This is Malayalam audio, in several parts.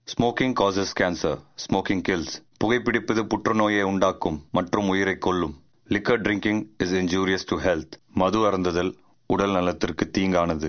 Smoking causes cancer smoking kills புகைப்பிடிப்பது புற்றுநோயை உண்டாக்கும் மற்றும் உயிரை கொல்லும் liquor drinking is injurious to health மது அருந்துதல் உடல் நலத்திற்கு தீங்கானது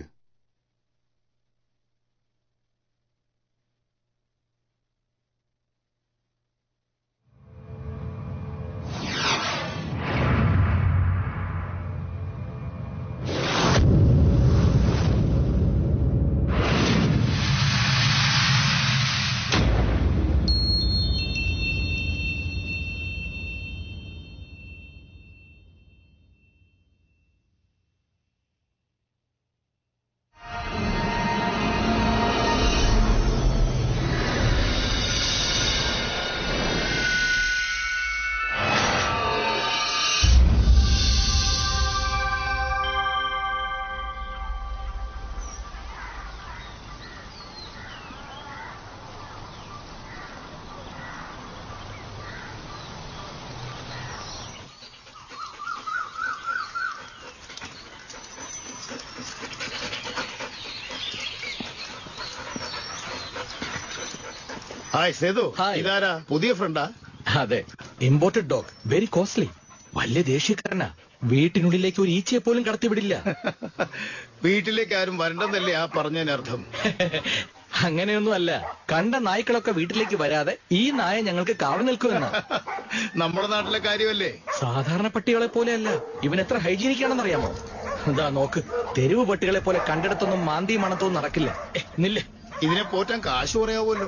ഹായ് സേതു ഹായ്. ഇതാരാ പുതിയ ഫ്രണ്ടാ അതെ ഇമ്പോർട്ടഡ് ഡോഗ് വെരി കോസ്റ്റ്ലി വലിയ ദേഷ്യക്കാരനാ വീട്ടിനുള്ളിലേക്ക് ഒരു ഈച്ചയെ പോലും കടത്തിവിടില്ല വീട്ടിലേക്ക് ആരും വരണ്ടെന്നല്ലേ ആ പറഞ്ഞതിനർത്ഥം അങ്ങനെയൊന്നും അല്ല കണ്ട നായ്ക്കളൊക്കെ വീട്ടിലേക്ക് വരാതെ ഈ നായ ഞങ്ങൾക്ക് കാവൽ നിൽക്കുമെന്ന നമ്മുടെ നാട്ടിലെ കാര്യമല്ലേ സാധാരണ പട്ടികളെ പോലെയല്ല ഇവൻ എത്ര ഹൈജീനിക് ആണെന്ന് അറിയാമോ എന്താ നോക്ക് തെരുവ് പട്ടികളെ പോലെ കണ്ടിടത്തൊന്നും മാന്തി മണത്തൊന്നും നടക്കില്ല ഏ, നില്ല് ഇതിനെ പോറ്റാൻ കാശ് പറയാവൂല്ലോ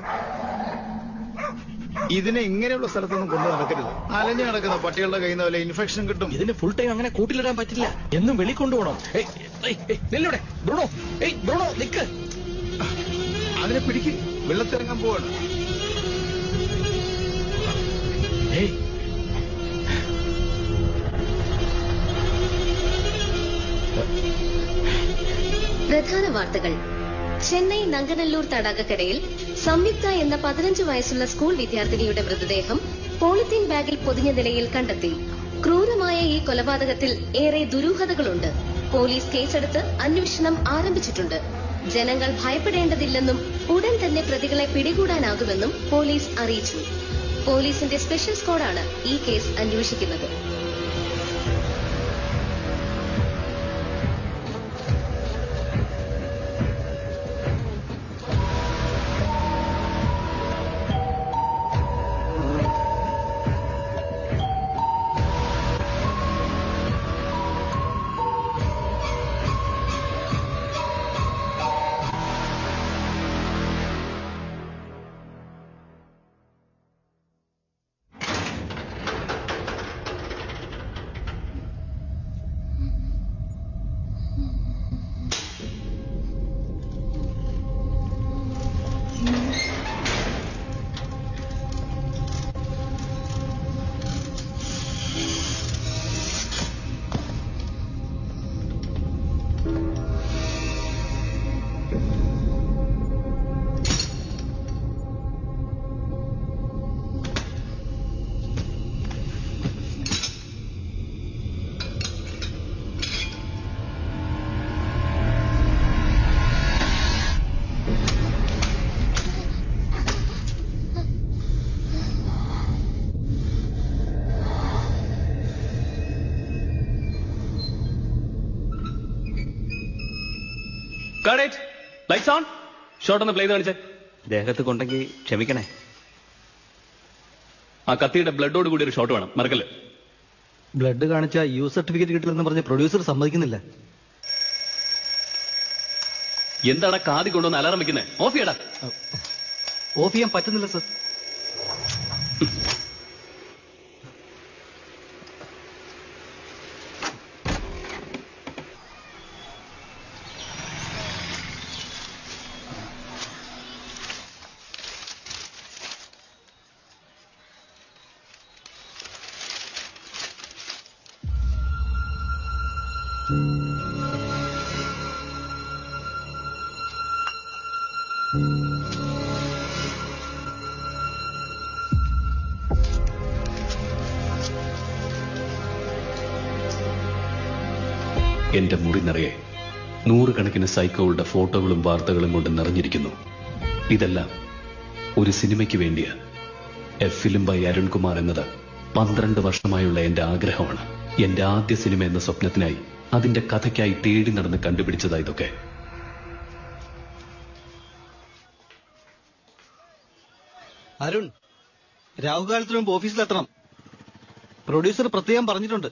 ഇതിനെ ഇങ്ങനെയുള്ള സ്ഥലത്തൊന്നും കൊണ്ടു നടക്കരുത് അലഞ്ഞു നടക്കുന്ന പട്ടികളുടെ കയ്യിൽ നിന്ന് വല്ല ഇൻഫെക്ഷൻ കിട്ടും ഇതിന് ഫുൾ ടൈം അങ്ങനെ കൂട്ടിലിടാൻ പറ്റില്ല എന്നും വെളിക്കൊണ്ടുപോകണം ഏയ്, ഏയ്, ഏയ്, നില്ലിവിടെ ബ്രൂണോ ഏയ് ബ്രൂണോ നിക്ക് അതിനെ പിടിക്ക് വെള്ളത്തിറങ്ങാൻ പോവാണ് ഏയ് പ്രധാന വാർത്തകൾ ചെന്നൈ നങ്കനല്ലൂർ തടാകക്കരയിൽ സംയുക്ത എന്ന പതിനഞ്ച് വയസ്സുള്ള സ്കൂൾ വിദ്യാർത്ഥിനിയുടെ മൃതദേഹം പോളിത്തീൻ ബാഗിൽ പൊതിഞ്ഞ നിലയിൽ കണ്ടെത്തി ക്രൂരമായ ഈ കൊലപാതകത്തിൽ ഏറെ ദുരൂഹതകളുണ്ട് പോലീസ് കേസെടുത്ത് അന്വേഷണം ആരംഭിച്ചിട്ടുണ്ട് ജനങ്ങൾ ഭയപ്പെടേണ്ടതില്ലെന്നും ഉടൻ തന്നെ പ്രതികളെ പിടികൂടാനാകുമെന്നും പോലീസ് അറിയിച്ചു പോലീസിന്റെ സ്പെഷ്യൽ സ്ക്വാഡാണ് ഈ കേസ് അന്വേഷിക്കുന്നത് ലൈറ്റ്സ് ഓൺ ഷോട്ട് ഒന്ന് പ്ലേ ചെയ്ത് കാണിച്ചേ ദേഹത്ത് കൊണ്ടെങ്കിൽ ക്ഷമിക്കണേ ആ കത്തിയുടെ ബ്ലഡോട് കൂടി ഒരു ഷോട്ട് വേണം മറക്കല്ലേ ബ്ലഡ് കാണിച്ച യു സർട്ടിഫിക്കറ്റ് കിട്ടില്ലെന്ന് പറഞ്ഞ് പ്രൊഡ്യൂസർ സമ്മതിക്കുന്നില്ല എന്താണ് കാതി കൊണ്ടുവന്ന് അലാറം വെക്കുന്നത് ഓഫ് ചെയ്യടാ ഓഫ് ചെയ്യാൻ പറ്റുന്നില്ല സർ എന്റെ മുറി നിറയെ നൂറുകണക്കിന് സൈക്കോകളുടെ ഫോട്ടോകളും വാർത്തകളും കൊണ്ട് നിറഞ്ഞിരിക്കുന്നു ഇതെല്ലാം ഒരു സിനിമയ്ക്ക് വേണ്ടിയാ എ ഫിലിം ബൈ അരുൺകുമാർ എന്നത് പന്ത്രണ്ട് വർഷമായുള്ള എന്റെ ആഗ്രഹമാണ് എന്റെ ആദ്യ സിനിമ എന്ന സ്വപ്നത്തിനായി അതിന്റെ കഥയ്ക്കായി തേടി നടന്ന് കണ്ടുപിടിച്ചതാ ഇതൊക്കെ അരുൺ രാഹുകാലത്തിന് മുമ്പ് ഓഫീസിലെത്തണം പ്രൊഡ്യൂസർ പ്രത്യേകം പറഞ്ഞിട്ടുണ്ട്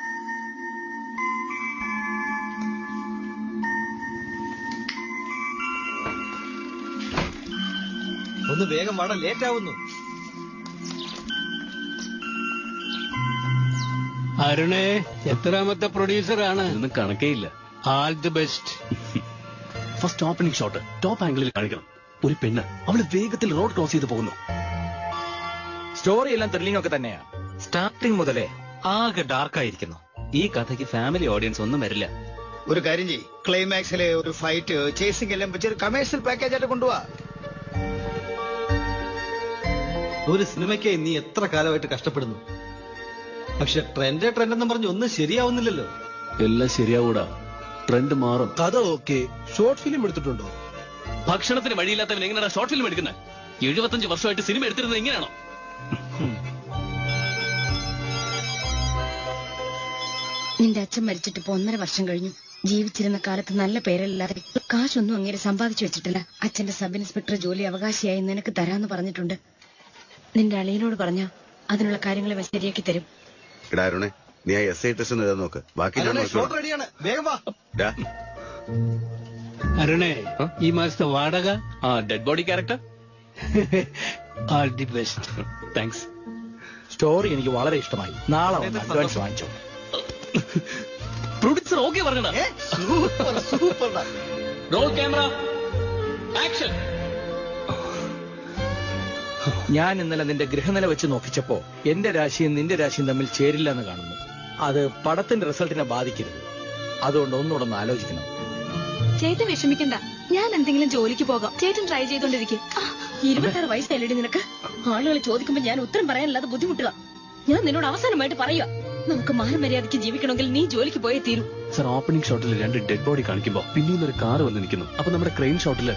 ഒന്ന് വേഗം വാടാ ലേറ്റ് ആവുന്നു അരുണേ എത്രാമത്തെ പ്രൊഡ്യൂസറാണ് ഇതൊന്നും കണക്കേ ഇല്ല all the best first opening shot top ആംഗിളിൽ കാണിക്കണം ഒരു പെണ്ണ് അവള് വേഗത്തിൽ റോഡ് ക്രോസ് ചെയ്ത് പോകുന്നു സ്റ്റോറി എല്ലാം ത്രില്ലിംഗ് ഒക്കെ തന്നെയാ സ്റ്റാർട്ടിംഗ് മുതലേ ആകെ ഡാർക്കായിരിക്കുന്നു ഈ കഥയ്ക്ക് ഫാമിലി ഓഡിയൻസ് ഒന്നും വരില്ല ഒരു കാര്യം ചെയ്യ് ക്ലൈമാക്സിലെ ഒരു ഫൈറ്റ് ചേസിംഗ് എല്ലാം വെച്ച് ഒരു കമേഴ്ഷ്യൽ പാക്കേജ് ആയിട്ട് കൊണ്ടുപോവാ ഒരു സിനിമയ്ക്കായി നീ എത്ര കാലമായിട്ട് കഷ്ടപ്പെടുന്നു പക്ഷെ ട്രെൻഡ് ട്രെൻഡ് എന്ന് പറഞ്ഞ് ഒന്നും ശരിയാവുന്നില്ലല്ലോ എല്ലാം ശരിയാവൂടാ ട്രെൻഡ് മാറും കഥ ഓക്കെ ഷോർട്ട് ഫിലിം എടുത്തിട്ടുണ്ടോ ഭക്ഷണത്തിന് വഴിയില്ലാത്തവൻ എങ്ങനെയാണ് ഷോർട്ട് ഫിലിം എടുക്കുന്നത് എഴുപത്തഞ്ച് വർഷമായിട്ട് സിനിമ എടുത്തിരുന്നത് ഇങ്ങനെയാണോ നിന്റെ അച്ഛൻ മരിച്ചിട്ട് ഇപ്പൊ ഒന്നര വർഷം കഴിഞ്ഞു ജീവിച്ചിരുന്ന കാലത്ത് നല്ല പേരല്ലാതെ കാശൊന്നും അങ്ങനെ സമ്പാദിച്ചു വെച്ചിട്ടില്ല അച്ഛന്റെ സബ് ഇൻസ്പെക്ടർ ജോലി അവകാശിയായി നിനക്ക് തരാന്ന് പറഞ്ഞിട്ടുണ്ട് നിന്റെ അളിയനോട് പറഞ്ഞ അതിനുള്ള കാര്യങ്ങൾ ഇവൻ ശരിയാക്കി തരും എടാ അരുണേ നീ ആ എസ് ഐ ടെസ്റ്റ് ഒന്ന് എഴുതാൻ നോക്ക് ബാക്കി ഞാൻ അരുണേ ഷോട്ട് നോക്കിക്കോളാം. റെഡിയാണ് വേഗം വാ ഡാ, അരുണേ ഈ മാസത്തെ വാടക ആ dead body character all the best thanks story എനിക്ക് വളരെ ഇഷ്ടമായി നാളെ ഒന്ന് അഡ്വാൻസ് വാങ്ങിച്ചോ പ്രൊഡ്യൂസർ ഓക്കെ പറഞ്ഞടാ super super roll camera action ഞാൻ ഇന്നലെ നിന്റെ ഗൃഹനില വെച്ച് നോക്കിച്ചപ്പോ എന്റെ രാശിയും നിന്റെ രാശിയും തമ്മിൽ ചേരില്ല എന്ന് കാണുന്നു അത് പടത്തിന്റെ റിസൾട്ടിനെ ബാധിക്കരുത് അതുകൊണ്ട് ഒന്നുകൂടെ ഒന്ന് ആലോചിക്കണം ചേട്ടൻ വിഷമിക്കണ്ട ഞാൻ എന്തെങ്കിലും ജോലിക്ക് പോകാം ചേട്ടൻ ട്രൈ ചെയ്തോണ്ടിരിക്കും ഇരുപത്താറ് വയസ്സല്ലേ നിനക്ക് ആളുകൾ ചോദിക്കുമ്പോ ഞാൻ ഉത്തരം പറയാനല്ലാതെ ബുദ്ധിമുട്ടുക ഞാൻ നിന്നോട് അവസാനമായിട്ട് പറയുക നമുക്ക് മാനമര്യാദയ്ക്ക് ജീവിക്കണമെങ്കിൽ നീ ജോലിക്ക് പോയേ തീരൂ സർ ഓപ്പണിംഗ് ഷോട്ടിൽ രണ്ട് ഡെഡ് ബോഡി കാണിക്കുമ്പോ പിന്നീട് ഒരു കാർ വന്ന് നിൽക്കുന്നു അപ്പൊ നമ്മുടെ ക്രെയിൻ ഷോട്ടില്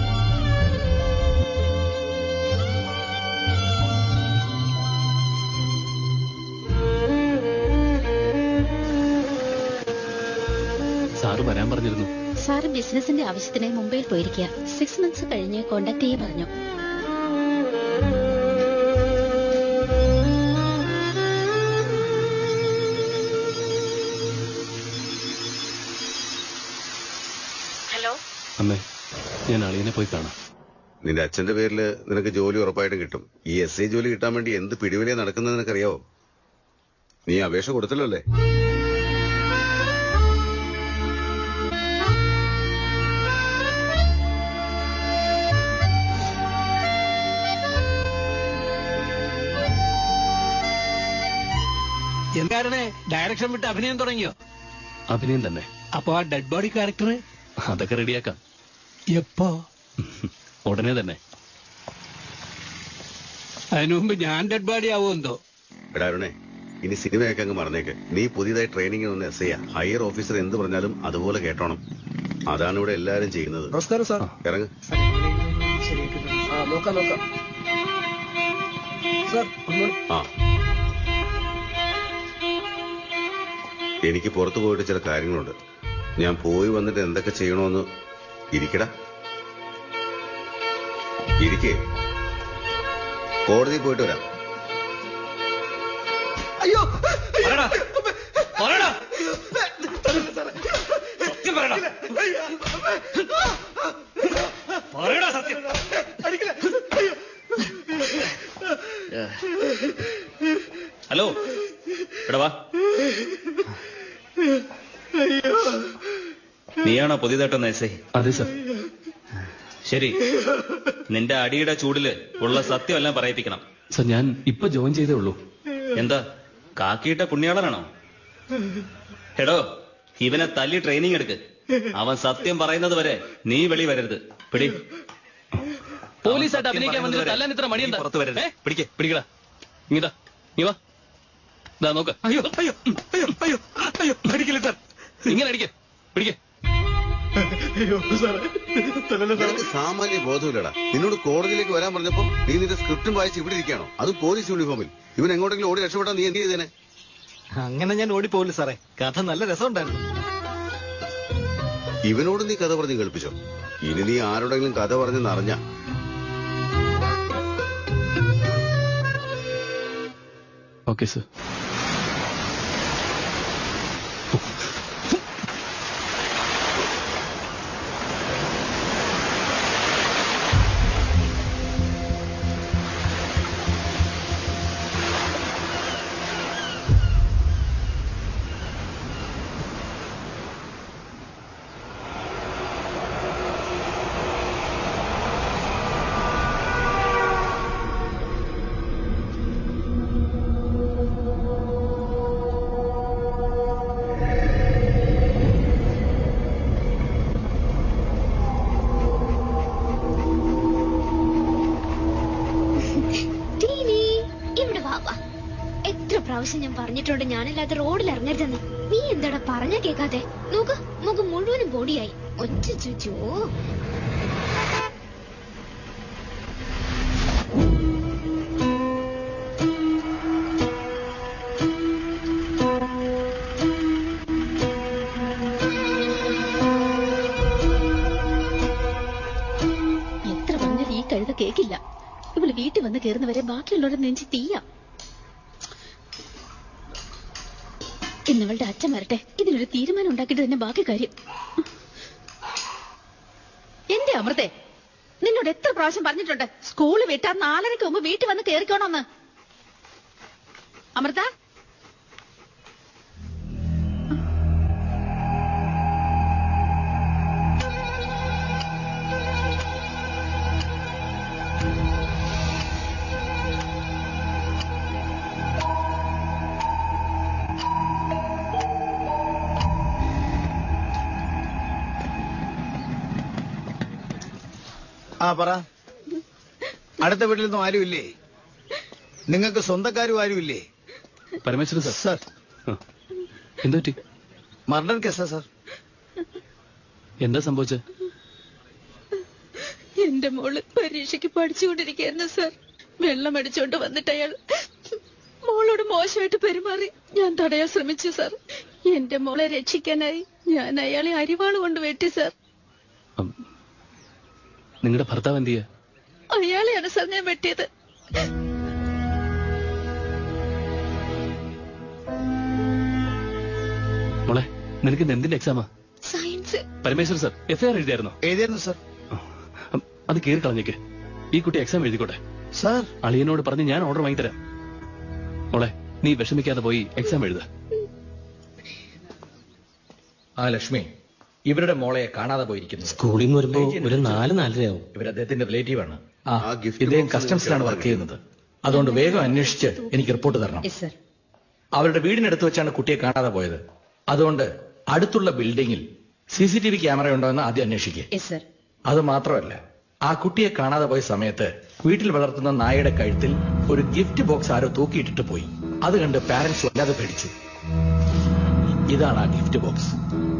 സാറ് വരാൻ പറഞ്ഞിരുന്നു സാറ് ബിസിനസിന്റെ ആവശ്യത്തിന് മുംബൈയിൽ പോയിരിക്കുക സിക്സ് മന്ത്സ് കഴിഞ്ഞ് കോണ്ടാക്ട് ചെയ്യാൻ പറഞ്ഞു ഹലോ അമ്മേ ഞാൻ അളിയനെ പോയി കാണാം നിന്റെ അച്ഛന്റെ പേരിൽ നിനക്ക് ജോലി ഉറപ്പായിട്ടും കിട്ടും ഈ എസ് ഐ ജോലി കിട്ടാൻ വേണ്ടി എന്ത് പിടിവലിയാ നടക്കുന്നത് നിനക്കറിയാവോ നീ അപേക്ഷ കൊടുത്തല്ലോ അല്ലേ എന്താരണേ ഡയറക്ഷൻ വിട്ട് അഭിനയം തുടങ്ങിയോ അഭിനയം തന്നെ അപ്പൊ ആ ഡെഡ് ബോഡി ക്യാരക്ടർ അതൊക്കെ റെഡിയാക്കാം എപ്പോ ഉടനെ തന്നെ അതിനു മുമ്പ് ഞാൻ ഡെഡ് ബോഡി ആവുമെന്തോ എടാ അരുണേ ഇനി സിനിമയൊക്കെ അങ്ങ് മറന്നേക്ക് നീ പുതിയതായി ട്രെയിനിങ് ഒന്ന് എസ് ഐ ഹയർ ഓഫീസർ എന്ത് പറഞ്ഞാലും അതുപോലെ കേട്ടോണം അതാണ് ഇവിടെ എല്ലാരും ചെയ്യുന്നത് നമസ്കാരം സാർ ഇറങ്ങ് ആ നോക്കാം നോക്കാം സാർ ഗുഡ് മോർണിംഗ് ആ എനിക്ക് പുറത്തു പോയിട്ട് ചില കാര്യങ്ങളുണ്ട് ഞാൻ പോയി വന്നിട്ട് എന്തൊക്കെ ചെയ്യണമെന്ന് ഇരിക്കടാ ഇരിക്കേ കോടതി പോയിട്ട് വരാം അയ്യോ പറയടാ പറയടാ സത്യം പറയടാ പറയടാ സത്യം ഹലോ എടാ വാ നീയാണോ പുതിയതായിട്ടൊന്ന് എസ് ഐ അതെ സർ ശരി നിന്റെ അടിയുടെ ചൂടില് ഉള്ള സത്യമെല്ലാം പറയിപ്പിക്കണം സർ ഞാൻ ഇപ്പൊ ജോയിൻ ചെയ്തേ ഉള്ളൂ എന്താ കാക്കിയിട്ട പുണ്യാളനാണോ എടോ ഇവനെ തല്ലി ട്രെയിനിങ് എടുക്ക് അവൻ സത്യം പറയുന്നത് വരെ നീ വെളി വരരുത് പിടി പോലീസായിട്ട് സത്യം അഭിനയിക്കാൻ വന്നിട്ട് പറയുന്നത് തല്ലാൻ ഇത്ര വരെ മടിയെന്താ നീ പുറത്ത് വരരുത്. ഏ? പിടിക്ക് പിടിക്കടാ ഇങ്ങതാ നീ വാ ദാ നോക്ക് അയ്യോ അയ്യോ അയ്യോ അയ്യോ അയ്യോ അടിക്കില്ല സാർ ഇങ്ങനെ അടിക്ക് പിടിക്ക് നിനക്ക് സാമാന്യ ബോധമില്ലടാ നിന്നോട് കോടതിയിലേക്ക് വരാൻ പറഞ്ഞപ്പോ നീ നിന്റെ സ്ക്രിപ്റ്റും വായിച്ച് ഇവിടെ ഇരിക്കുകയാണോ അതും പോലീസ് യൂണിഫോമിൽ ഇവൻ എങ്ങോട്ടെങ്കിലും ഓടി രക്ഷപ്പെട്ടാ നീ എന്ത് ചെയ്തേനെ അങ്ങനെ ഞാൻ ഓടിപ്പോകില്ല സാറേ കഥ നല്ല രസമുണ്ടായിരുന്നു ഇവനോട് നീ കഥ പറഞ്ഞ് കേൾപ്പിച്ചോ ഇനി നീ ആരോടെങ്കിലും കഥ പറഞ്ഞെന്ന് അറിഞ്ഞ ഓക്കെ സർ ടീനി ഇവിടെ വാ വാ എത്ര പ്രാവശ്യം ഞാൻ പറഞ്ഞിട്ടുണ്ട് ഞാനല്ലാതെ റോഡിൽ ഇറങ്ങരുതെന്ന് നീ എന്താടാ പറഞ്ഞ കേക്കാതെ നോക്ക് മുഖം മുഴുവനും ബോഡിയായി ഒറ്റ ചുച്ചോ എത്ര പറഞ്ഞാൽ ഈ കഴുത കേക്കില്ല ഇവള് വീട്ടിൽ വന്ന് കയറുന്നവരെ ബാക്കിയുള്ളവരുടെ നെഞ്ചി തീയാ എന്നവളുടെ അച്ഛൻ വരട്ടെ ഇതിനൊരു തീരുമാനം ഉണ്ടാക്കിയിട്ട് തന്നെ ബാക്കി കാര്യം എന്റെ അമൃതേ നിന്നോട് എത്ര പ്രാവശ്യം പറഞ്ഞിട്ടുണ്ട് സ്കൂള് വിട്ടാ നാലരയ്ക്ക് മുമ്പ് വീട്ടിൽ വന്ന് കയറിക്കോണമെന്ന് അമൃത ആ പറ അടുത്ത വീട്ടിലൊന്നും ആരുമില്ലേ നിങ്ങൾക്ക് സ്വന്തക്കാരും ആരുമില്ലേ പരമേശ്വരൻ സർ സർ എന്തു പറ്റി മർഡർ കേസാ സർ എന്താ സംഭവിച്ചത് എന്റെ മോള് പരീക്ഷയ്ക്ക് പഠിച്ചുകൊണ്ടിരിക്കുകയായിരുന്നു സർ വെള്ളം അടിച്ചോണ്ട് വന്നിട്ട് അയാൾ മോളോട് മോശമായിട്ട് പെരുമാറി ഞാൻ തടയാൻ ശ്രമിച്ചു സർ എന്റെ മോളെ രക്ഷിക്കാനായി ഞാൻ അയാളെ അരിവാള് കൊണ്ട് വെട്ടി സർ നിങ്ങളുടെ ഭർത്താവ് എന്ത് ചെയ്യാ അയാളെയാണ് സർ ഞാൻ വെട്ടിയത് മോളെ നിനക്ക് ഇന്ന് എന്തിന്റെ എക്സാമാ സയൻസ് പരമേശ്വരൻ സർ എഫ്ഐആർ എഴുതിയായിരുന്നോ എഴുതിയായിരുന്നു സർ അത് കീറി കളഞ്ഞേക്ക് ഈ കുട്ടി എക്സാം എഴുതിക്കോട്ടെ സാർ അളിയനോട് പറഞ്ഞ് ഞാൻ ഓർഡർ വാങ്ങിത്തരാം മോളെ നീ വിഷമിക്കാതെ പോയി എക്സാം എഴുത ആ ലക്ഷ്മി ഇവരുടെ മോളെ കാണാതെ പോയിരിക്കുന്നു സ്കൂളിൽ നിന്ന് വരുമ്പോ ഒരു നാല് നാലരയാവും ഇവർ അദ്ദേഹത്തിന്റെ റിലേറ്റീവ് ആണ് ആ ആ gift ഇദ്ദേഹം box കസ്റ്റംസിലാണ് നിങ്ങൾക്ക് വർക്ക് ചെയ്യുന്നത് അതുകൊണ്ട് വേഗം അന്വേഷിച്ച് എനിക്ക് റിപ്പോർട്ട് തരണം അവരുടെ വീടിനടുത്ത് വെച്ചാണ് കുട്ടിയെ കാണാതെ പോയത് അതുകൊണ്ട് അടുത്തുള്ള ബിൽഡിങ്ങിൽ C C T V camera ഉണ്ടോ എന്ന് ആദ്യം അന്വേഷിക്കുക അത് മാത്രമല്ല ആ കുട്ടിയെ കാണാതെ പോയ സമയത്ത് വീട്ടിൽ വളർത്തുന്ന നായയുടെ കഴുത്തിൽ ഒരു ഗിഫ്റ്റ് ബോക്സ് ആരോ തൂക്കിയിട്ടിട്ട് പോയി അത് കണ്ട് പാരന്റ്സ് വല്ലാതെ പേടിച്ചു ഇതാണ് ആ ഗിഫ്റ്റ് ബോക്സ്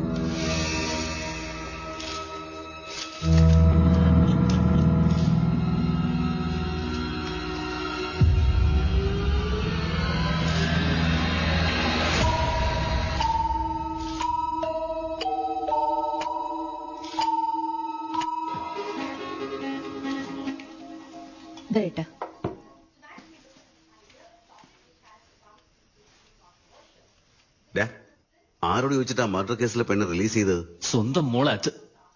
ഇതായിട്ടാ ഡാ, ആരോട് ചോദിച്ചിട്ടാ മർഡർ കേസിലെ പെണ്ണ് റിലീസ് ചെയ്തത് സ്വന്തം മോളെ അച്ഛൻ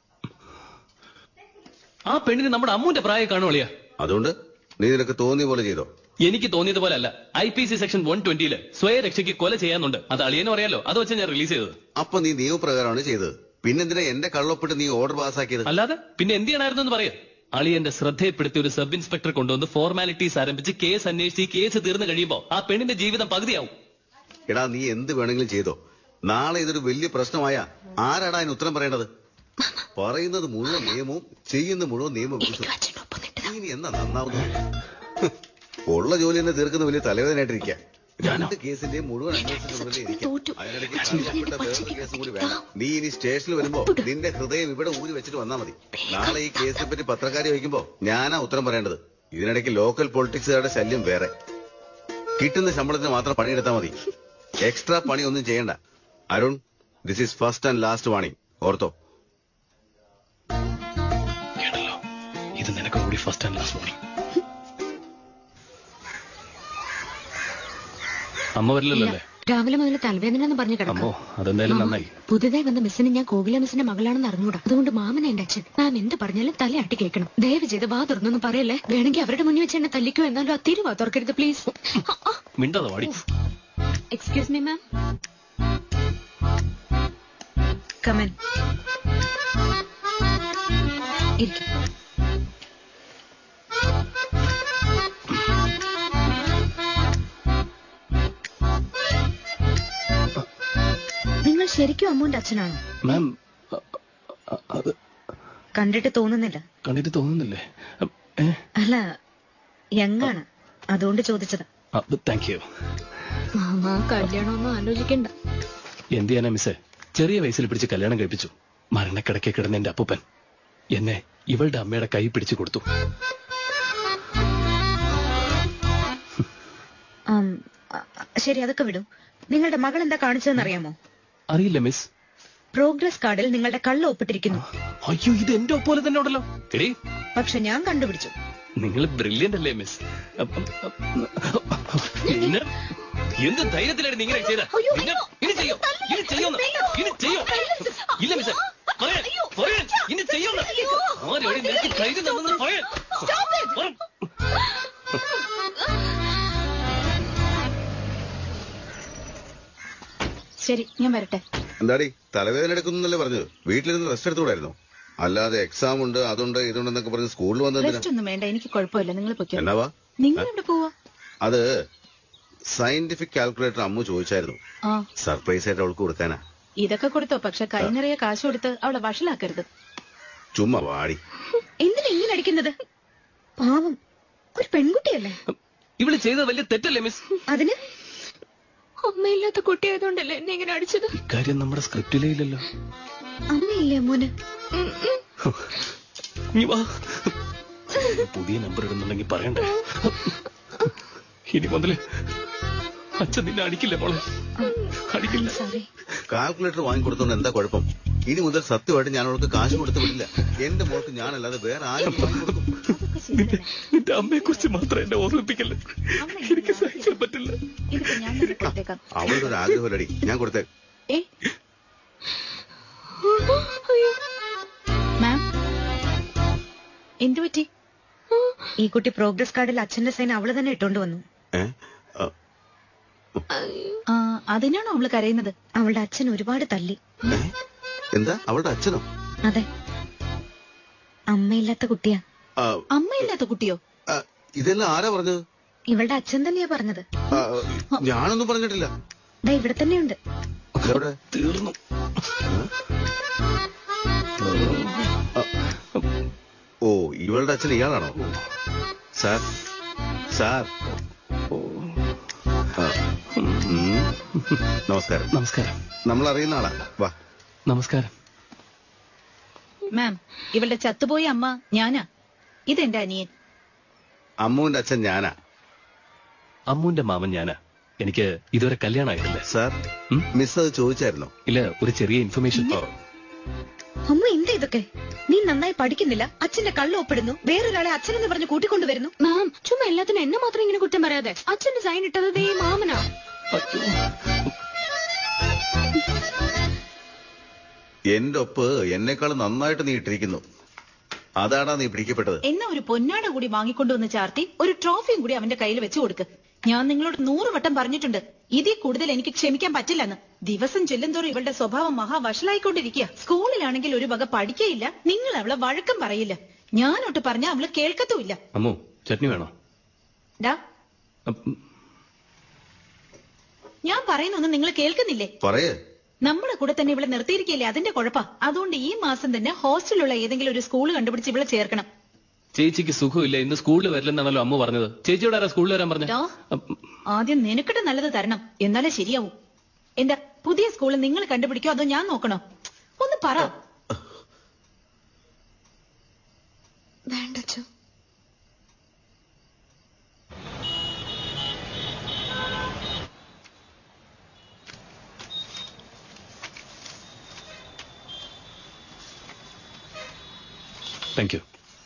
ആ പെണ്ണിന് നമ്മുടെ അമ്മൂന്റെ പ്രായം കാണുവളിയാ അതുകൊണ്ട് നീ നിനക്ക് തോന്നിയ പോലെ ചെയ്തോ എനിക്ക് തോന്നിയതുപോലെ അല്ല I P C section one ട്വന്റിയില് സ്വയരക്ഷയ്ക്ക് കൊല ചെയ്യാന്നുണ്ട് അത് അളിയനും അറിയാലോ അത് വെച്ച് ഞാൻ റിലീസ് ചെയ്തത് അപ്പൊ നീ നിയമപ്രകാരമാണ് ചെയ്തത് പിന്നെന്തിനാ എന്റെ കള്ളൊപ്പിട്ട് നീ ഓർഡർ പാസ്സാക്കിയത് അല്ലാതെ പിന്നെ എന്ത് ചെയ്യണമായിരുന്നു എന്ന് പറയാം അളിയന്റെ ശ്രദ്ധയിൽപ്പെടുത്തി ഒരു സബ് ഇൻസ്പെക്ടർ കൊണ്ടുവന്ന് ഫോർമാലിറ്റീസ് ആരംഭിച്ച് കേസ് അന്വേഷിച്ച് ഈ കേസ് തീർന്നു കഴിയുമ്പോ ആ പെണ്ണിന്റെ ജീവിതം പകുതിയാവും എടാ നീ എന്ത് വേണമെങ്കിലും ചെയ്തോ നാളെ ഇതൊരു വലിയ പ്രശ്നമായ ആരാടാ അതിന് ഉത്തരം പറയേണ്ടത് പറയുന്നത് മുഴുവൻ നിയമവും ചെയ്യുന്ന മുഴുവൻ നിയമം നീ ഇനി എന്നാ നന്നാവുന്നു ഹ്, ഉള്ള ജോലി തന്നെ തീർക്കുന്ന വലിയ തലവേദനയായിട്ടിരിക്കുക രണ്ട് കേസിന്റെ മുഴുവൻ അന്വേഷണത്തിന് മുന്നിൽ ഇരിക്കും. അതിനിടയ്ക്ക് പ്രധാനപ്പെട്ട വേറൊരു കേസും കൂടി വേണം നീ ഇനി സ്റ്റേഷനിൽ വരുമ്പോ നിന്റെ ഹൃദയം ഇവിടെ ഊരി വെച്ചിട്ട് വന്നാ മതി നാളെ ഈ കേസിനെ പറ്റി പത്രക്കാരെ വയ്ക്കുമ്പോ ഞാനാ ഉത്തരം പറയേണ്ടത് ഇതിനിടയ്ക്ക് ലോക്കൽ പൊളിറ്റിക്സുകാരുടെ ശല്യം വേറെ കിട്ടുന്ന ശമ്പളത്തിന് മാത്രം പണിയെടുത്താൽ മതി എക്സ്ട്രാ പണി ഒന്നും ചെയ്യണ്ട Arun this is first and last warning ഓർത്തോ ഇത് നിനക്ക് കൂടി ഫസ്റ്റ് ആൻഡ് ലാസ്റ്റ് മോർണിംഗ് അമ്മ വരില്ലല്ലോ അല്ലേ രാവിലെ മുതൽ തലവേദന എന്ന് പറഞ്ഞു അമ്മോ കിടക്കാം അതെന്തായാലും നന്നായി പുതുതായി വന്ന മിസ്സിന് ഞാൻ കോകില മിസ്സിന്റെ മകളാണെന്ന് അറിഞ്ഞൂടാ അതുകൊണ്ട് മാമൻ എന്റെ അച്ഛൻ മാം എന്ത് പറഞ്ഞാലും തലയാട്ടി കേൾക്കണം ദയവ് ചെയ്ത് വാ തുറന്നൊന്നും പറയല്ലേ വേണമെങ്കിൽ അവരുടെ മുന്നിൽ വെച്ച് എന്നെ തല്ലിക്കോ എന്നാലും അത്തിരി വാ തുറക്കരുത് പ്ലീസ് മിണ്ടാതെ വാടി എക്സ്ക്യൂസ് മീ മാം കമൻ നിങ്ങൾ ശരിക്കും അമ്മുവിന്റെ അച്ഛനാണോ മാം അത് കണ്ടിട്ട് തോന്നുന്നില്ല കണ്ടിട്ട് തോന്നുന്നില്ലേ ഏ അല്ല യങ്ങാണ് അതുകൊണ്ട് ചോദിച്ചത് താങ്ക് യു മാമ കല്യാണമൊന്നും ആലോചിക്കണ്ട എന്ത് ചെയ്യാനാ മിസ്സേ ചെറിയ വയസ്സിൽ പിടിച്ച് കല്യാണം കഴിപ്പിച്ചു മരണക്കിടക്കെ കിടന്ന എന്റെ അപ്പൂപ്പൻ എന്നെ ഇവളുടെ അമ്മയുടെ കൈ പിടിച്ചു കൊടുത്തു ആം, അ- അ- ശരി അതൊക്കെ വിടും നിങ്ങളുടെ മകൾ എന്താ കാണിച്ചതെന്ന് അറിയാമോ അറിയില്ല മിസ് പ്രോഗ്രസ് കാർഡിൽ നിങ്ങളുടെ കള്ള ഒപ്പിട്ടിരിക്കുന്നു അയ്യോ ഇത് എന്റെ ഒപ്പോലെ തന്നെ ഉണ്ടല്ലോ എടീ പക്ഷെ ഞാൻ കണ്ടുപിടിച്ചു നിങ്ങൾ ബ്രില്യന്റ് അല്ലേ മിസ് അപ്പം, പിന്നെ എന്ത് ധൈര്യത്തിലാണ് നിങ്ങൾ ചെയ്ത ഇനി ചെയ്യോ ഇനി ചെയ്യുന്നു ഇനി ചെയ്യോ ഇല്ല മിസ് പറയാൻ പറയാൻ ഇനി ചെയ്യുന്നു ആരോടി നിനക്ക് ധൈര്യം തന്നെന്ന് പറയാൻ പറ. ശരി ഞാൻ വരട്ടെ എന്താടി തലവേദന എടുക്കുന്നല്ലേ പറഞ്ഞത് വീട്ടിലിരുന്ന് റെസ്റ്റ് എടുത്തുകൂടായിരുന്നു അല്ലാതെ എക്സാം ഉണ്ട് അതുണ്ട് ഇതുണ്ടെന്നൊക്കെ പറഞ്ഞ് സ്കൂളിൽ വന്നതിനാ റെസ്റ്റ് ഒന്നും വേണ്ട എനിക്ക് കുഴപ്പമില്ല നിങ്ങൾ പൊയ്ക്കോ എന്നാവാ നിങ്ങൾ എവിടെ പോവാ അത് സയന്റിഫിക് കാൽക്കുലേറ്റർ അമ്മു ചോദിച്ചായിരുന്നു ആ സർപ്രൈസ് ആയിട്ട് അവൾക്ക് കൊടുക്കാനാ ഇതൊക്കെ കൊടുത്തോ പക്ഷെ കൈ നിറയെ കാശ് കൊടുത്ത് അവളെ വഷളാക്കരുത് ചുമ്മാ വാടി എന്തിനാ ഇങ്ങനെ അടിക്കുന്നത് പാവം ഒരു പെൺകുട്ടിയല്ലേ ഇവള് ചെയ്തത് വലിയ തെറ്റല്ലേ മിസ് അതിന് അമ്മയില്ലാത്ത കുട്ടിയായതുകൊണ്ടല്ലേ എന്നെ ഇങ്ങനെ അടിച്ചത് ഇക്കാര്യം നമ്മുടെ സ്ക്രിപ്റ്റിലേ ഇല്ലല്ലോ അമ്മയില്ലേ മോന് നീ വാ പുതിയ നമ്പർ ഇടുന്നുണ്ടെങ്കിൽ പറയണ്ടേ ഇനി മുതല് അച്ഛൻ നിന്നെ അടിക്കില്ല മോളെ അടിക്കില്ല കാൽക്കുലേറ്റർ വാങ്ങിക്കൊടുത്തോണ്ട് എന്താ കുഴപ്പം ഇനി മുതൽ സത്യമായിട്ട് ഞാൻ അവൾക്ക് കാശ് കൊടുത്തു വിടില്ല എന്റെ മോൾക്ക് ഞാനല്ലാതെ വേറെ ആരും വാങ്ങിക്കൊടുക്കും നിന്റെ നിന്റെ അമ്മയെ കുറിച്ച് മാത്രം എന്നെ ഓർമ്മിപ്പിക്കല്ലേ എനിക്ക് സഹിക്കാൻ പറ്റില്ല ഇതിപ്പോ ഞാൻ തന്നെ കൊടുത്തേക്കാം അവളുടെ ഒരു ആഗ്രഹമല്ലടി ഞാൻ കൊടുത്തേ ഏ മാം എന്തു പറ്റി ഈ കുട്ടി പ്രോഗ്രസ് കാർഡിൽ അച്ഛന്റെ സൈൻ അവള് തന്നെ ഇട്ടോണ്ട് വന്നു ആ അതിനാണോ അവള് കരയുന്നത് അവളുടെ അച്ഛൻ ഒരുപാട് തല്ലി എന്താ അവളുടെ അച്ഛനോ അതെ അമ്മയില്ലാത്ത കുട്ടിയാ ആ, അമ്മയില്ലാത്ത കുട്ടിയോ ആ, ഇതെല്ലാം ആരാ പറഞ്ഞത് ഇവളുടെ അച്ഛൻ തന്നെയാ പറഞ്ഞത് ആ, ഞാനൊന്നും പറഞ്ഞിട്ടില്ല ദാ ഇവിടെ തന്നെയുണ്ട് എവിടെ തീർന്നു ഓ ഇവളുടെ അച്ഛൻ ഇയാളാണോ സാർ സാർ ആ, ഉം. നമസ്കാരം നമസ്കാരം നമ്മൾ അറിയുന്ന ആളാ വാ നമസ്കാരം മാം ഇവളുടെ ചത്തുപോയ അമ്മ ഞാനാ ഇതെന്റെ അനിയൻ അമ്മുവിന്റെ അച്ഛൻ ഞാനാ അമ്മുവിന്റെ മാമൻ ഞാനാ എനിക്ക് ഇതുവരെ കല്യാണമായിട്ടില്ല സാർ മിസ് അത് ചോദിച്ചായിരുന്നോ ഇല്ല ഒരു ചെറിയ ഇൻഫർമേഷൻ അമ്മ എന്താ ഇതൊക്കെ നീ നന്നായി പഠിക്കുന്നില്ല അച്ഛന്റെ കള്ള ഒപ്പിടുന്നു വേറൊരാളെ അച്ഛനെന്ന് പറഞ്ഞ് കൂട്ടിക്കൊണ്ടുവരുന്നു മാം ചുമ്മാ എല്ലാത്തിനും എന്നെ മാത്രം ഇങ്ങനെ കുറ്റം പറയാതെ അച്ഛന്റെ സൈൻ ഇട്ടത് ദേ ഈ മാമനാ എന്റെ ഒപ്പ് എന്നെക്കാൾ നന്നായിട്ട് നീ ഇട്ടിരിക്കുന്നു അതാടാ നീ പിടിക്കപ്പെട്ടത് എന്നാ ഒരു പൊന്നാട കൂടി വാങ്ങിക്കൊണ്ടുവന്ന് ചാർത്തി ഒരു ട്രോഫിയും കൂടി അവന്റെ കയ്യിൽ വെച്ചു കൊടുക്ക് ഞാൻ നിങ്ങളോട് നൂറ് വട്ടം പറഞ്ഞിട്ടുണ്ട് ഇതിൽ കൂടുതൽ എനിക്ക് ക്ഷമിക്കാൻ പറ്റില്ലെന്ന് ദിവസം ചെല്ലുന്തോറും ഇവളുടെ സ്വഭാവം മഹാവഷളായിക്കൊണ്ടിരിക്കുക സ്കൂളിലാണെങ്കിൽ ഒരു വക പഠിക്കയില്ല നിങ്ങൾ അവളെ വഴക്കം പറയില്ല ഞാനൊട്ട് പറഞ്ഞ അവള് കേൾക്കത്തുമില്ല അമ്മു ചട്നി വേണോ ഡാ അപ്പ് ഞാൻ പറയുന്നൊന്നും നിങ്ങൾ കേൾക്കുന്നില്ലേ പറയേ നമ്മുടെ കൂടെ തന്നെ ഇവിടെ നിർത്തിയിരിക്കില്ലേ അതിന്റെ കുഴപ്പാ അതുകൊണ്ട് ഈ മാസം തന്നെ ഹോസ്റ്റലിലുള്ള ഏതെങ്കിലും ഒരു സ്കൂൾ കണ്ടുപിടിച്ച് ഇവിടെ ചേർക്കണം ചേച്ചിക്ക് സുഖമില്ല ഇന്ന് സ്കൂളിൽ വരില്ലെന്നാണല്ലോ അമ്മ പറഞ്ഞത് ചേച്ചിയോട് ആരാ സ്കൂളിൽ വരാൻ പറഞ്ഞത് ഡോ, അപ്പ് ആദ്യം നിനക്കിട്ട് നല്ലത് തരണം എന്നാലേ ശരിയാവൂ എന്താ പുതിയ സ്കൂളിൽ നിങ്ങൾ കണ്ടുപിടിക്കോ അതോ ഞാൻ നോക്കണോ ഒന്ന് പറ വേണ്ട അച്ഛോ താങ്ക് യു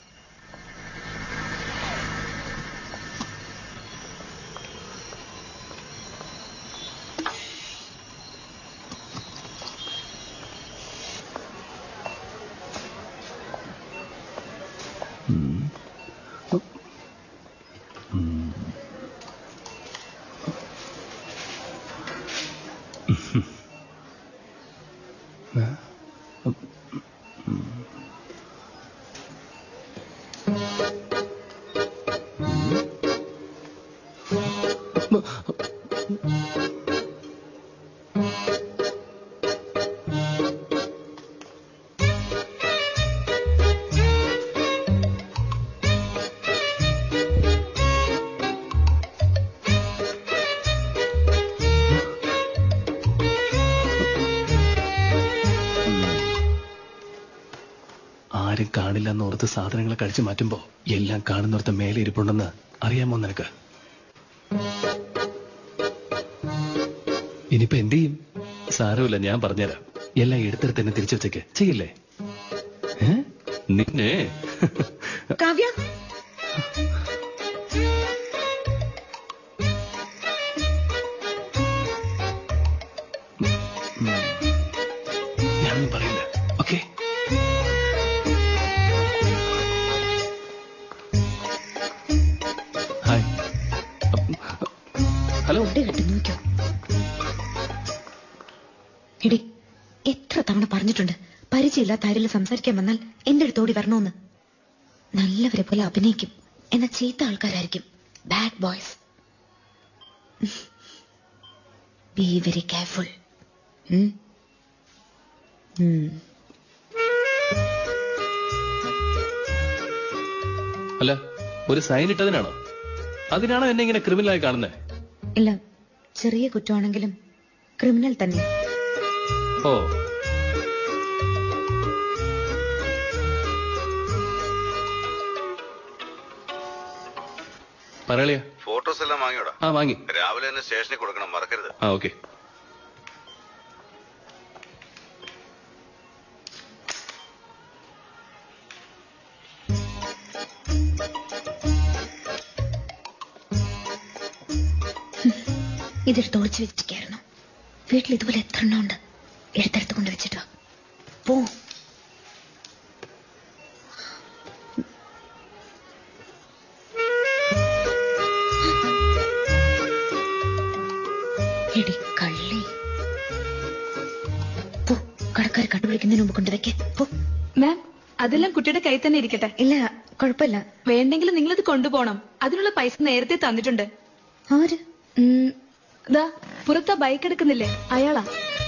ആരും കാണില്ല എന്ന് ഓർത്ത് സാധനങ്ങളെ കഴിച്ചു മാറ്റുമ്പോ എല്ലാം കാണുന്നോർത്ത് മേലെ ഇരിപ്പുണ്ടെന്ന് അറിയാമോ നിനക്ക് ഇനിയിപ്പോ എന്ത് ചെയ്യും സാരമില്ല ഞാൻ പറഞ്ഞുതരാം എല്ലാം എടുത്തെടുത്ത് തന്നെ തിരിച്ചു വെച്ചേക്ക് ചെയ്യില്ലേ ഏ? നിന്നെ കാവ്യ ഞാനൊന്നും പറയില്ല ഓക്കെ ഹായ് ഹലോ കിട്ടി നോക്കോ എടി എത്ര തവണ പറഞ്ഞിട്ടുണ്ട് പരിചയമില്ലാത്ത ആരിൽ സംസാരിക്കാൻ വന്നാൽ എന്റെ അടുത്തോടി വരണോന്ന് നല്ലവരെ പോലെ അഭിനയിക്കും എന്ന ചീത്ത ആൾക്കാരായിരിക്കും bad boys be very careful അല്ല ഒരു സൈൻ ഇട്ടതിനാണോ അതിനാണോ എന്നെ ഇങ്ങനെ ക്രിമിനലായി കാണുന്നത് ഇല്ല ചെറിയ കുറ്റമാണെങ്കിലും ക്രിമിനൽ തന്നെ ഓ പറയളിയാ ഫോട്ടോസ് എല്ലാം വാങ്ങിയോടാ ആ വാങ്ങി രാവിലെ തന്നെ സ്റ്റേഷനിൽ കൊടുക്കണം മറക്കരുത് ആ ഓക്കെ ഇതെടുത്ത് ഒളിച്ചു വെച്ചിരിക്കായിരുന്നു വീട്ടിൽ ഇതുപോലെ എത്ര എണ്ണം ഉണ്ട് എടുത്തെടുത്ത് കൊണ്ട് വെച്ചിട്ടോ പോ എടി കള്ളി പോ കടക്കാർ കണ്ടുപിടിക്കുന്നതിന് മുമ്പ് കൊണ്ടുവയ്ക്ക് പോ മാം അതെല്ലാം കുട്ടിയുടെ കയ്യിൽ തന്നെ ഇരിക്കട്ടെ ഇല്ല കുഴപ്പമില്ല വേണ്ടെങ്കിൽ നിങ്ങളിത് കൊണ്ടുപോകണം അതിനുള്ള പൈസ നേരത്തെ തന്നിട്ടുണ്ട് ആര് ദാ പുറത്താ ബൈക്ക് എടുക്കുന്നില്ലേ അയാളാ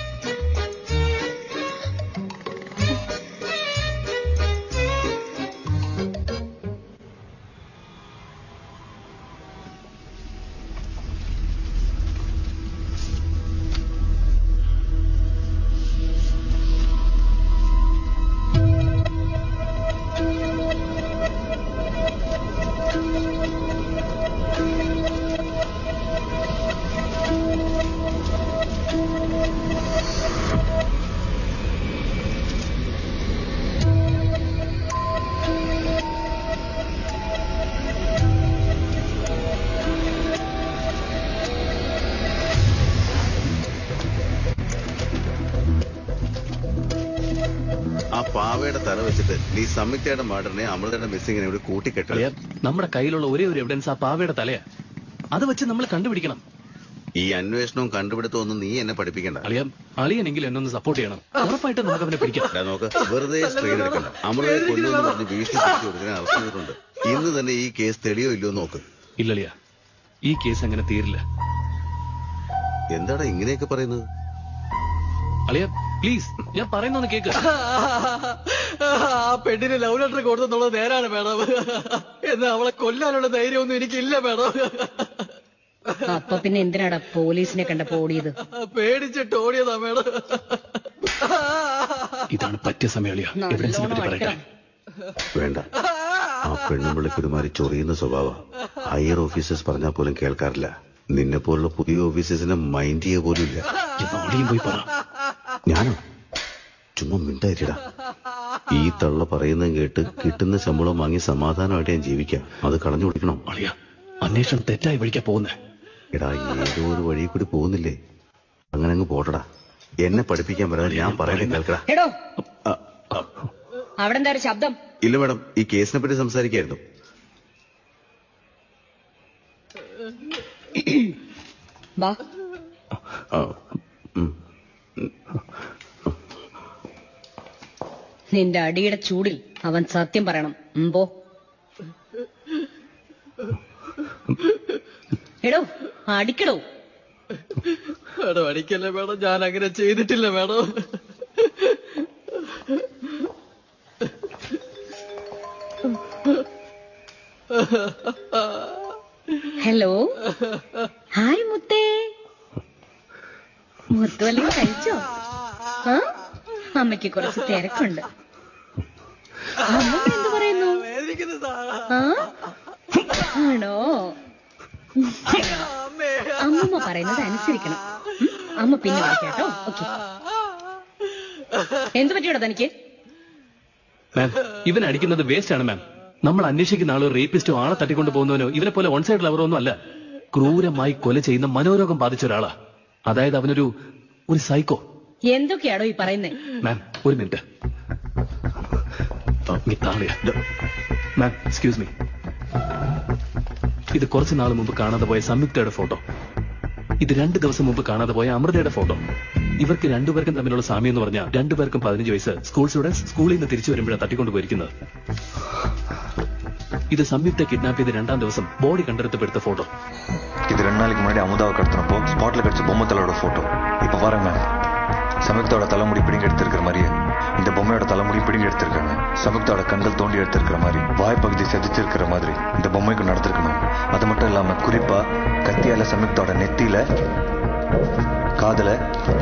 ആ പാവയുടെ തല വെച്ചിട്ട് നീ സംയുക്തയുടെ മർഡറിനെ അമൃതയുടെ മിസ്സിങ്ങിനെ ഇവിടെ കൂട്ടിക്കെട്ട അളിയാ നമ്മുടെ കയ്യിലുള്ള ഒരേ ഒരു എവിഡൻസ് ആ പാവയുടെ തലയാ അത് വെച്ച് നമ്മൾ കണ്ടുപിടിക്കണം ഈ അന്വേഷണവും കണ്ടുപിടുത്തവും ഒന്നും നീ എന്നെ പഠിപ്പിക്കണ്ട അളിയാ അളിയനെങ്കിലും എന്നെ ഒന്ന് സപ്പോർട്ട് ചെയ്യണം ഉറപ്പായിട്ട് നമുക്ക് അവനെ പിടിക്കാം എടാ നോക്ക് വെറുതെ സ്ക്രീൻ എടുക്കണ്ട അമൃതയെ കൊല്ലുമെന്ന് പറഞ്ഞ് ഭീഷണിപ്പെടുത്തി കൊടുക്കാൻ അറസ്റ്റ് ചെയ്തിട്ടുണ്ട് ഇന്ന് തന്നെ ഈ കേസ് തെളിയോ ഇല്ലയോ നോക്ക് ഇല്ലളിയാ ഈ കേസ് അങ്ങനെ തീരില്ല എന്താടാ ഇങ്ങനെയൊക്കെ പറയുന്നത് അളിയ പ്ലീസ് ഞാൻ പറയുന്നൊന്ന് കേക്ക് ആ പെണ്ണിന് ലവ് ലെറ്റർ കൊടുത്തെന്നുള്ളത് നേരാണ് മേഡം എന്നാ അവളെ കൊല്ലാനുള്ള ധൈര്യമൊന്നും എനിക്കില്ല മേഡം അപ്പൊ പിന്നെ എന്തിനാടാ പോലീസിനെ കണ്ടപ്പോ ഓടിയത് പേടിച്ചിട്ട് ഓടിയതാ മേഡം ഇതാണ് പറ്റിയ സമയളിയ എവിഡൻസിനെ പറ്റി പറയട്ടെ വേണ്ട ആ പെണ്ണുമ്പിളിക്ക് ഒരുമാതിരി ചൊറിയുന്ന സ്വഭാവ ഹയർ ഓഫീസേഴ്സ് പറഞ്ഞാൽ പോലും കേൾക്കാറില്ല നിന്നെ പോലുള്ള പുതിയ ഓഫീസേഴ്സിനെ മൈൻഡ് ചെയ്യുക പോലും ഇല്ല അവിടെയും പോയി പറ ഞാനോ ചുമ്മാ മിണ്ടായിരിടാ ഈ തള്ള പറയുന്നതും കേട്ട് കിട്ടുന്ന ശമ്പളം വാങ്ങി സമാധാനമായിട്ട് ഞാൻ ജീവിക്കാം അത് കളഞ്ഞു കൊടുക്കണം അളിയ അന്വേഷണം തെറ്റായി വഴിക്കാ പോകുന്നേ എടാ ഏതോ ഒരു വഴി കൂടി പോകുന്നില്ലേ അങ്ങനെ അങ്ങ് പോട്ടടാ എന്നെ പഠിപ്പിക്കാൻ വരാതെ ഞാൻ പറയുന്നത് കേൾക്കടാ എടോ അവിടെ എന്താ ഒരു ശബ്ദം ഇല്ല മാഡം ഈ കേസിനെ പറ്റി സംസാരിക്കായിരുന്നു വാ ആ, ഉം. നിന്റെ അടിയുടെ ചൂടിൽ അവൻ സത്യം പറയണം ഉം, പോ എടോ അടിക്കടോ മേഡം അടിക്കല്ലേ മേഡം ഞാൻ അങ്ങനെ ചെയ്തിട്ടില്ല മേഡം ഹലോ ഹായ് മുത്തേ മുത്തു വല്ലതും കഴിച്ചോ ആ അമ്മയ്ക്ക് കുറച്ച് തിരക്കുണ്ട് അമ്മ എന്ത് പറയുന്നു ആ? ആണോ അമ്മമ്മ പറയുന്നത് അനുസരിക്കണം ഉം? അമ്മ പിന്നെ വിളിക്കാട്ടോ ഓക്കെ എന്ത് പറ്റിയോടാ തനിക്ക് മാം ഇവൻ അടിക്കുന്നത് വേസ്റ്റ് ആണ് മാം നമ്മൾ അന്വേഷിക്കുന്ന ആളോ റേപ്പിസ്റ്റോ ആളെ തട്ടിക്കൊണ്ട് പോകുന്നവനോ ഇവനെ പോലെ വൺ സൈഡ് ലവറോ ഒന്നും അല്ല ക്രൂരമായി കൊല ചെയ്യുന്ന മനോരോഗം ബാധിച്ച ഒരാളാ അതായത് അവനൊരു ഒരു സൈക്കോ എന്തൊക്കെയാടോ ഈ പറയുന്നേ മാം ഒരു മിനിറ്റ് മാം എക്സ്ക്യൂസ് മീ ഇത് കുറച്ച് നാൾ മുമ്പ് കാണാതെ പോയ സംയുക്തയുടെ ഫോട്ടോ ഇത് രണ്ട് ദിവസം മുമ്പ് കാണാതെ പോയ അമൃതയുടെ ഫോട്ടോ ഇവർക്ക് രണ്ടുപേർക്കും തമ്മിലുള്ള സാമ്യം എന്ന് പറഞ്ഞാൽ രണ്ടുപേർക്കും പതിനഞ്ച് വയസ്സ് സ്കൂൾ സ്റ്റുഡൻസ് സ്കൂളിൽ നിന്ന് തിരിച്ചു വരുമ്പോഴാണ് തട്ടിക്കൊണ്ട് പോയിരിക്കുന്നത് ഇത് സംയുക്ത കിഡ്നാപ്പ് ചെയ്ത് രണ്ടാം ദിവസം ബോഡി കണ്ടെടുത്തപ്പെടുത്ത ഫോട്ടോ இது ரெண்டு நாளைக்கு முன்னாடி அமுதாவை கடத்தினப்போ ஸ்பாட்ல கிடைச்ச பொம்மை தலையோட போட்டோ இப்ப வரேன் மேம் சமயுக்தாவோட தலைமுடி பிடிங்கி எடுத்திருக்கிற மாதிரியே இந்த பொம்மையோட தலைமுடி பிடிங்கி எடுத்திருக்காங்க சமயுக்தாவோட கண்கள் தோண்டி எடுத்திருக்கிற மாதிரி வாய்ப்பகுதி செதுச்சிருக்கிற மாதிரி இந்த பொம்மைக்கு நடந்திருக்கு மேம் அது மட்டும் இல்லாம குறிப்பா கத்தியால சமயுக்தாவோட நெத்தியில காதுல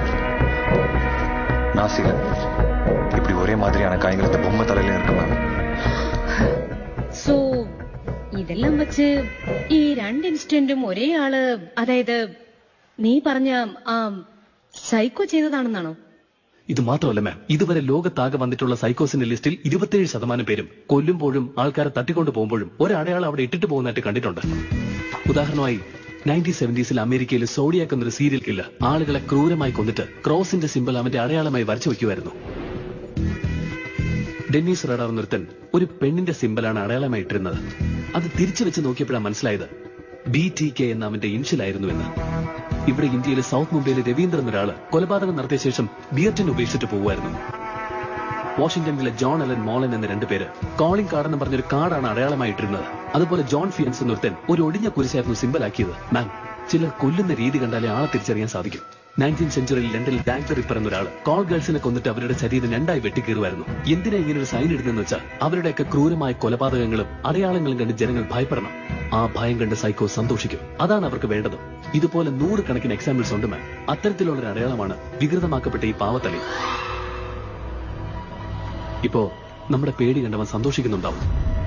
நாசில இப்படி ஒரே மாதிரியான காயங்கள் இந்த பொம்மை தலையில இருக்கு மேம் സോ ഇതെല്ലാം വെച്ച് ഈ രണ്ട് ഇൻസിഡന്റും ഒരേ ആള് അതായത് നീ പറഞ്ഞ ആ സൈക്കോ ചെയ്തതാണെന്നാണോ ഇത് മാത്രമല്ല മാം ഇതുവരെ ലോകത്താകെ വന്നിട്ടുള്ള സൈക്കോസിന്റെ ലിസ്റ്റിൽ ഇരുപത്തിയേഴ് ശതമാനം പേരും കൊല്ലുമ്പോഴും ആൾക്കാരെ തട്ടിക്കൊണ്ടു പോകുമ്പോഴും ഒരടയാളം അവിടെ ഇട്ടിട്ട് പോകുന്നതായിട്ട് കണ്ടിട്ടുണ്ട് ഉദാഹരണമായി നയൻറ്റീൻ സെവന്റീസിൽ അമേരിക്കയിൽ സോഡിയാക്ക് എന്നൊരു സീരിയൽ കില്ലർ ആളുകളെ ക്രൂരമായി കൊന്നിട്ട് ക്രോസിന്റെ സിമ്പിൾ അവന്റെ അടയാളമായി വരച്ചു വയ്ക്കുമായിരുന്നു ഡെന്നീസ് റഡാർ നിർത്തൻ ഒരു പെണ്ണിന്റെ സിമ്പലാണ് അടയാളമായി ഇട്ടിരുന്നത് അത് തിരിച്ചു വെച്ച് നോക്കിയപ്പോഴാണ് മനസ്സിലായത് ബി ടി കെ എന്ന അവന്റെ ഇൻഷ്യലായിരുന്നു എന്ന് ഇവിടെ ഇന്ത്യയിലെ സൗത്ത് മുംബൈയിലെ രവീന്ദ്രൻ എന്നൊരാള് കൊലപാതകം നടത്തിയ ശേഷം ബിയർട്ടൻ ഉപേക്ഷിച്ചിട്ട് പോകുമായിരുന്നു വാഷിംഗ്ടണിലെ ജോൺ അലൻ മോളൻ എന്ന രണ്ടുപേര് കോളിംഗ് കാർഡ് എന്ന് പറഞ്ഞൊരു കാർഡാണ് അടയാളമായിട്ടിരുന്നത് അതുപോലെ ജോൺ ഫിയൻസ് എന്നൊരുത്തൻ ഒരു ഒടിഞ്ഞ കുരിശായിരുന്നു സിമ്പലാക്കിയത് മാം ചിലർ കൊല്ലുന്ന രീതി കണ്ടാലേ ആളെ തിരിച്ചറിയാൻ സാധിക്കും നയൻറ്റീൻ സെഞ്ചുറിയിൽ ലണ്ടനിൽ ഡാങ്ക് റിപ്പർ എന്നൊരാൾ കോൾ ഗേൾസിനെ കൊന്നിട്ട് അവരുടെ ശരീരം രണ്ടായി വെട്ടിക്കീറുമായിരുന്നു എന്തിനാ ഇങ്ങനെ ഒരു സൈൻ ഇടുന്നെന്ന് വെച്ചാൽ അവരുടെയൊക്കെ ക്രൂരമായ കൊലപാതകങ്ങളും അടയാളങ്ങളും കണ്ട് ജനങ്ങൾ ഭയപ്പെടണം ആ ഭയം കണ്ട് സൈക്കോ സന്തോഷിക്കും അതാണ് അവർക്ക് വേണ്ടത് ഇതുപോലെ നൂറുകണക്കിന് എക്സാമ്പിൾസ് ഉണ്ട് മാം അത്തരത്തിലുള്ള ഒരു അടയാളമാണ് വികൃതമാക്കപ്പെട്ട ഈ പാവത്തലി ഇപ്പോ നമ്മുടെ പേടി കണ്ടവൻ സന്തോഷിക്കുന്നുണ്ടാവും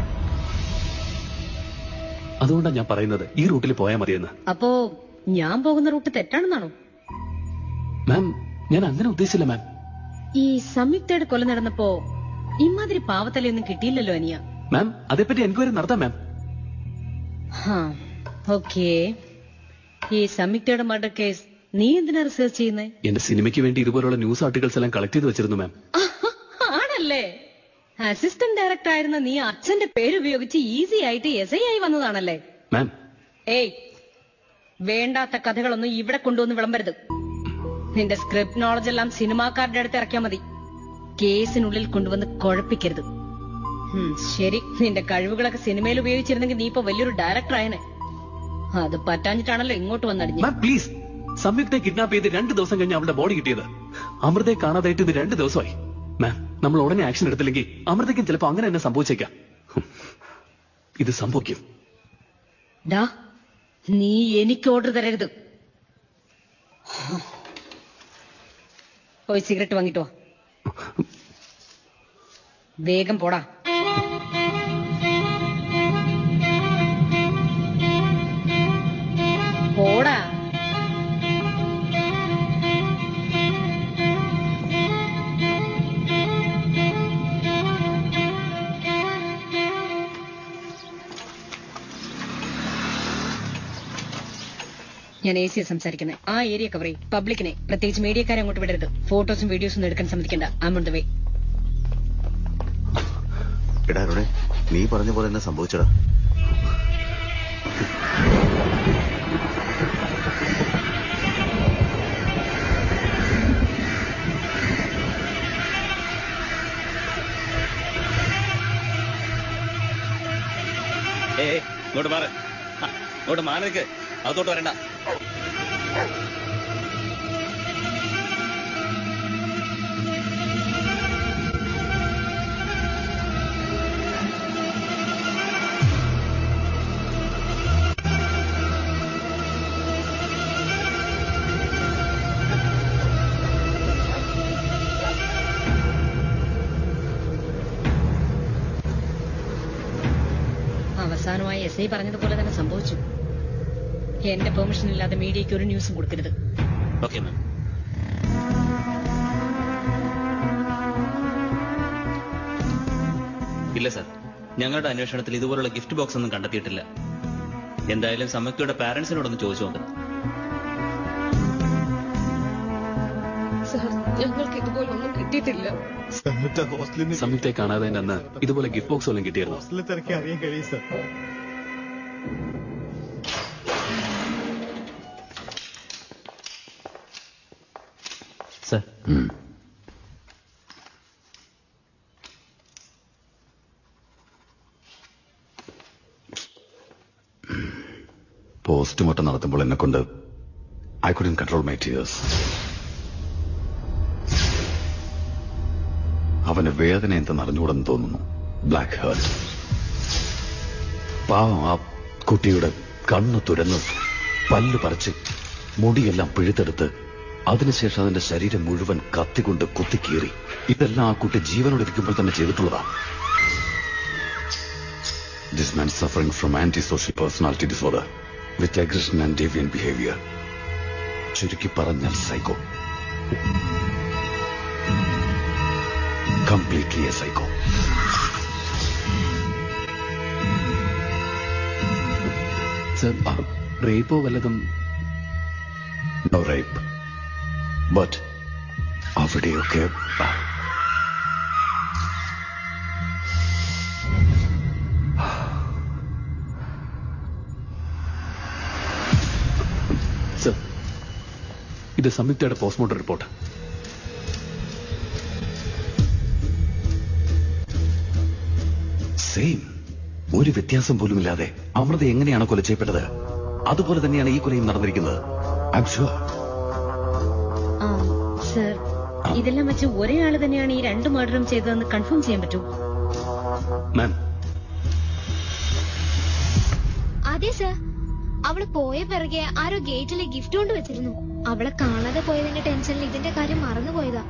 അതുകൊണ്ടാണ് ഞാൻ പറയുന്നത് ഈ റൂട്ടിൽ പോയാൽ മതിയെന്ന് അപ്പോ ഞാൻ പോകുന്ന റൂട്ട് തെറ്റാണെന്നാണോ മാം ഞാൻ അങ്ങനെ ഉദ്ദേശിച്ചില്ല മാം ഈ സംയുക്തയുടെ കൊല നടന്നപ്പോ ഇമാതിരി പാവത്തലയൊന്നും കിട്ടിയില്ലല്ലോ അനിയ മാം അതേപ്പറ്റി എൻക്വയറി നടത്താം മാം ഹാ ഓക്കേ ഈ സംയുക്തയുടെ മർഡർ കേസ് നീ എന്തിനാ റിസർച്ച് ചെയ്യുന്നേ എന്റെ സിനിമയ്ക്ക് വേണ്ടി ഇതുപോലുള്ള ന്യൂസ് ആർട്ടിക്കിൾസ് എല്ലാം കളക്ട് ചെയ്ത് വെച്ചിരുന്നു മാം ആണല്ലേ അസിസ്റ്റന്റ് ഡയറക്ടർ ആയിരുന്ന നീ അച്ഛന്റെ പേര് ഉപയോഗിച്ച് ഈസി ആയിട്ട് എസ് ഐ ആയി വന്നതാണല്ലേ മാം ഏയ് വേണ്ടാത്ത കഥകളൊന്നും ഇവിടെ കൊണ്ടുവന്ന് വിളമ്പരുത് നിന്റെ സ്ക്രിപ്റ്റ് നോളജ് എല്ലാം സിനിമാക്കാരുടെ അടുത്ത് ഇറക്കിയാൽ മതി കേസിനുള്ളിൽ കൊണ്ടുവന്ന് കുഴപ്പിക്കരുത് ഉം, ശരി നിന്റെ കഴിവുകളൊക്കെ സിനിമയിൽ ഉപയോഗിച്ചിരുന്നെങ്കിൽ നീ ഇപ്പൊ വലിയൊരു ഡയറക്ടർ ആയനെ അത് പറ്റാഞ്ഞിട്ടാണല്ലോ ഇങ്ങോട്ട് വന്നടിഞ്ഞു മാം പ്ലീസ് സംയുക്തെ കിഡ്നാപ്പ് ചെയ്ത് രണ്ട് ദിവസം കഴിഞ്ഞ് അവളുടെ ബോഡി കിട്ടിയത് അമൃതയെ കാണാതായിട്ട് ഇത് രണ്ട് ദിവസമായി മാം നമ്മൾ ഉടനെ ആക്ഷൻ എടുത്തില്ലെങ്കിൽ അമൃതയ്ക്കും ചിലപ്പോൾ അങ്ങനെ തന്നെ സംഭവിച്ചേക്കാം ഹും. ഇത് സംഭവിക്കും ഡാ നീ എനിക്ക് ഓർഡർ തരരുത് പോയി സിഗരറ്റ് വാങ്ങിട്ടോ വേഗം പോടാ പോടാ ഞാൻ എ സിയെ സംസാരിക്കുന്നത് ആ ഏരിയ കവർ ചെയ്യും പബ്ലിക്കിനെ പ്രത്യേകിച്ച് മീഡിയക്കാരെ അങ്ങോട്ട് വിടരുത് ഫോട്ടോസും വീഡിയോസും ഒന്നും എടുക്കാൻ സമ്മതിക്കണ്ട ഐ ഓൺ ദ വേ എടാ അരുണേ നീ പറഞ്ഞ പോലെ തന്നെ സംഭവിച്ചടാ ഏ ഇങ്ങോട്ട് മാറ് ആ, ഇങ്ങോട്ട് മാറി നിൽക്ക് അകത്തോട്ട് വരണ്ട അവസാനമായി എസ് ഐ പറഞ്ഞതുപോലെ തന്നെ സംഭവിച്ചു എന്റെ പെർമിഷൻ ഇല്ലാതെ മീഡിയയ്ക്ക് ഒരു ന്യൂസും കൊടുക്കരുത് ഓക്കെ മാം ഇല്ല സാർ ഞങ്ങളുടെ അന്വേഷണത്തിൽ ഇതുപോലുള്ള ഗിഫ്റ്റ് ബോക്സ് ഒന്നും കണ്ടെത്തിയിട്ടില്ല എന്തായാലും സമക്തിയുടെ പാരന്റ്സിനോടൊന്ന് ചോദിച്ചു നോക്കാം സാർ ഞങ്ങൾക്ക് ഇതുപോലെ ഒന്നും കിട്ടിയിട്ടില്ല സംയുക്തയെ കാണാതെ അന്ന് ഇതുപോലെ ഗിഫ്റ്റ് ബോക്സ് വല്ലതും കിട്ടിയിരുന്നു തിരക്കി അറിയാൻ കഴിയും സർ സാർ പോസ്റ്റ്മോർട്ടം നടത്തുമ്പോൾ എന്നെ കൊണ്ട് I couldn't control my tears അവന് വേദന എന്തെന്ന് അറിഞ്ഞുകൂടെന്ന് തോന്നുന്നു ബ്ലാക്ക് ഹേർട്ട് പാവം ആ കുട്ടിയുടെ കണ്ണ് തുരന്ന് പല്ല് പറിച്ച് മുടിയെല്ലാം പിഴുത്തെടുത്ത് അതിനുശേഷം അതിന്റെ ശരീരം മുഴുവൻ കത്തിക്കൊണ്ട് കുത്തിക്കീറി ഇതെല്ലാം ആ കുട്ടി ജീവനോട് ഇരിക്കുമ്പോൾ തന്നെ ചെയ്തിട്ടുള്ളതാ this man suffering from anti social personality disorder with aggression and deviant behaviour ചുരുക്കി പറഞ്ഞാൽ psycho completely a psycho sir റേപ്പോ വല്ലതും നോ റേപ്പ് ബട്ട് അവിടെയൊക്കെ സർ ഇത് സംയുക്തയുടെ പോസ്റ്റ്മോർട്ടം റിപ്പോർട്ട് സെയിം ഒരു വ്യത്യാസം പോലുമില്ലാതെ അമൃത എങ്ങനെയാണ് കൊല ചെയ്യപ്പെട്ടത് അതുപോലെ തന്നെയാണ് ഈ കൊലയും നടന്നിരിക്കുന്നത് ഐ എം ഷുവർ സർ ഇതെല്ലാം വെച്ച് ഒരേ ആള് തന്നെയാണ് ഈ രണ്ട് മർഡറും ചെയ്തതെന്ന് കൺഫേം ചെയ്യാൻ പറ്റൂ മാം അതെ സർ അവള് പോയ പിറകെ ആരോ ഗേറ്റിലെ ഗിഫ്റ്റ് കൊണ്ട് വെച്ചിരുന്നു അവളെ കാണാതെ പോയതിന്റെ ടെൻഷനിൽ ഇതിന്റെ കാര്യം മറന്നുപോയതാ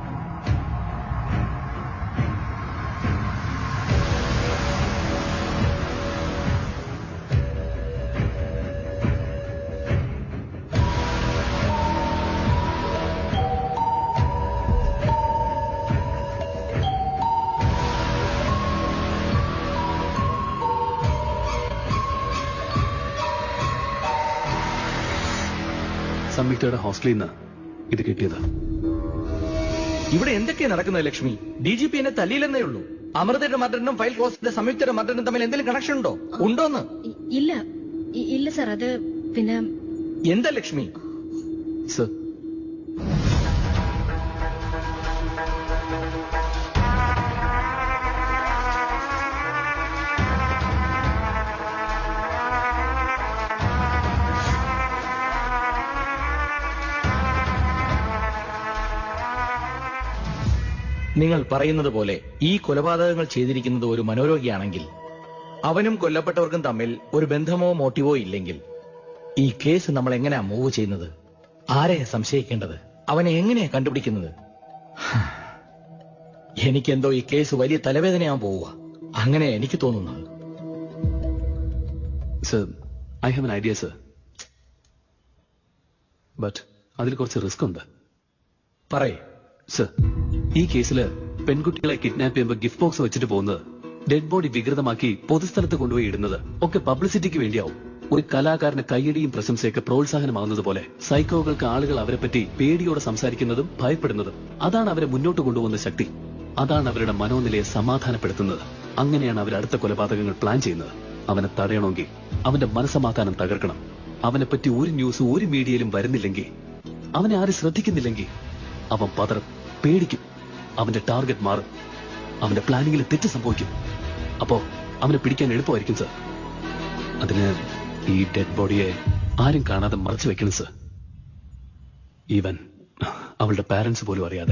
സംയുക്തയുടെ ഹോസ്റ്റലിൽ നിന്ന് ഇത് കിട്ടിയത് ഇവിടെ എന്തൊക്കെയാ നടക്കുന്നത് ലക്ഷ്മി ഡി ജി പി എന്നെ തല്ലിയില്ലെന്നേ ഉള്ളൂ അമൃതയുടെ മർഡറിനും ഫയൽ ക്ലോസിന്റെ സംയുക്തയുടെ മർഡറിനും തമ്മിൽ എന്തെങ്കിലും കണക്ഷൻ ഉണ്ടോ ഉണ്ടോന്ന് ഇല്ല ഇ- ഇല്ല സർ അത് പിന്നെ എന്താ ലക്ഷ്മി സർ നിങ്ങൾ പറയുന്നത് പോലെ ഈ കൊലപാതകങ്ങൾ ചെയ്തിരിക്കുന്നത് ഒരു മനോരോഗിയാണെങ്കിൽ അവനും കൊല്ലപ്പെട്ടവർക്കും തമ്മിൽ ഒരു ബന്ധമോ മോട്ടീവോ ഇല്ലെങ്കിൽ ഈ കേസ് നമ്മൾ എങ്ങനെയാ മൂവ് ചെയ്യുന്നത് ആരെയാ സംശയിക്കേണ്ടത് അവനെ എങ്ങനെയാ കണ്ടുപിടിക്കുന്നത് ഹാ. എനിക്കെന്തോ ഈ കേസ് വലിയ തലവേദനയാവാൻ പോവുക അങ്ങനെ എനിക്ക് തോന്നുന്നത് sir I have an idea sir but അതിൽ കുറച്ച് റിസ്ക് ഉണ്ട് പറയേ സർ ഈ കേസിൽ പെൺകുട്ടികളെ കിഡ്നാപ്പ് ചെയ്യുമ്പോൾ ഗിഫ്റ്റ് ബോക്സ് വെച്ചിട്ട് പോകുന്നത് ഡെഡ് ബോഡി വികൃതമാക്കി പൊതുസ്ഥലത്ത് കൊണ്ടുപോയി ഇടുന്നത് ഒക്കെ പബ്ലിസിറ്റിക്ക് വേണ്ടിയാവും ഒരു കലാകാരന് കയ്യടിയും പ്രശംസയൊക്കെ പ്രോത്സാഹനമാകുന്നത് പോലെ സൈക്കോകൾക്ക് ആളുകൾ അവരെ പറ്റി പേടിയോടെ സംസാരിക്കുന്നതും ഭയപ്പെടുന്നതും അതാണ് അവരെ മുന്നോട്ട് കൊണ്ടുപോകുന്ന ശക്തി അതാണ് അവരുടെ മനോനിലയെ സമാധാനപ്പെടുത്തുന്നത് അങ്ങനെയാണ് അവർ അടുത്ത കൊലപാതകങ്ങൾ പ്ലാൻ ചെയ്യുന്നത് അവനെ തടയണമെങ്കിൽ അവന്റെ മനസമാധാനം തകർക്കണം അവനെ പറ്റി ഒരു ന്യൂസ് ഒരു മീഡിയയിലും വരുന്നില്ലെങ്കിൽ അവനെ ആരും ശ്രദ്ധിക്കുന്നില്ലെങ്കിൽ അവൻ പതറും പേടിക്കും അവന്റെ ടാർഗറ്റ് മാറും അവന്റെ പ്ലാനിങ്ങിൽ തെറ്റ് സംഭവിക്കും അപ്പോ അവനെ പിടിക്കാൻ എളുപ്പമായിരിക്കും സർ അതിന് ഈ ഡെഡ് ബോഡിയെ ആരും കാണാതെ മറച്ചു വെക്കണം സർ ഈവൻ അവളുടെ പാരന്റ്സ് പോലും അറിയാതെ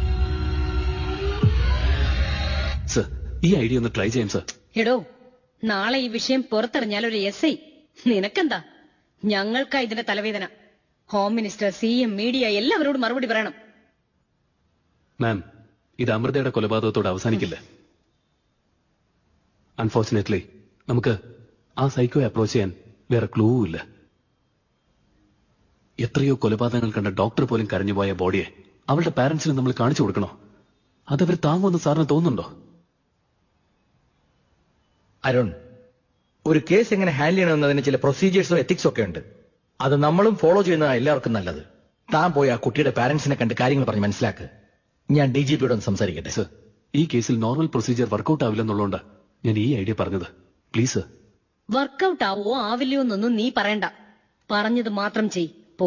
സർ ഈ ഐഡിയ ഒന്ന് ട്രൈ ചെയ്യാം സർ എടോ നാളെ ഈ വിഷയം പുറത്തെറിഞ്ഞാൽ ഒരു എസ് ഐ നിനക്കെന്താ ഞങ്ങൾക്കാ ഇതിന്റെ തലവേദന home minister C M media എല്ലാവരോടും മറുപടി പറയണം മാം ഇത് അമൃതയുടെ കൊലപാതകത്തോട് അവസാനിക്കില്ല അൺഫോർച്ചുനേറ്റ്ലി നമുക്ക് ആ സൈക്കോയെ അപ്രോച്ച് ചെയ്യാൻ വേറെ ക്ലൂ ഇല്ല എത്രയോ കൊലപാതകങ്ങൾ കണ്ട ഡോക്ടർ പോലും കരഞ്ഞുപോയ ബോഡിയെ അവളുടെ പാരന്റ്സിന് നമ്മൾ കാണിച്ചു കൊടുക്കണോ അതവർ താങ്ങുമെന്ന് സാറിന് തോന്നുന്നുണ്ടോ അരുൺ ഒരു കേസ് എങ്ങനെ ഹാൻഡിൽ ചെയ്യണമെന്നതിന് ചില പ്രൊസീജിയേഴ്സും എത്തിക്സും ഒക്കെ ഉണ്ട് അത് നമ്മളും ഫോളോ ചെയ്യുന്നതാണ് എല്ലാവർക്കും നല്ലത് താൻ പോയി ആ കുട്ടിയുടെ പാരന്റ്സിനെ കണ്ട് കാര്യങ്ങൾ പറഞ്ഞ് മനസ്സിലാക്ക് ഞാൻ ഡി ജി പിയോട് ഒന്ന് സംസാരിക്കട്ടെ സർ ഈ കേസിൽ നോർമൽ പ്രൊസീജിയർ വർക്കൗട്ട് ആവില്ലെന്നുള്ളതുകൊണ്ട് ഞാൻ ഈ ഐഡിയ പറഞ്ഞത് പ്ലീസ് സർ വർക്കൗട്ട് ആവോ ആവില്ലയോ എന്നൊന്നും നീ പറയണ്ട പറഞ്ഞത് മാത്രം ചെയ് പോ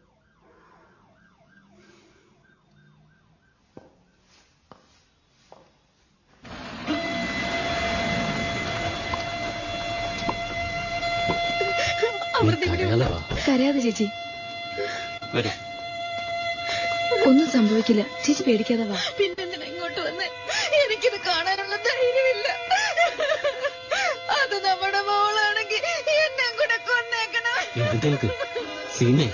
കരയാതെ ചേച്ചി വരും ഒന്നും സംഭവിക്കില്ല ചേച്ചി പേടിക്കാതെ വാ പിന്നെന്തിനാ ഇങ്ങോട്ട് വന്ന് എനിക്കിത് കാണാനുള്ള ധൈര്യമില്ല അത് നമ്മുടെ മോളാണെങ്കിൽ എന്നെ കൂടെ കൊന്നേക്കണം എഴുതേക്ക് സീമേ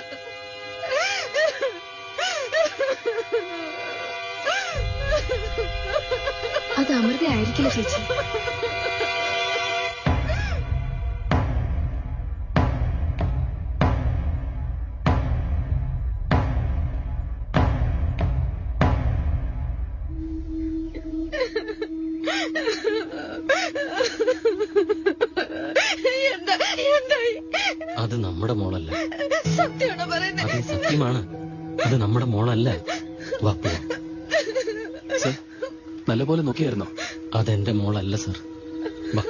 അത് അമൃത ആയിരിക്കില്ല ചേച്ചി എന്താ എന്തായി അത് നമ്മുടെ മോളല്ല സത്യമാണോ പറയുന്നത് അത് സത്യമാണ് അത് നമ്മുടെ മോളല്ല വാ പോവാം. സർ നല്ലപോലെ നോക്കിയായിരുന്നോ അതെന്റെ മോളല്ല സർ വാ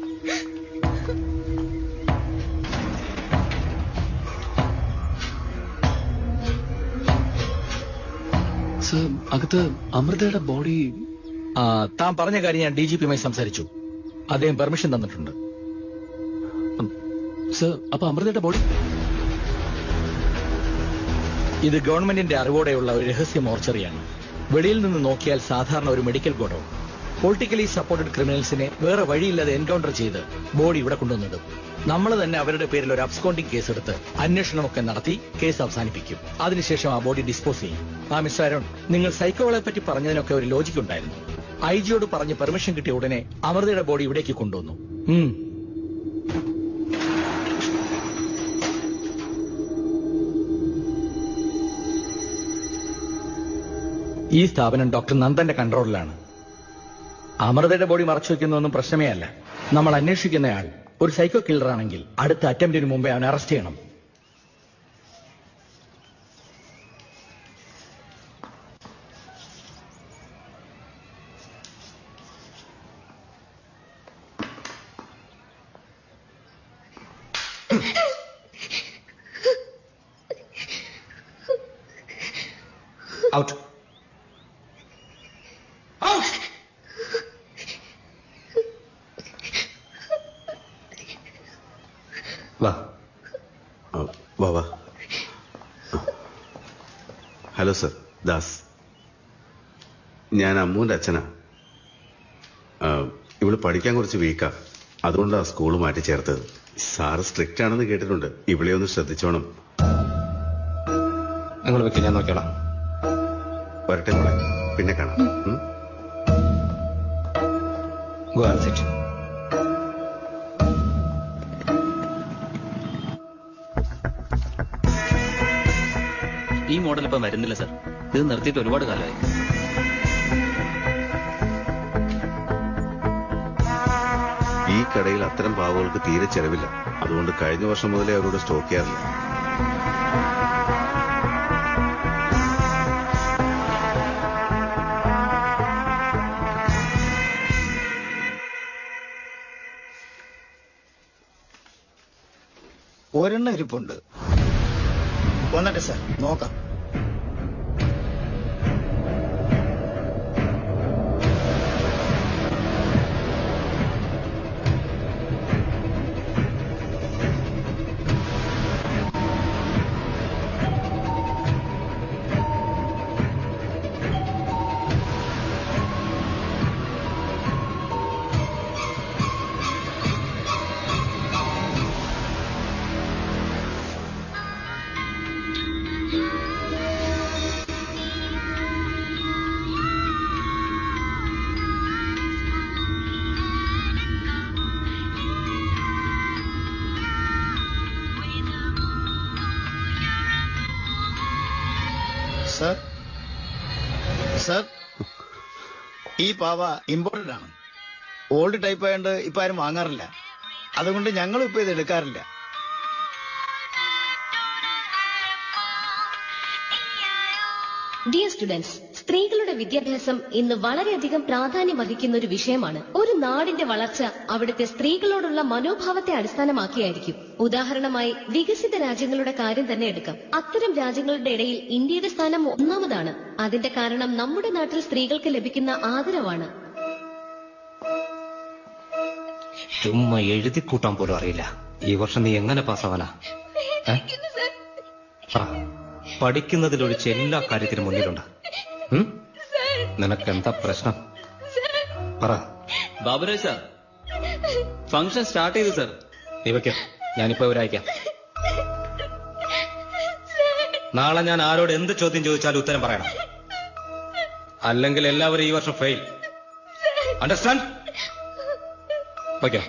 സർ അകത്ത് അമൃതയുടെ ബോഡി ആ, താൻ പറഞ്ഞ കാര്യം ഞാൻ ഡി ജി പിയുമായി സംസാരിച്ചു അദ്ദേഹം പെർമിഷൻ തന്നിട്ടുണ്ട് സർ അപ്പൊ അമൃതയുടെ ബോഡി ഇത് ഗവൺമെന്റിന്റെ അറിവോടെയുള്ള ഒരു രഹസ്യ മോർച്ചറിയാണ് വെളിയിൽ നിന്ന് നോക്കിയാൽ സാധാരണ ഒരു മെഡിക്കൽ ഗോഡൌൺ പൊളിറ്റിക്കലി സപ്പോർട്ടഡ് ക്രിമിനൽസിനെ വേറെ വഴിയില്ലാതെ എൻകൗണ്ടർ ചെയ്ത് ബോഡി ഇവിടെ കൊണ്ടുവന്നിടും നമ്മൾ തന്നെ അവരുടെ പേരിൽ ഒരു അബ്സ്കോണ്ടിംഗ് കേസ് എടുത്ത് അന്വേഷണമൊക്കെ നടത്തി കേസ് അവസാനിപ്പിക്കും അതിനുശേഷം ആ ബോഡി ഡിസ്പോസ് ചെയ്യും ആ മിസ്റ്റർ അരുൺ നിങ്ങൾ സൈക്കോകളെ പറ്റി പറഞ്ഞതിനൊക്കെ ഒരു ലോജിക് ഉണ്ടായിരുന്നു ഐ ജിയോട് പറഞ്ഞ് പെർമിഷൻ കിട്ടിയ ഉടനെ അമൃതയുടെ ബോഡി ഇവിടേക്ക് കൊണ്ടുവന്നു ഉം. ഈ സ്ഥാപനം ഡോക്ടർ നന്ദന്റെ കൺട്രോളിലാണ് അമൃതയുടെ ബോഡി മറച്ചു വെക്കുന്നതൊന്നും പ്രശ്നമേ അല്ല നമ്മൾ അന്വേഷിക്കുന്നയാൾ ഒരു സൈക്കോ കില്ലർ ആണെങ്കിൽ അടുത്ത അറ്റംപ്റ്റിന് മുമ്പേ അവനെ അറസ്റ്റ് ചെയ്യണം ഔട്ട് വാ ആ, വാ വാ ഹലോ സർ ദാസ് ഞാൻ അമ്മുവിന്റെ അച്ഛനാ ആ, ഇവള് പഠിക്കാൻ കുറച്ച് വീക്കാ അതുകൊണ്ടാണ് സ്കൂൾ മാറ്റി ചേർത്തത് സാറ് സ്ട്രിക്റ്റ് ആണെന്ന് കേട്ടിട്ടുണ്ട് ഇവിടെ ഒന്ന് ശ്രദ്ധിച്ചോണം നിങ്ങൾ വെക്ക് ഞാൻ നോക്കിയോളാം വരട്ടെ മോളെ പിന്നെ കാണാം ഉം? ഗോ ആൻഡ് സിറ്റ് ഈ മോഡൽ ഇപ്പം വരുന്നില്ല സർ ഇത് നിർത്തിയിട്ട് ഒരുപാട് കാലമായി ഈ കടയിൽ അത്തരം പാവകൾക്ക് തീരെ ചെലവില്ല അതുകൊണ്ട് കഴിഞ്ഞ വർഷം മുതലേ അവരോട് സ്റ്റോക്ക് ചെയ്യാറില്ല ഒരെണ്ണം ഇരിപ്പുണ്ട് വന്നട്ടെ സാർ നോക്കാം സർ സർ ഈ പാവ ഇമ്പോർട്ടഡ് ആണ് ഓൾഡ് ടൈപ്പ് ആയതുകൊണ്ട് ഇപ്പൊ ആരും വാങ്ങാറില്ല അതുകൊണ്ട് ഞങ്ങളും ഇപ്പൊ ഇത് എടുക്കാറില്ല ഡിയർ സ്റ്റുഡൻസ് സ്ത്രീകളുടെ വിദ്യാഭ്യാസം ഇന്ന് വളരെയധികം പ്രാധാന്യം വഹിക്കുന്ന ഒരു വിഷയമാണ് ഒരു നാടിന്റെ വളർച്ച അവിടുത്തെ സ്ത്രീകളോടുള്ള മനോഭാവത്തെ അടിസ്ഥാനമാക്കിയായിരിക്കും ഉദാഹരണമായി വികസിത രാജ്യങ്ങളുടെ കാര്യം തന്നെ എടുക്കാം അത്തരം രാജ്യങ്ങളുടെ ഇടയിൽ ഇന്ത്യയുടെ സ്ഥാനം ഒന്നാമതാണ് അതിന്റെ കാരണം നമ്മുടെ നാട്ടിൽ സ്ത്രീകൾക്ക് ലഭിക്കുന്ന ആദരവാണ് ചുമ്മാ എഴുതി കൂട്ടാൻ പോലും അറിയില്ല ഈ വർഷം നീ എങ്ങനെ പാസ്സാവാനാ ഏ? പറ പഠിക്കുന്നതിലൊഴിച്ച് എല്ലാ കാര്യത്തിനും മുന്നിലുണ്ട് ഉം? നിനക്ക് എന്താ പ്രശ്നം പറ ബാബുരാജ് സാർ ഫംഗ്ഷൻ സ്റ്റാർട്ട് ചെയ്തു സാർ നീ വെക്കോ ഞാനിപ്പോ ഇവരയക്കാം നാളെ ഞാൻ ആരോട് എന്ത് ചോദ്യം ചോദിച്ചാലും ഉത്തരം പറയണം അല്ലെങ്കിൽ എല്ലാവരും ഈ വർഷം ഫെയിൽ അണ്ടർസ്റ്റാൻഡ് വയ്ക്കോ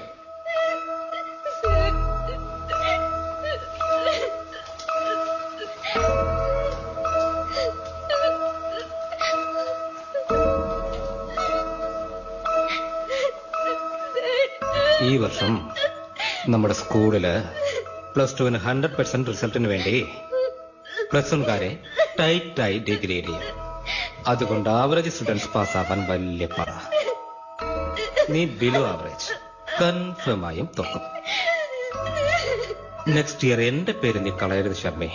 ഈ വർഷം നമ്മുടെ സ്കൂളില് പ്ലസ് ടുവിന് ഹൺഡ്രഡ് പെർസെന്റ് റിസൾട്ടിന് വേണ്ടി പ്ലസ് വൺകാരെ ടൈറ്റായി ഡിഗ്രേഡ് ചെയ്യും അതുകൊണ്ട് ആവറേജ് സ്റ്റുഡൻസ് പാസ്സാവാൻ വലിയ പറ നീ ബിലോ ആവറേജ് കൺഫേം ആയും തോക്കും നെക്സ്റ്റ് ഇയർ എന്റെ പേര് നീ കളയരുത് ശർമ്മേ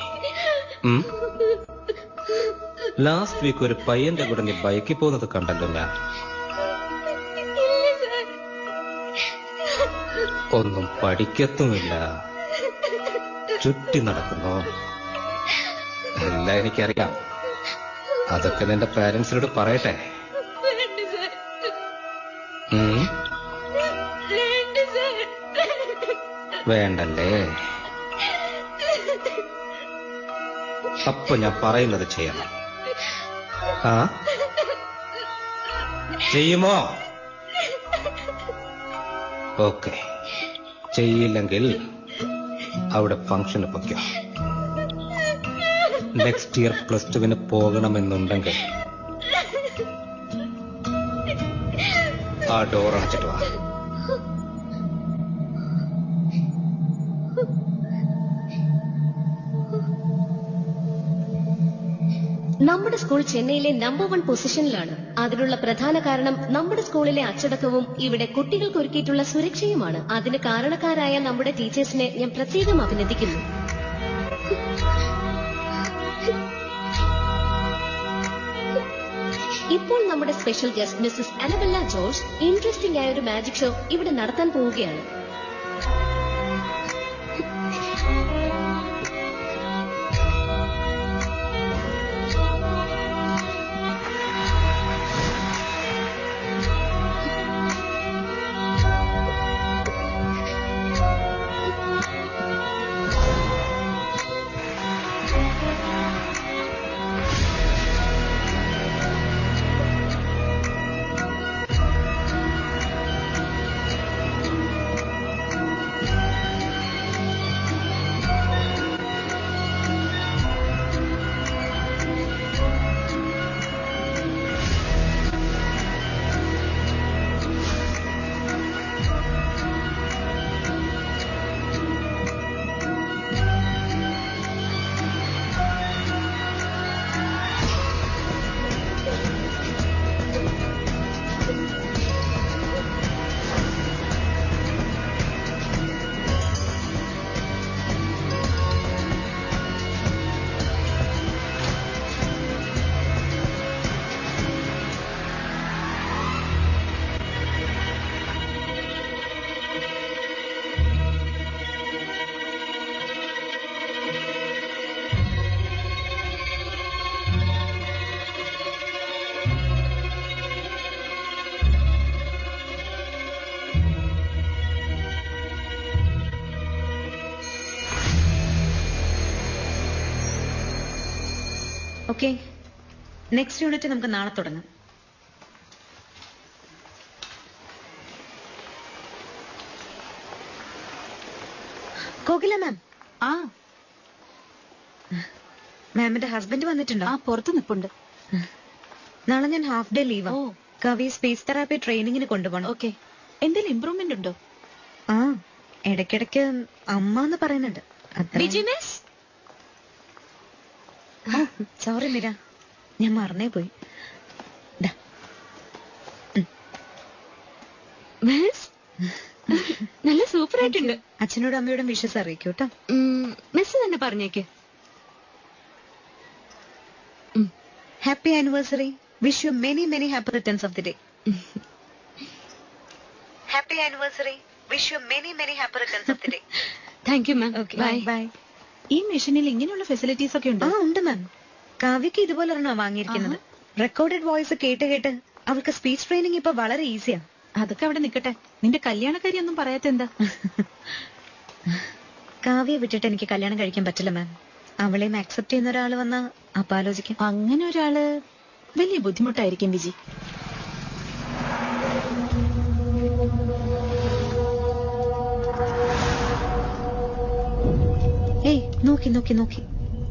ലാസ്റ്റ് വീക്ക് ഒരു പയ്യന്റെ കൂടെ നീ ബൈക്കിൽ പോകുന്നത് കണ്ടല്ലോ ഞാൻ ഒന്നും പഠിക്കത്തുമില്ല ചുറ്റി നടക്കുന്നു എല്ലാം എനിക്കറിയാം അതൊക്കെ നിന്റെ പാരന്റ്സിനോട് പറയട്ടെ ഉം? വേണ്ടല്ലേ അപ്പൊ ഞാൻ പറയുന്നത് ചെയ്യണം ആ ചെയ്യുമോ ഓക്കെ ചെയ്യില്ലെങ്കിൽ അവിടെ ഫംഗ്ഷന് പൊയ്ക്കോ നെക്സ്റ്റ് ഇയർ പ്ലസ് ടുവിന് പോകണമെന്നുണ്ടെങ്കിൽ ആ ഡോർ അടച്ചിട്ട് വാ നമ്മുടെ സ്കൂൾ ചെന്നൈയിലെ നമ്പർ വൺ പൊസിഷനിലാണ് അതിനുള്ള പ്രധാന കാരണം നമ്മുടെ സ്കൂളിലെ അച്ചടക്കവും ഇവിടെ കുട്ടികൾക്ക് ഒരുക്കിയിട്ടുള്ള സുരക്ഷയുമാണ് അതിന് കാരണക്കാരായ നമ്മുടെ ടീച്ചേഴ്സിനെ ഞാൻ പ്രത്യേകം അഭിനന്ദിക്കുന്നു ഇപ്പോൾ നമ്മുടെ special guest Mrs Annabella George interesting ആയ ഒരു മാജിക് ഷോ ഇവിടെ നടത്താൻ പോവുകയാണ് ഓക്കെ നെക്സ്റ്റ് യൂണിറ്റ് നമുക്ക് നാളെ തുടങ്ങാം കോകില മാം ആ മാമിന്റെ ഹസ്ബൻഡ് വന്നിട്ടുണ്ടോ ആ പുറത്ത് നിപ്പുണ്ട് നാളെ ഞാൻ ഹാഫ് ഡേ ലീവാ കവി സ്പേസ് തെറാപ്പി ട്രെയിനിങ്ങിന് കൊണ്ടുപോകണം ഓക്കെ എന്തെങ്കിലും ഇമ്പ്രൂവ്മെന്റ് ഉണ്ടോ ആ ഇടയ്ക്കിടയ്ക്ക് അമ്മ എന്ന് പറയുന്നുണ്ട് ബിജി മിസ് സോറി മീര ഞാൻ മറന്നേ പോയി ദാ. മിസ് നല്ല സൂപ്പർ ആയിട്ടുണ്ട് അച്ഛനോടും അമ്മയോടും വിഷസ് അറിയിക്കൂ കേട്ടോ മിസ് തന്നെ പറഞ്ഞേക്ക് happy anniversary wish you many many happy returns of the day happy anniversary wish you many many happy returns of the day thank you ma'am bye bye ഈ മെഷീനിൽ ഇങ്ങനെയുള്ള ഫെസിലിറ്റീസ് ഒക്കെ ഉണ്ടോ ആ ഉണ്ട് മാം കാവ്യക്ക് ഇതുപോലെ ഒരെണ്ണോ വാങ്ങിയിരിക്കുന്നത് റെക്കോർഡഡ് വോയിസ് കേട്ട് കേട്ട് അവൾക്ക് സ്പീച്ച് ട്രെയിനിങ് ഇപ്പൊ വളരെ ഈസിയാ അതൊക്കെ അവിടെ നിൽക്കട്ടെ നിന്റെ കല്യാണക്കാരി ഒന്നും പറയാത്ത എന്താ കാവ്യ വിട്ടിട്ട് എനിക്ക് കല്യാണം കഴിക്കാൻ പറ്റില്ല മാം അവളെയും ആക്സെപ്റ്റ് ചെയ്യുന്ന ഒരാൾ വന്നാ അപ്പൊ ആലോചിക്കാം അങ്ങനെ ഒരാള് വലിയ ബുദ്ധിമുട്ടായിരിക്കും വിജി ഏയ് നോക്കി നോക്കി നോക്കി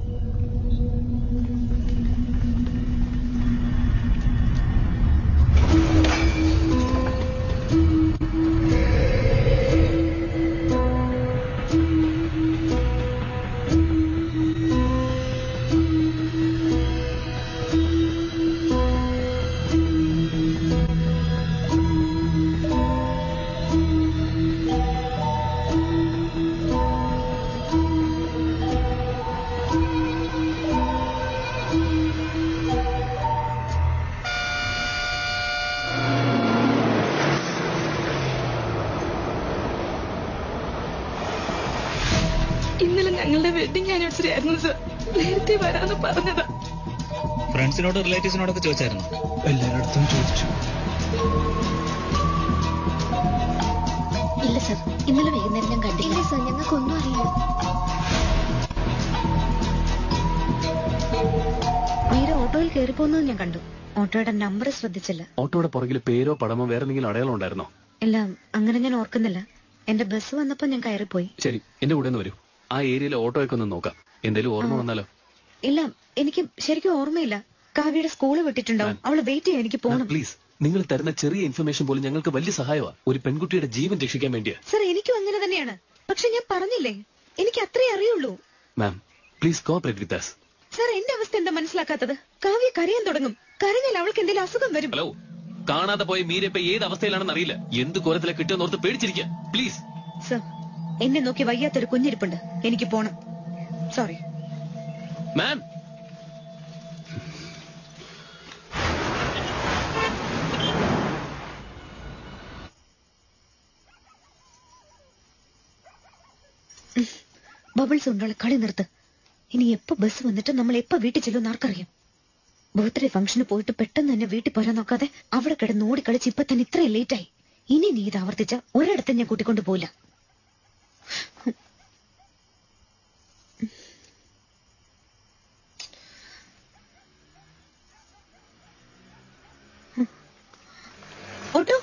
ഇന്നലെ ഞങ്ങളുടെ വെഡിങ് ആനിവേഴ്സറി ആയിരുന്നു സർ നേരത്തെ വരാന്ന് പറഞ്ഞതാ ഫ്രണ്ട്സിനോട് റിലേറ്റീവ്സിനോടൊക്കെ ചോദിച്ചായിരുന്നു എല്ലാരടുത്തും ചോദിച്ചു ഇല്ല സർ ഇന്നലെ വൈകുന്നേരം ഞാൻ കണ്ടില്ല ഇല്ല സർ ഞങ്ങൾക്കൊന്നും അറിയില്ല മീര ഓട്ടോയിൽ കയറിപ്പോന്നത് ഞാൻ കണ്ടു ഓട്ടോയുടെ നമ്പർ ശ്രദ്ധിച്ചില്ല ഓട്ടോയുടെ പുറകിൽ പേരോ പടമോ വേറെ എന്തെങ്കിലും അടയാളം ഉണ്ടായിരുന്നോ ഇല്ല അങ്ങനെ ഞാൻ ഓർക്കുന്നില്ല എന്റെ ബസ് വന്നപ്പോ ഞാൻ കയറിപ്പോയി ശരി എന്റെ കൂടെ ഒന്ന് വരൂ ആ ഏരിയയിലെ ഓട്ടോയൊക്കെ ഒന്ന് നോക്കാം എന്തേലും ഓർമ്മ വന്നാലോ ഇല്ല എനിക്ക് ശരിക്കും ഓർമ്മയില്ല കാവ്യയുടെ സ്കൂള് വിട്ടിട്ടുണ്ടാവും അവള് വെയിറ്റ് ചെയ്യാൻ എനിക്ക് പോണം പ്ലീസ് നിങ്ങൾ തരുന്ന ചെറിയ ഇൻഫർമേഷൻ പോലും ഞങ്ങൾക്ക് വലിയ സഹായമാണ് ഒരു പെൺകുട്ടിയുടെ ജീവൻ രക്ഷിക്കാൻ വേണ്ടിയാ സർ എനിക്കും അങ്ങനെ തന്നെയാണ് പക്ഷെ ഞാൻ പറഞ്ഞില്ലേ എനിക്ക് അത്രേ അറിയുള്ളൂ ma'am please cooperate with us sir എന്റെ അവസ്ഥ എന്താ മനസ്സിലാക്കാത്തത് കാവ്യ കരയാൻ തുടങ്ങും കരഞ്ഞാൽ അവൾക്ക് എന്തെങ്കിലും അസുഖം വരും ഹലോ കാണാതെ പോയ മീര ഇപ്പൊ ഏത് അവസ്ഥയിലാണെന്ന് അറിയില്ല എന്ത് കോലത്തിലെ കിട്ടുമെന്ന് ഓർത്ത് പേടിച്ചിരിക്കുക പ്ലീസ് സർ എന്നെ നോക്കി വയ്യാത്തൊരു കുഞ്ഞിരിപ്പുണ്ട് എനിക്ക് പോണം സോറി മാം ബബിൾസ് ഉണ്ടുള്ള കളി നിർത്ത് ഇനി എപ്പോ ബസ് വന്നിട്ട് നമ്മൾ എപ്പോ വീട്ടിൽ ചെല്ലുമെന്ന് ആർക്കറിയാം ബർത്ത്ഡേ ഫംഗ്ഷന് പോയിട്ട് പെട്ടെന്ന് തന്നെ വീട്ടിൽ പോരാൻ നോക്കാതെ അവിടെ കിടന്ന് ഓടിക്കളിച്ച് ഇപ്പൊ തന്നെ ഇത്രയും ലേറ്റായി ഇനി നീ ഇത് ആവർത്തിച്ച ഒരിടത്തും ഞാൻ കൂട്ടിക്കൊണ്ട് പോയില്ല ഓട്ടോ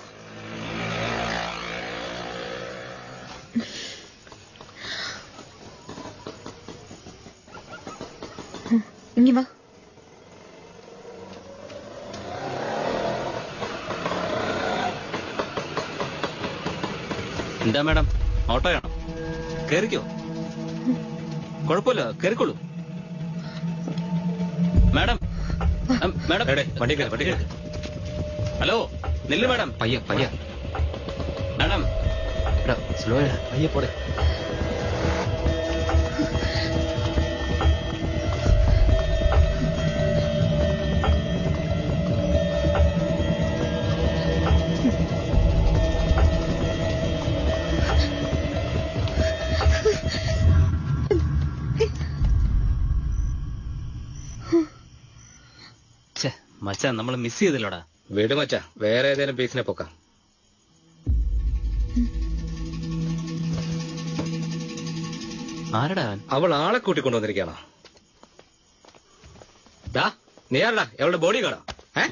ഇങ്ങി വാ എന്താ മാഡം ഓട്ടോയാണോ കേറിക്കോ കുഴപ്പമില്ല കേറിക്കോളൂ മാഡം അം, മാഡം വണ്ടി കയറി വണ്ടി കയറി ഹലോ നില്ല് മാഡം പയ്യ പയ്യ മാഡം സ്ലോ പയ്യെ പോടെ മച്ചാ നമ്മൾ മിസ് ചെയ്തില്ലോടാ വിട് മച്ചാ വേറെ ഏതെങ്കിലും പീസിനെ പൊക്കാം ആരടാ അവൻ അവൾ ആളെ കൂട്ടിക്കൊണ്ടുവന്നിരിക്കുകയാണോ ഡാ നീ ആരടാ എവളുടെ ബോഡി കാണാ ഏ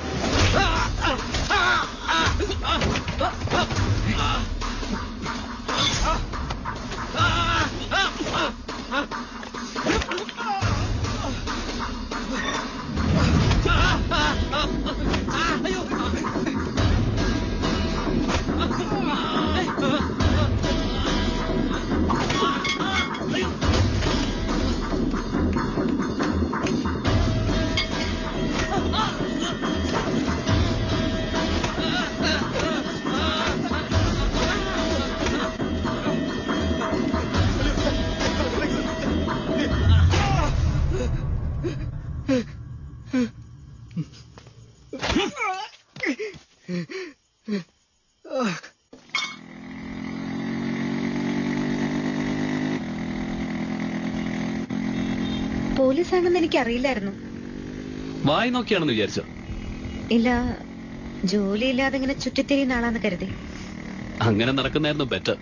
പോലീസാണെന്ന് എനിക്ക് അറിയില്ലായിരുന്നു വായി നോക്കിയാണെന്ന് വിചാരിച്ചോ ഇല്ല ജോലിയില്ലാതെ ഇങ്ങനെ ചുറ്റിത്തിരിയുന്ന ആളാന്ന് കരുതി അങ്ങനെ നടക്കുന്നായിരുന്നു ബെറ്റർ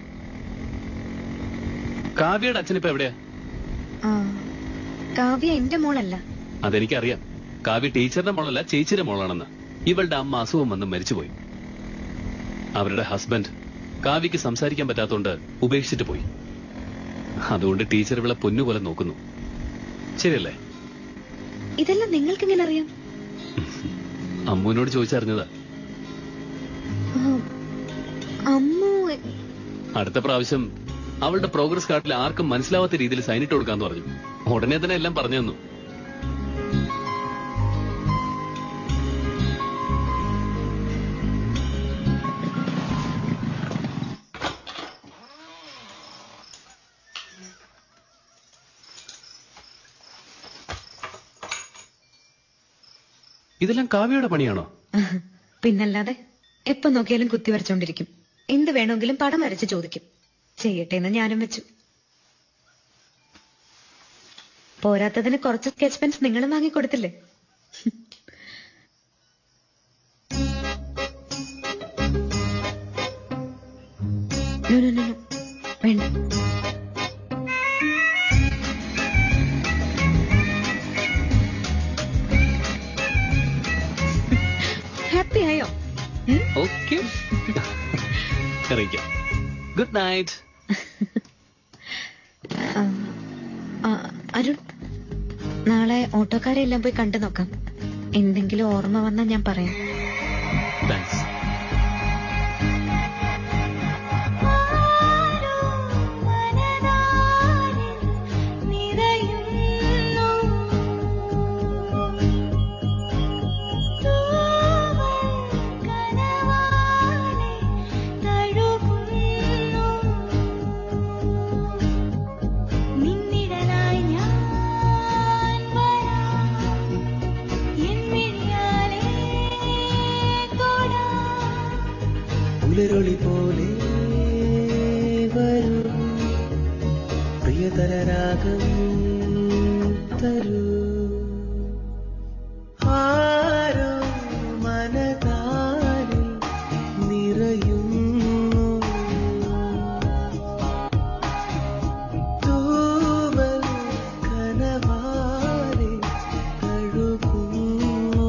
കാവ്യയുടെ അച്ഛനിപ്പോ എവിടെയാ ആ കാവ്യ എന്റെ മോളല്ല അതെനിക്കറിയാം കാവ്യ ടീച്ചറുടെ മോളല്ല ചേച്ചിയുടെ മോളാണെന്ന് ഇവളുടെ അമ്മ അസുഖം വന്ന് മരിച്ചുപോയി അവരുടെ ഹസ്ബൻഡ് കാവ്യക്ക് സംസാരിക്കാൻ പറ്റാത്തോണ്ട് ഉപേക്ഷിച്ചിട്ട് പോയി അതുകൊണ്ട് ടീച്ചർ ഇവളെ പൊന്നുപോലെ നോക്കുന്നു ശരിയല്ലേ ഇതെല്ലാം നിങ്ങൾക്ക് എങ്ങനെ അറിയാം അമ്മുവിനോട് ചോദിച്ചറിഞ്ഞതാ ആ, അമ്മു അടുത്ത പ്രാവശ്യം അവളുടെ പ്രോഗ്രസ് കാർഡിൽ ആർക്കും മനസ്സിലാവാത്ത രീതിയിൽ സൈനിട്ട് കൊടുക്കാന്ന് പറഞ്ഞു ഉടനെ തന്നെ എല്ലാം പറഞ്ഞു തന്നു ഇതെല്ലാം കാവ്യയുടെ പണിയാണോ പിന്നല്ലാതെ എപ്പോ നോക്കിയാലും കുത്തി വരച്ചോണ്ടിരിക്കും എന്ത് വേണമെങ്കിലും പടം വരച്ച് ചോദിക്കും ചെയ്യട്ടെ എന്ന് ഞാനും വെച്ചു പോരാത്തതിന് കുറച്ച് സ്കെച്ച് പെൻസ് നിങ്ങളും വാങ്ങിക്കൊടുത്തില്ലേ നോ, നോ, നോ, നോ. വേണ്ട ഹാപ്പി ആയോ ഓക്കെ അറിയിക്കാം ഗുഡ് നൈറ്റ് ആ, ആ, അരുൺ നാളെ ഓട്ടോക്കാരെ എല്ലാം പോയി കണ്ടു നോക്കാം എന്തെങ്കിലും ഓർമ്മ വന്നാൽ ഞാൻ പറയാം താങ്ക്സ് നിന്നിടനായി ഞാൻ വരാം എന്നിരിയാലേ തൊടാം പുലരൊളി പോലെ വരൂ പ്രിയതര രാഗം തരൂ ആരോ മനതാരിൽ നിറയുന്നു തൂവൽ കനവാലെ തഴുകുന്നു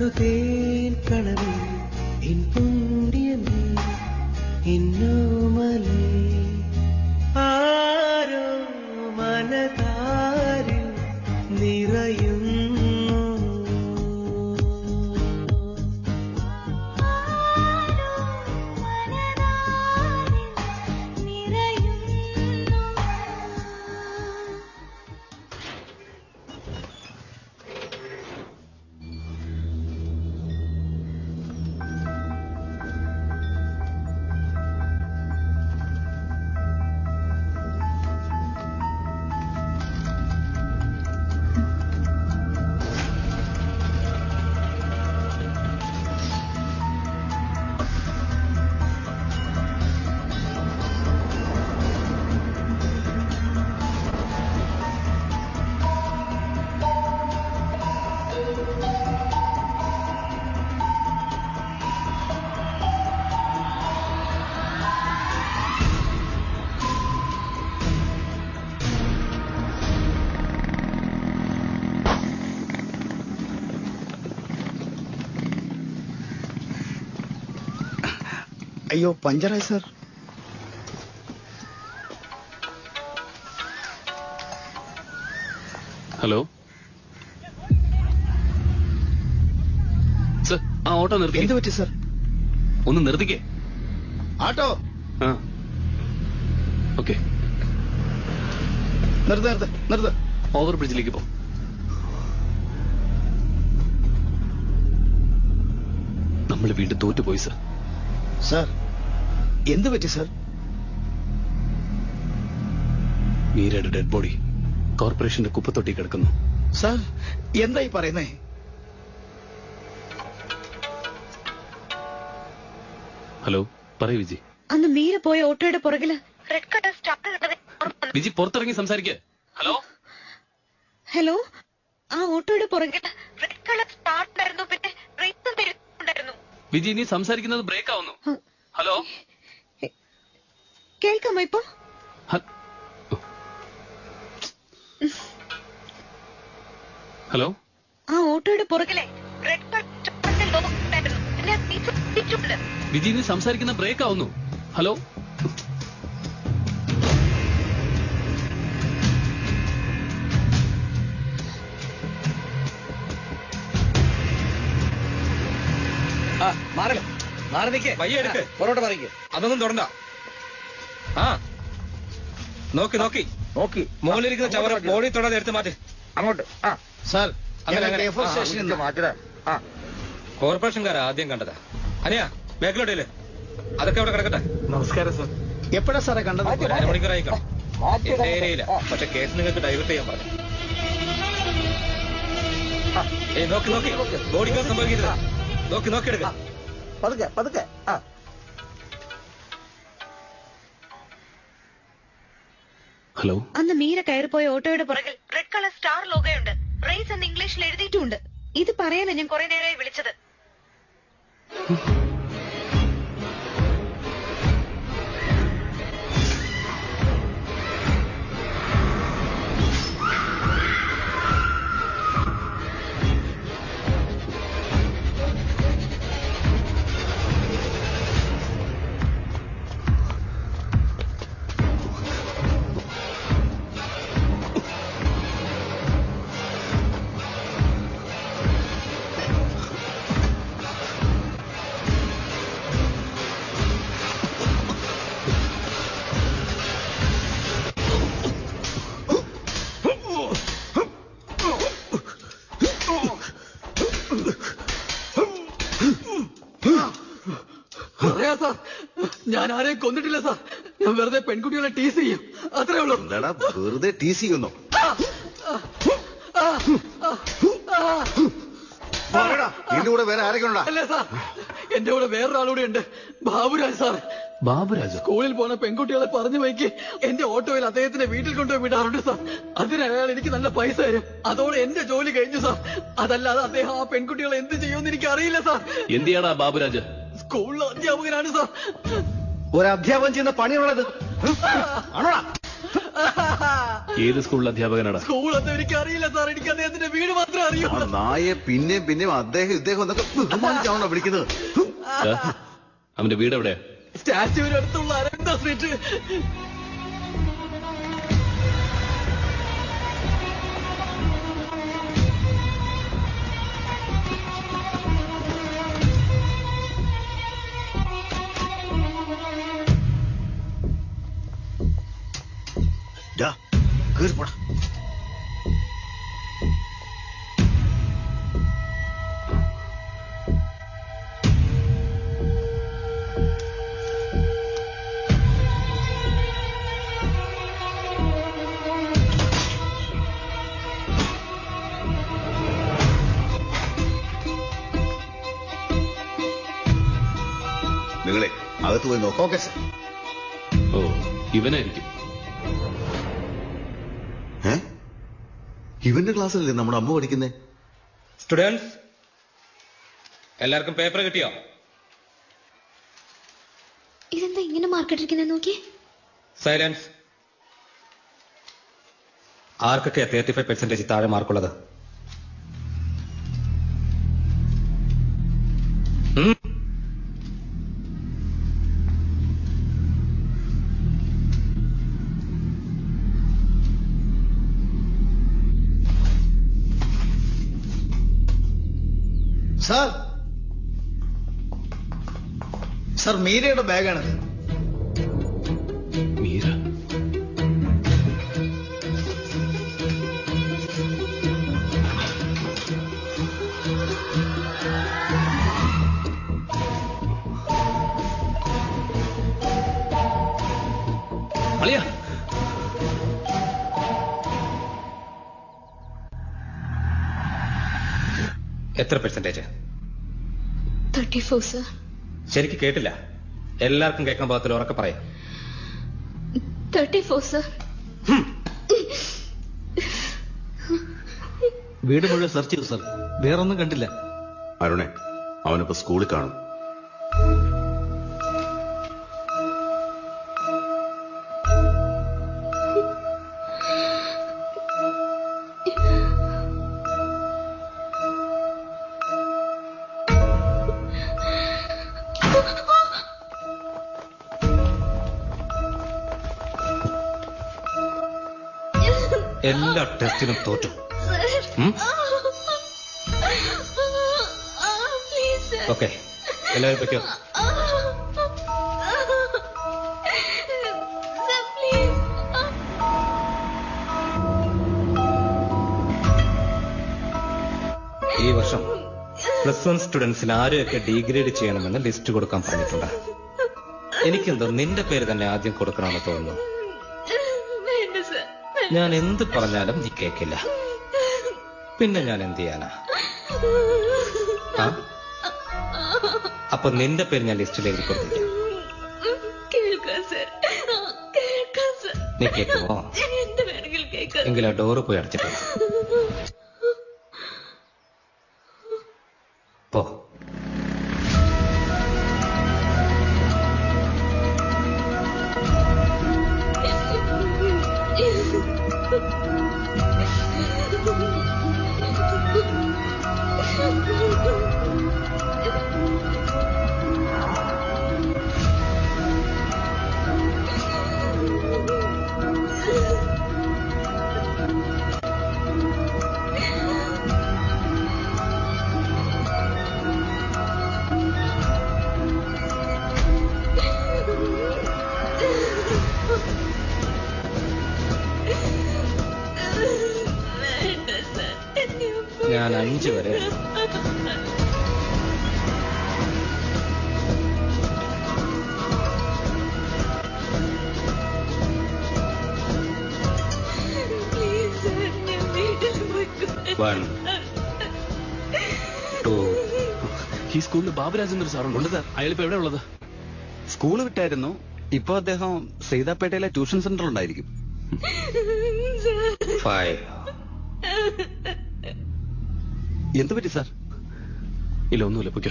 தேன் கனவு என் புண்ணியமே இன்னோமலே ആരോ മനതാരിൽ നിറയുന്നു അയ്യോ പഞ്ചറായി സാർ ഹലോ സർ ആ ഓട്ടോ നിർത്തി എന്ത് പറ്റി സർ ഒന്ന് നിർത്തിക്കേ ആട്ടോ ആ ഓക്കെ നിർത്ത് നിർത്ത് നിർത്ത് ഓവർ ബ്രിഡ്ജിലേക്ക് പോ നമ്മൾ വീണ്ടും തോറ്റുപോയി സർ സാർ എന്ത് പറ്റി സാർ മീരയുടെ ഡെഡ് ബോഡി കോർപ്പറേഷന്റെ കുപ്പത്തൊട്ടി കിടക്കുന്നു സാർ എന്തായി പറയുന്നേ ഹലോ പറയൂ വിജി അന്ന് മീര പോയ ഓട്ടോയുടെ പുറകില് വിജി പുറത്തിറങ്ങി സംസാരിക്കേ ഹലോ ഹലോ ആ ഓട്ടോയുടെ പുറകില് റെഡ് കളർ സ്റ്റാർ ഉണ്ടായിരുന്നു പിന്നെ റേസും തിരിച്ചുണ്ടായിരുന്നു വിജി നീ സംസാരിക്കുന്നത് ബ്രേക്ക് ആവുന്നു ഹലോ കേൾക്കാമോ ഇപ്പൊ ഹലോ ആ ഓട്ടോയുടെ പുറകിലെ റെഡ് കളർ സ്റ്റാറിന്റെ ലോഗോ ഉണ്ടായിരുന്നു പിന്നെ റേസും തിരിച്ചുണ്ട് വിജി നീ സംസാരിക്കുന്ന ബ്രേക്ക് ആവുന്നു ഹലോ ആ മാറല്ലോ മാറി നിൽക്കേ പയ്യെ എടുക്ക്. പുറകോട്ട് മാറിക്കേ അതൊന്നും തുടണ്ട ആ നോക്കി നോക്കി നോക്കി മുകളിലിരിക്കുന്ന ചവറ ബോഡി തൊടാതെ എടുത്ത് മാറ്റി അങ്ങോട്ട് ആ സാർ അങ്ങനെ ഞങ്ങൾ അങ്ങനെ A4 ആ, സ്റ്റേഷനിൽ നിന്ന് മാറ്റിടാ ആ കോർപ്പറേഷൻകാരാ ആദ്യം കണ്ടതാ അനിയാ ബാക്കിലോട്ടില്ലേ അതൊക്കെ അവിടെ കിടക്കട്ടെ നമസ്കാരം സാർ എപ്പോഴാ സാറേ കണ്ടത് ഒരു അരമണിക്കൂറായിക്കണം എന്റെ ഏരിയയില പക്ഷെ കേസ് നിങ്ങൾക്ക് ഡൈവേർട്ട് ചെയ്യാൻ പറഞ്ഞു ഏയ് നോക്കി നോക്കി ബോഡിക്ക് സംഭവിക്കരുത് നോക്കി നോക്കി എടുക്ക പതുക്കെ പതുക്കെ ആ ഹലോ അന്ന് മീര കയറിപ്പോയ ഓട്ടോയുടെ പുറകിൽ റെഡ് കളർ സ്റ്റാർ ലോഗോയുണ്ട് റേസ് എന്ന് ഇംഗ്ലീഷിൽ എഴുതിയിട്ടുമുണ്ട് ഇത് പറയാനാ ഞാൻ കുറെ നേരമായി വിളിച്ചത് പറയാ സാർ ഞാൻ ആരെയും കൊന്നിട്ടില്ല സാർ ഞാൻ വെറുതെ പെൺകുട്ടികളെ ടീസ് ചെയ്യും അത്രേ ഉള്ളൂ എന്താടാ വെറുതെ ടീ ചെയ്യുന്നു നിന്റെ കൂടെ വേറെ ആരൊക്കെ ഉണ്ടാ അല്ലേ സാർ എന്റെ കൂടെ വേറൊരാളൂടെ ഉണ്ട് ബാബുരാജ് സാർ ബാബുരാജ് സ്കൂളിൽ പോണ പെൺകുട്ടികളെ പറഞ്ഞു വയ്ക്ക് എന്റെ ഓട്ടോയിൽ അദ്ദേഹത്തിന്റെ വീട്ടിൽ കൊണ്ടുപോയി വിടാറുണ്ട് സാർ അതിന് അയാൾ എനിക്ക് നല്ല പൈസ തരും അതോടെ എന്റെ ജോലി കഴിഞ്ഞു സാർ അതല്ലാതെ അദ്ദേഹം ആ പെൺകുട്ടികളെ എന്ത് ചെയ്യുമെന്ന് എനിക്ക് അറിയില്ല സാർ എന്തിയാടാ ബാബുരാജ് സ്കൂളിലെ അധ്യാപകനാണ് സാർ ഒരു അധ്യാപനം ചെയ്യുന്ന പണിയുള്ളത് ആണോടാ ഏത് സ്കൂളിലെ അധ്യാപകനാടാ സ്കൂളൊന്നും എനിക്ക് അറിയില്ല സാർ എനിക്ക് അദ്ദേഹത്തിന്റെ വീട് മാത്രമേ അറിയൂ ആ നായെ പിന്നെയും പിന്നെയും അദ്ദേഹം ഇദ്ദേഹം എന്നൊക്കെ ബഹുമാനിച്ചാണോ വിളിക്കുന്നത് ദാ, അവന്റെ വീട് എവിടെയാ സ്റ്റാച്യൂവിന് അടുത്തുള്ള അരവിന്ദ സ്ട്രീറ്റ് ഡാ, കേറി പോടാ. നിങ്ങളെ അകത്ത് പോയി നോക്കാം ഓക്കെ സർ ഓ ഇവനായിരിക്കും ഏ ഇവന്റെ ക്ലാസ്സിലല്ലേ നമ്മുടെ അമ്മ പഠിക്കുന്നേ സ്റ്റുഡൻസ് എല്ലാവർക്കും പേപ്പർ കിട്ടിയോ ഇതെന്താ ഇങ്ങനെ മാർക്കിട്ടിരിക്കുന്നത് നോക്കിയേ സൈലൻസ് ആർക്കൊക്കെ തേർട്ടി ഫൈവ് പെർസെന്റേജ് താഴെ മാർക്കുള്ളത് ഉം? സാർ സാർ മീരയുടെ ബാഗാണിത് മീര അളിയ എത്ര പെർസെന്റേജ് തേർട്ടി ഫോർ സർ ശരിക്ക് കേട്ടില്ല എല്ലാവർക്കും കേൾക്കുന്ന ഭാഗത്തിൽ ഉറക്കെ പറയാം തേർട്ടി ഫോർ സർ വീട് മുഴുവൻ സെർച്ച് ചെയ്തു സാർ വേറൊന്നും കണ്ടില്ല അരുണെ അവനിപ്പോ സ്കൂളിൽ കാണും എല്ലാ ടെസ്റ്റിനും തോറ്റു ഉം? ഓക്കെ എല്ലാവരും പറ്റോ ഈ വർഷം പ്ലസ് വൺ സ്റ്റുഡൻസിന് ആരെയൊക്കെ ഡീഗ്രേഡ് ചെയ്യണമെന്ന് ലിസ്റ്റ് കൊടുക്കാൻ പറഞ്ഞിട്ടുണ്ട് എനിക്കെന്തോ നിന്റെ പേര് തന്നെ ആദ്യം കൊടുക്കണമെന്ന് തോന്നുന്നു വേണ്ട സർ ഞാൻ എന്ത് പറഞ്ഞാലും നീ കേക്കില്ല പിന്നെ ഞാൻ എന്ത് ചെയ്യാനാ ആ അപ്പൊ നിന്റെ പേര് ഞാൻ ലിസ്റ്റിൽ എഴുതി കൊടുത്തില്ല കേൾക്കാം സർ കേൾക്കാം സർ നീ കേൾക്കുമോ എന്ത് വേണമെങ്കിലും കേൾക്കാം എങ്കിൽ ആ ഡോറ് പോയി അടച്ചിട്ട് വാ. പോ വേണ്ട സർ ഞാൻ അഞ്ച് വരെ പ്ലീസ് സർ ഞാൻ വീട്ടിൽ പോയിക്കോട്ടെ വൺ ടു ഈ സ്കൂളിൽ ബാബുരാജ് എന്നൊരു സാറുണ്ട് സാർ അയാളിപ്പോ എവിടെ ഉള്ളത് സ്കൂൾ വിട്ടായിരുന്നു ഇപ്പൊ അദ്ദേഹം സീതാപ്പേട്ടയിലെ ട്യൂഷൻ സെന്റർ ഉണ്ടായിരിക്കും ഫൈവ് എന്ത് പറ്റി സാർ ഇല്ല ഒന്നുമില്ല പൊയ്ക്കോ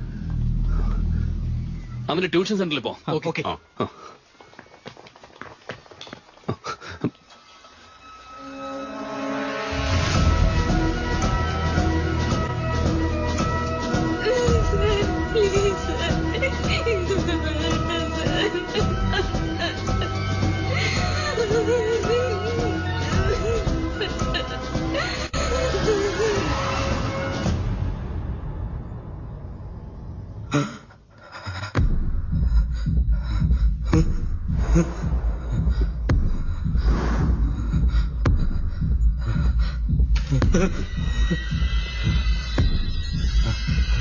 അവന്റെ ട്യൂഷൻ സെന്ററിൽ പോ ഓക്കെ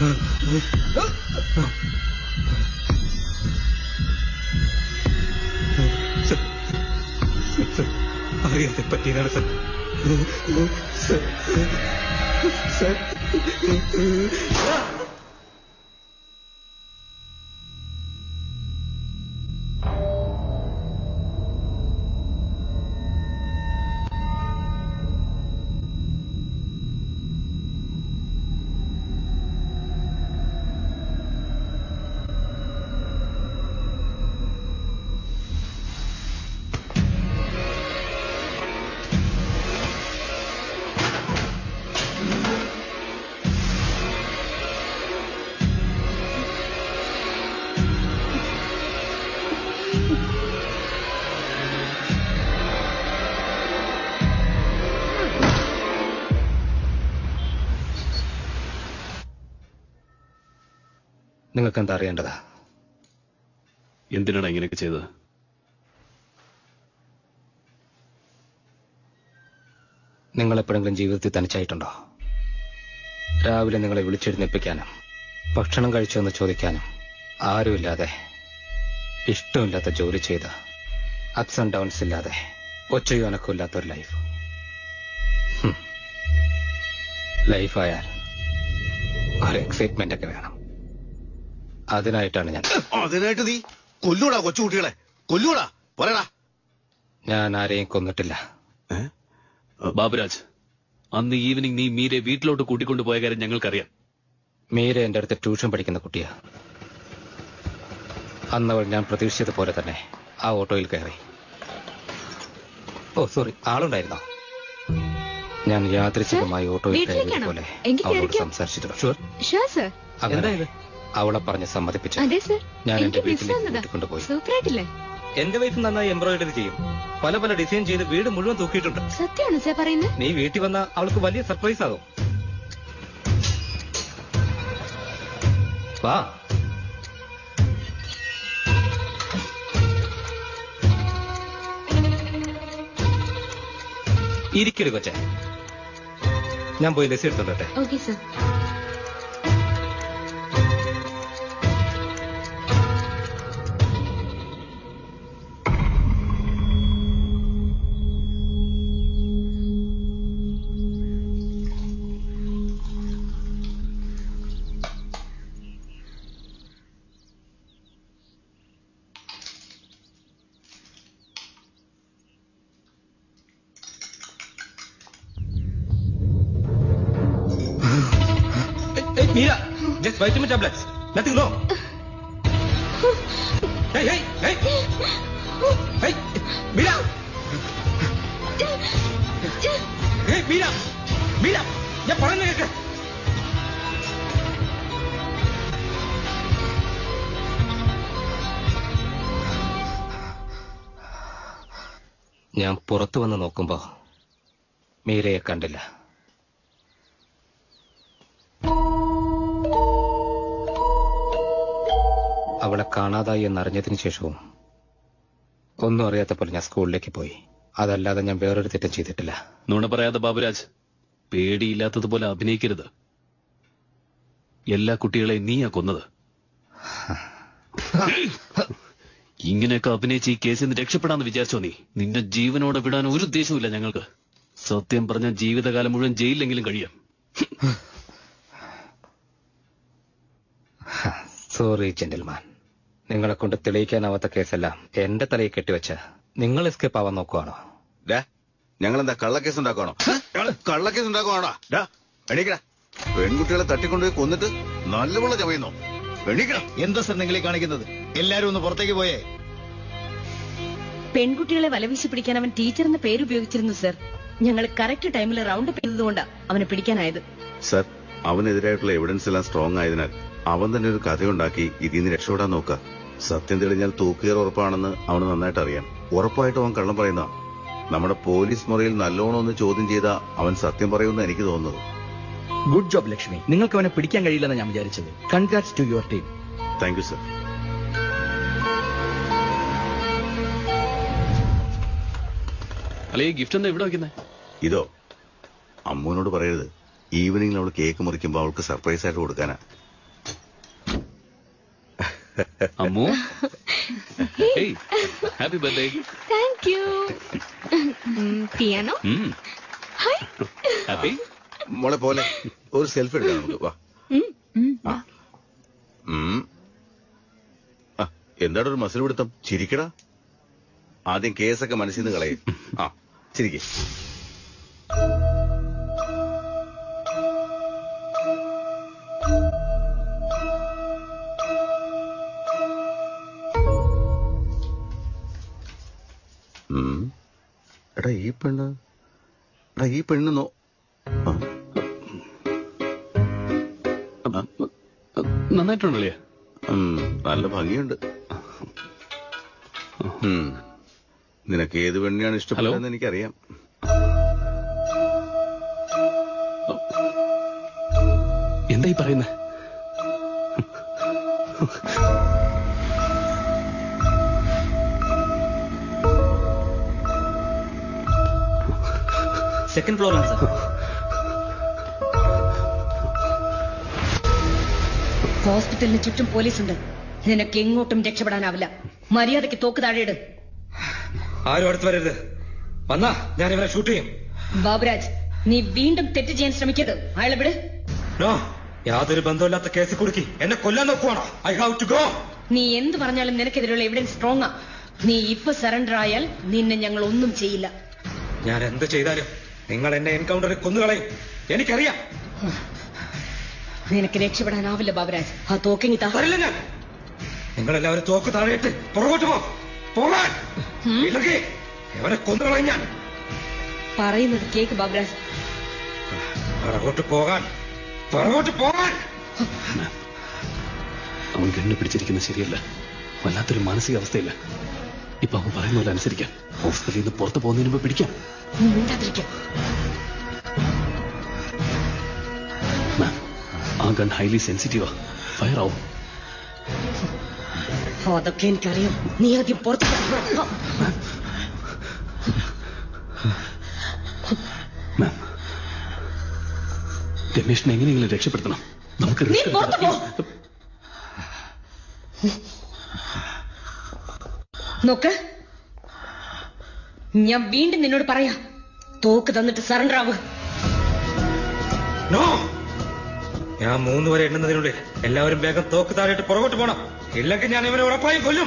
അറിയാതെ പറ്റിയതാണ് സർ സർ നിങ്ങൾക്ക് എന്താ അറിയേണ്ടതാ എന്തിനാണ് ഇങ്ങനെയൊക്കെ ചെയ്തത് നിങ്ങൾ എപ്പോഴെങ്കിലും ജീവിതത്തിൽ തനിച്ചായിട്ടുണ്ടോ രാവിലെ നിങ്ങളെ വിളിച്ചെഴുന്നേൽപ്പിക്കാനും ഭക്ഷണം കഴിച്ചോ എന്ന് ചോദിക്കാനും ആരുമില്ലാതെ ഇഷ്ടമില്ലാത്ത ജോലി ചെയ്ത് അപ്സ് ആൻഡ് ഡൗൺസ് ഇല്ലാതെ ഒച്ചയും അനക്കവും ഇല്ലാത്ത ഒരു ലൈഫ് ലൈഫായാൽ ഒരു എക്സൈറ്റ്മെന്റ് ഒക്കെ വേണം അതിനായിട്ടാണ് ഞാൻ അതിനായിട്ട് നീ കൊല്ലൂടാ കൊച്ചുകുട്ടികളെ കൊല്ലൂടാ പറയടാ ഞാൻ ആരെയും കൊന്നിട്ടില്ല ബാബുരാജ് അന്ന് ഈവനിങ് നീ മീരെ വീട്ടിലോട്ട് കൂട്ടിക്കൊണ്ടു പോയ കാര്യം ഞങ്ങൾക്കറിയാം മീര എന്റെ അടുത്ത് ട്യൂഷൻ പഠിക്കുന്ന കുട്ടിയാ അന്നവൾ ഞാൻ പ്രതീക്ഷിച്ചതുപോലെ തന്നെ ആ ഓട്ടോയിൽ കയറി ഓ സോറി ആളുണ്ടായിരുന്നോ ഞാൻ യാദൃച്ഛികമായി ഓട്ടോയിൽ വീട്ടിലേക്കാണോ? കയറിയതുപോലെ എങ്കിൽ അവളോട് കയറിക്കോ. സംസാരിച്ചിട്ടുണ്ട് ഷുവർ ഷുവർ സർ അങ്ങനെ അവളെ പറഞ്ഞ് സമ്മതിപ്പിച്ചു അതെ സർ ഞാൻ എന്റെ എനിക്ക് മിസ് വീട്ടിലേക്ക് വന്നതാ കൂട്ടിക്കൊണ്ടുപോയി സൂപ്പർ ആയിട്ടില്ലേ എന്റെ വൈഫ് നന്നായി എംബ്രോയിഡറി ചെയ്യും പല പല ഡിസൈൻ ചെയ്ത് വീട് മുഴുവൻ തൂക്കിയിട്ടുണ്ട് സത്യമാണോ സർ പറയുന്നത് നീ വീട്ടിൽ വന്ന അവൾക്ക് വലിയ സർപ്രൈസ് ആകും വാ ഇരിക്കരു കൊച്ചെ ഞാൻ പോയി ലസി എടുത്തോട്ടെ okay sir Mira, just vitamin tablets. Nothing wrong. Hey, hey, hey. Hey, Mira. Hey, Mira. Mira, ഞാൻ പറയുന്ന കേക്ക് ഞാൻ പുറത്തു വന്ന് നോക്കുമ്പോ മീരയെ കണ്ടില്ല അവളെ കാണാതായി എന്നറിഞ്ഞതിന് ശേഷവും ഒന്നും അറിയാത്ത പോലെ ഞാൻ സ്കൂളിലേക്ക് പോയി അതല്ലാതെ ഞാൻ വേറൊരു തെറ്റും ചെയ്തിട്ടില്ല നുണ പറയാതെ ബാബുരാജ് പേടിയില്ലാത്തതുപോലെ അഭിനയിക്കരുത് എല്ലാ കുട്ടികളെയും നീയാ കൊന്നത് ഇങ്ങനെയൊക്കെ അഭിനയിച്ച് ഈ കേസിൽ നിന്ന് രക്ഷപ്പെടാന്ന് വിചാരിച്ചോ നീ നിന്റെ ജീവനോടെ വിടാൻ ഒരു ഉദ്ദേശവുമില്ല ഞങ്ങൾക്ക് സത്യം പറഞ്ഞ ജീവിതകാലം മുഴുവൻ ജയിലിലെങ്കിലും കഴിയാം സോറി ജെന്റിൽമാൻ നിങ്ങളെ കൊണ്ട് തെളിയിക്കാനാവാത്ത കേസെല്ലാം എന്റെ തലയിൽ കെട്ടിവെച്ച് നിങ്ങൾ എസ്കേപ്പ് ആവാൻ നോക്കുവാണോ ഞങ്ങൾ എന്താ കള്ളക്കേസ് ഉണ്ടാക്കണോ കള്ളക്കേസ് ഉണ്ടാക്കണോടാ ഡാ എണീക്കടാ പെൺകുട്ടികളെ തട്ടിക്കൊണ്ടുപോയി കൊന്നിട്ട് നല്ലപോലെ ചമയുന്നോ എണീക്കടാ എന്താ സർ നിങ്ങൾ ഈ കാണിക്കുന്നത് എല്ലാരും ഒന്ന് പുറത്തേക്ക് പോയേ പെൺകുട്ടികളെ വലവീശി പിടിക്കാൻ അവൻ ടീച്ചർ എന്ന പേര് ഉപയോഗിച്ചിരുന്നു സർ ഞങ്ങൾ കറക്റ്റ് ടൈമിൽ റൗണ്ട് അപ്പ് ചെയ്തതുകൊണ്ടാണ് അവനെ പിടിക്കാനായത് സർ അവനെതിരായിട്ടുള്ള എവിഡൻസ് എല്ലാം സ്ട്രോങ് ആയതിനാൽ അവൻ തന്നെ ഒരു കഥയുണ്ടാക്കി ഇതിൽ നിന്ന് രക്ഷപ്പെടാൻ നോക്കുക സത്യം തെളിഞ്ഞാൽ തൂക്കുകയർ ഉറപ്പാണെന്ന് അവന് നന്നായിട്ട് അറിയാം ഉറപ്പായിട്ടും അവൻ കള്ളം പറയുന്ന നമ്മുടെ പോലീസ് മുറിയിൽ നല്ലോണം ഒന്ന് ചോദ്യം ചെയ്ത അവൻ സത്യം പറയുമെന്ന് എനിക്ക് തോന്നുന്നത് ഗുഡ് ജോബ് ലക്ഷ്മി നിങ്ങൾക്ക് അവനെ പിടിക്കാൻ കഴിയില്ലെന്ന് ഞാൻ വിചാരിച്ചത് congrats to your team thank you sir അല്ലെ ഈ ഗിഫ്റ്റ് എന്താ ഇവിടെ വെക്കുന്നത് ഇതോ അമ്മുവിനോട് പറയരുത് ഈവനിങ്ങിൽ അവൾ കേക്ക് മുറിക്കുമ്പോൾ അവൾക്ക് സർപ്രൈസ് ആയിട്ട് കൊടുക്കാനാ അമ്മു ഏയ് happy birthday thank you piano happy മോളെ പോലെ ഒരു സെൽഫി എടുക്കാം നമുക്ക് വാ ആ. ഉം. ആ, എന്താണ് ഒരു മസിൽ പിടുത്തം ചിരിക്കടാ ആദ്യം കേസൊക്കെ മനസ്സിൽ നിന്ന് കളയും ആ ചിരിക്കേ ഉം. എടാ ഈ പെണ്ണ് എടാ ഈ പെണ്ണ് നോ ആ. നന്നായിട്ടുണ്ടല്ലേ ഉം, നല്ല ഭംഗിയുണ്ട് ഉം. നിനക്ക് ഏത് പെണ്ണിയാണ് ഇഷ്ടപ്പെട്ടതെന്ന് എനിക്കറിയാം എന്താ ഈ പറയുന്നത് സെക്കൻഡ് ഫ്ലോറിലാണ് സാർ ഹോസ്പിറ്റലിന് ചുറ്റും പോലീസുണ്ട് നിനക്ക് എങ്ങോട്ടും രക്ഷപ്പെടാനാവില്ല മര്യാദയ്ക്ക് തോക്ക് താഴെയിട് ആരും അടുത്ത് വരരുത് വന്നാ ഞാൻ ഇവരെ ഷൂട്ട് ചെയ്യും ബാബുരാജ് നീ വീണ്ടും തെറ്റ് ചെയ്യാൻ ശ്രമിക്കരുത് അയാളെ വിട് നോ യാതൊരു ബന്ധമില്ലാത്ത കേസിൽ കുടുക്കി എന്നെ കൊല്ലാൻ നോക്കുവാണോ ഐ ഹാവ് ടു ഗോ നീ എന്ത് പറഞ്ഞാലും നിനക്കെതിരെയുള്ള എവിഡൻസ് സ്ട്രോങ് ആ നീ ഇപ്പൊ സറണ്ടർ ആയാൽ നിന്നെ ഞങ്ങൾ ഒന്നും ചെയ്യില്ല ഞാൻ എന്ത് ചെയ്താലും നിങ്ങൾ എന്നെ എൻകൗണ്ടറിൽ കൊന്നുകളയും എനിക്കറിയാം നിനക്ക് രക്ഷപ്പെടാനാവില്ല ബാബുരാജ് ആ തോക്കിങ്ങി താ വരില്ല ഞാൻ നിങ്ങൾ എല്ലാവരും തോക്ക് താഴെയിട്ട് പുറകോട്ട് പോ പോകാൻ ഇല്ലെങ്കിൽ ഇവരെ കൊന്നുകളയും ഞാൻ പറയുന്നത് കേക്ക് ബാബുരാജ് പുറകോട്ട് പോകാൻ പുറകോട്ട് പോകാൻ അവൻ കണ്ണു പിടിച്ചിരിക്കുന്നത് ശരിയല്ല വല്ലാത്തൊരു മാനസികാവസ്ഥയില്ല ഇപ്പൊ അവൻ പറയുന്ന പോലെ അനുസരിക്കാം ഹോസ്പിറ്റലിൽ നിന്ന് പുറത്തു പോകുന്നതിന് മുമ്പ് പിടിക്കാം നീ മിണ്ടാതിരിക്കാം മാം ആ ഗൺ ഹൈലി സെൻസിറ്റീവാ ഫയർ ആവും അതൊക്കെ എനിക്കറിയാം നീ ആദ്യം പുറത്തു പോ. മാം രമേഷിനെ എങ്ങനെയെങ്കിലും രക്ഷപ്പെടുത്തണം നമുക്ക് നീ risk പുറത്തു പോ നോക്ക് ഞാൻ വീണ്ടും നിന്നോട് പറയാ തോക്ക് തന്നിട്ട് സറണ്ടർ ആവുക നോ ഞാൻ മൂന്ന് വരെ എണ്ണുന്നതിനുള്ളിൽ എല്ലാവരും വേഗം തോക്ക് താഴെയിട്ട് പുറകോട്ട് പോണം ഇല്ലെങ്കിൽ ഞാൻ ഇവരെ ഉറപ്പായും കൊല്ലും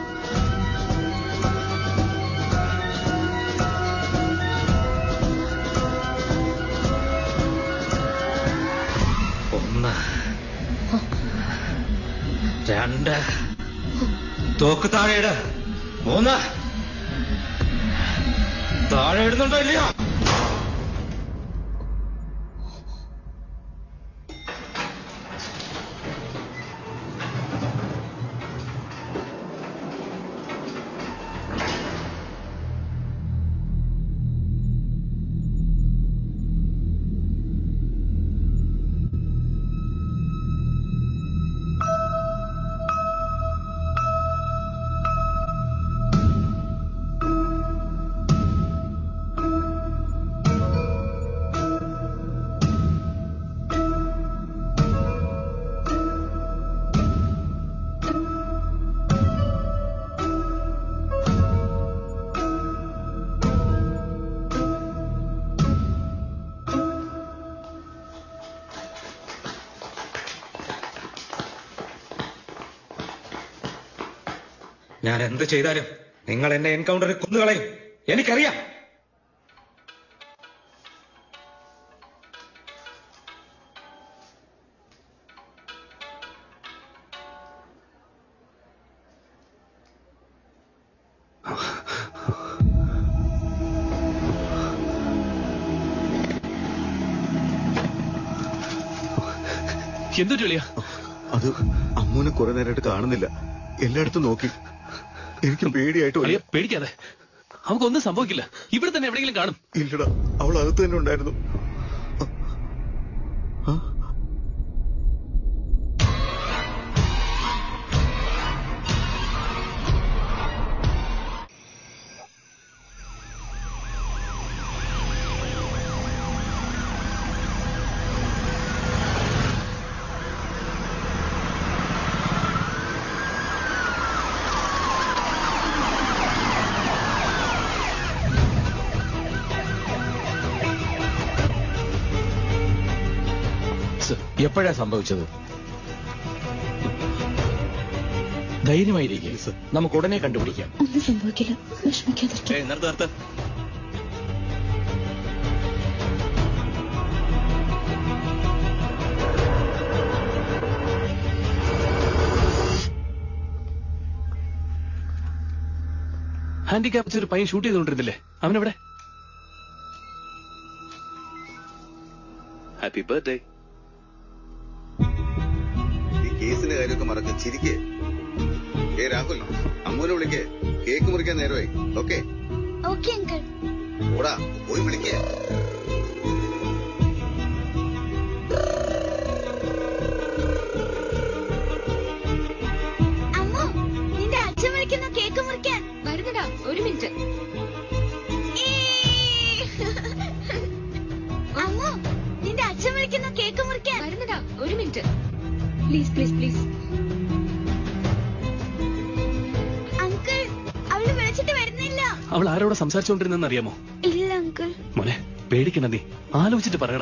ഒന്ന് രണ്ട് തോക്ക് താഴെയിട് മൂന്ന് താഴെ ഇടുന്നുണ്ടോ ഇല്ലയോ ഞാൻ എന്ത് ചെയ്താലും നിങ്ങൾ എന്നെ എൻകൗണ്ടറിൽ കൊന്നുകളയും എനിക്കറിയാം എന്തൊരു കളിയാ അത് അമ്മൂനെ കുറെ നേരമായിട്ട് കാണുന്നില്ല എല്ലായിടത്തും നോക്കി എനിക്ക് പേടിയായിട്ട് അളിയ പേടിക്കാതെ നമുക്കൊന്നും സംഭവിക്കില്ല ഇവിടെ തന്നെ എവിടെയെങ്കിലും കാണും ഇല്ലടാ അവൾ അകത്ത് തന്നെ ഉണ്ടായിരുന്നു എപ്പോഴാ സംഭവിച്ചത് ധൈര്യമായിരിക്കും നമുക്ക് ഉടനെ കണ്ടുപിടിക്കാം ഒന്നും സംഭവിക്കില്ല വിഷമിക്കാതിരിക്കും ഏയ് നിർത്ത് നിർത്ത് ഹാൻഡിക്യാപ്പ് വെച്ച് ഒരു പയ്യൻ ഷൂട്ട് ചെയ്തുകൊണ്ടിരുന്നില്ലേ അവനെവിടെ ഹാപ്പി ബർത്ത്ഡേ ഈ കേസിന്റെ കാര്യമൊക്കെ മറക്ക ചിരിക്കേ ഏ രാഹുൽ അമ്മൂനെ വിളിക്കേ കേക്ക് മുറിക്കാൻ നേരമായി ഓക്കെ ഓക്കെ അങ്കിൾ ഓടാ പോയി വിളിക്കേ അമ്മോ നിന്റെ അച്ഛൻ വിളിക്കുന്ന കേക്ക് മുറിക്കാൻ വരുന്നടാ ഒരു മിനിറ്റ് അമ്മോ നിന്റെ അച്ഛൻ വിളിക്കുന്ന കേക്ക് മുറിക്കാൻ വരുന്നടാ ഒരു minute please please please uncle അവള് വിളിച്ചിട്ട് വരുന്നില്ല അവൾ ആരോടെ സംസാരിച്ചുകൊണ്ടിരുന്നെന്ന് അറിയാമോ ഇല്ല അങ്കിൾ മോനെ പേടിക്കണ്ട നീ ആലോചിച്ചിട്ട് പറയടാ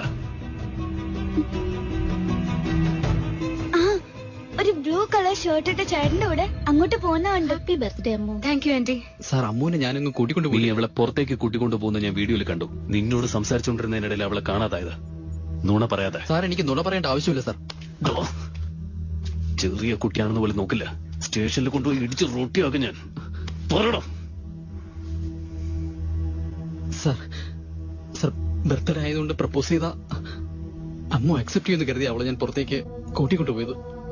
ആ ഒരു ബ്ലൂ കളർ ഷർട്ട് ഇട്ട ചേട്ടന്റെ കൂടെ അങ്ങോട്ട് പോകുന്നുണ്ട് ഹാപ്പി ബർത്ത്ഡേ അമ്മോ താങ്ക് യു ആന്റി സാർ അമ്മൂനെ ഞാനങ്ങ് കൂട്ടിക്കൊണ്ട് പോയി അവളെ പുറത്തേക്ക് കൂട്ടിക്കൊണ്ടു പോകുന്ന ഞാൻ വീഡിയോയിൽ കണ്ടു നിന്നോട് സംസാരിച്ചുകൊണ്ടിരുന്നതിനിടയിൽ അവളെ കാണാതായത് നുണ പറയാതെ സാർ എനിക്ക് നുണ പറയേണ്ട ആവശ്യമില്ല സാർ ഡോ. ചെറിയ കുട്ടിയാണെന്ന് പോലും നോക്കില്ല സ്റ്റേഷനിൽ കൊണ്ടുപോയി ഇടിച്ച് റൊട്ടിയാക്കും ഞാൻ പറയണം സാർ സാർ ബർത്ത്ഡേ ആയതുകൊണ്ട് പ്രപ്പോസ് ചെയ്ത അമ്മ അക്സെപ്റ്റ് ചെയ്യുമെന്ന് കരുതി അവളെ ഞാൻ പുറത്തേക്ക് കൂട്ടിക്കൊണ്ടുപോയത്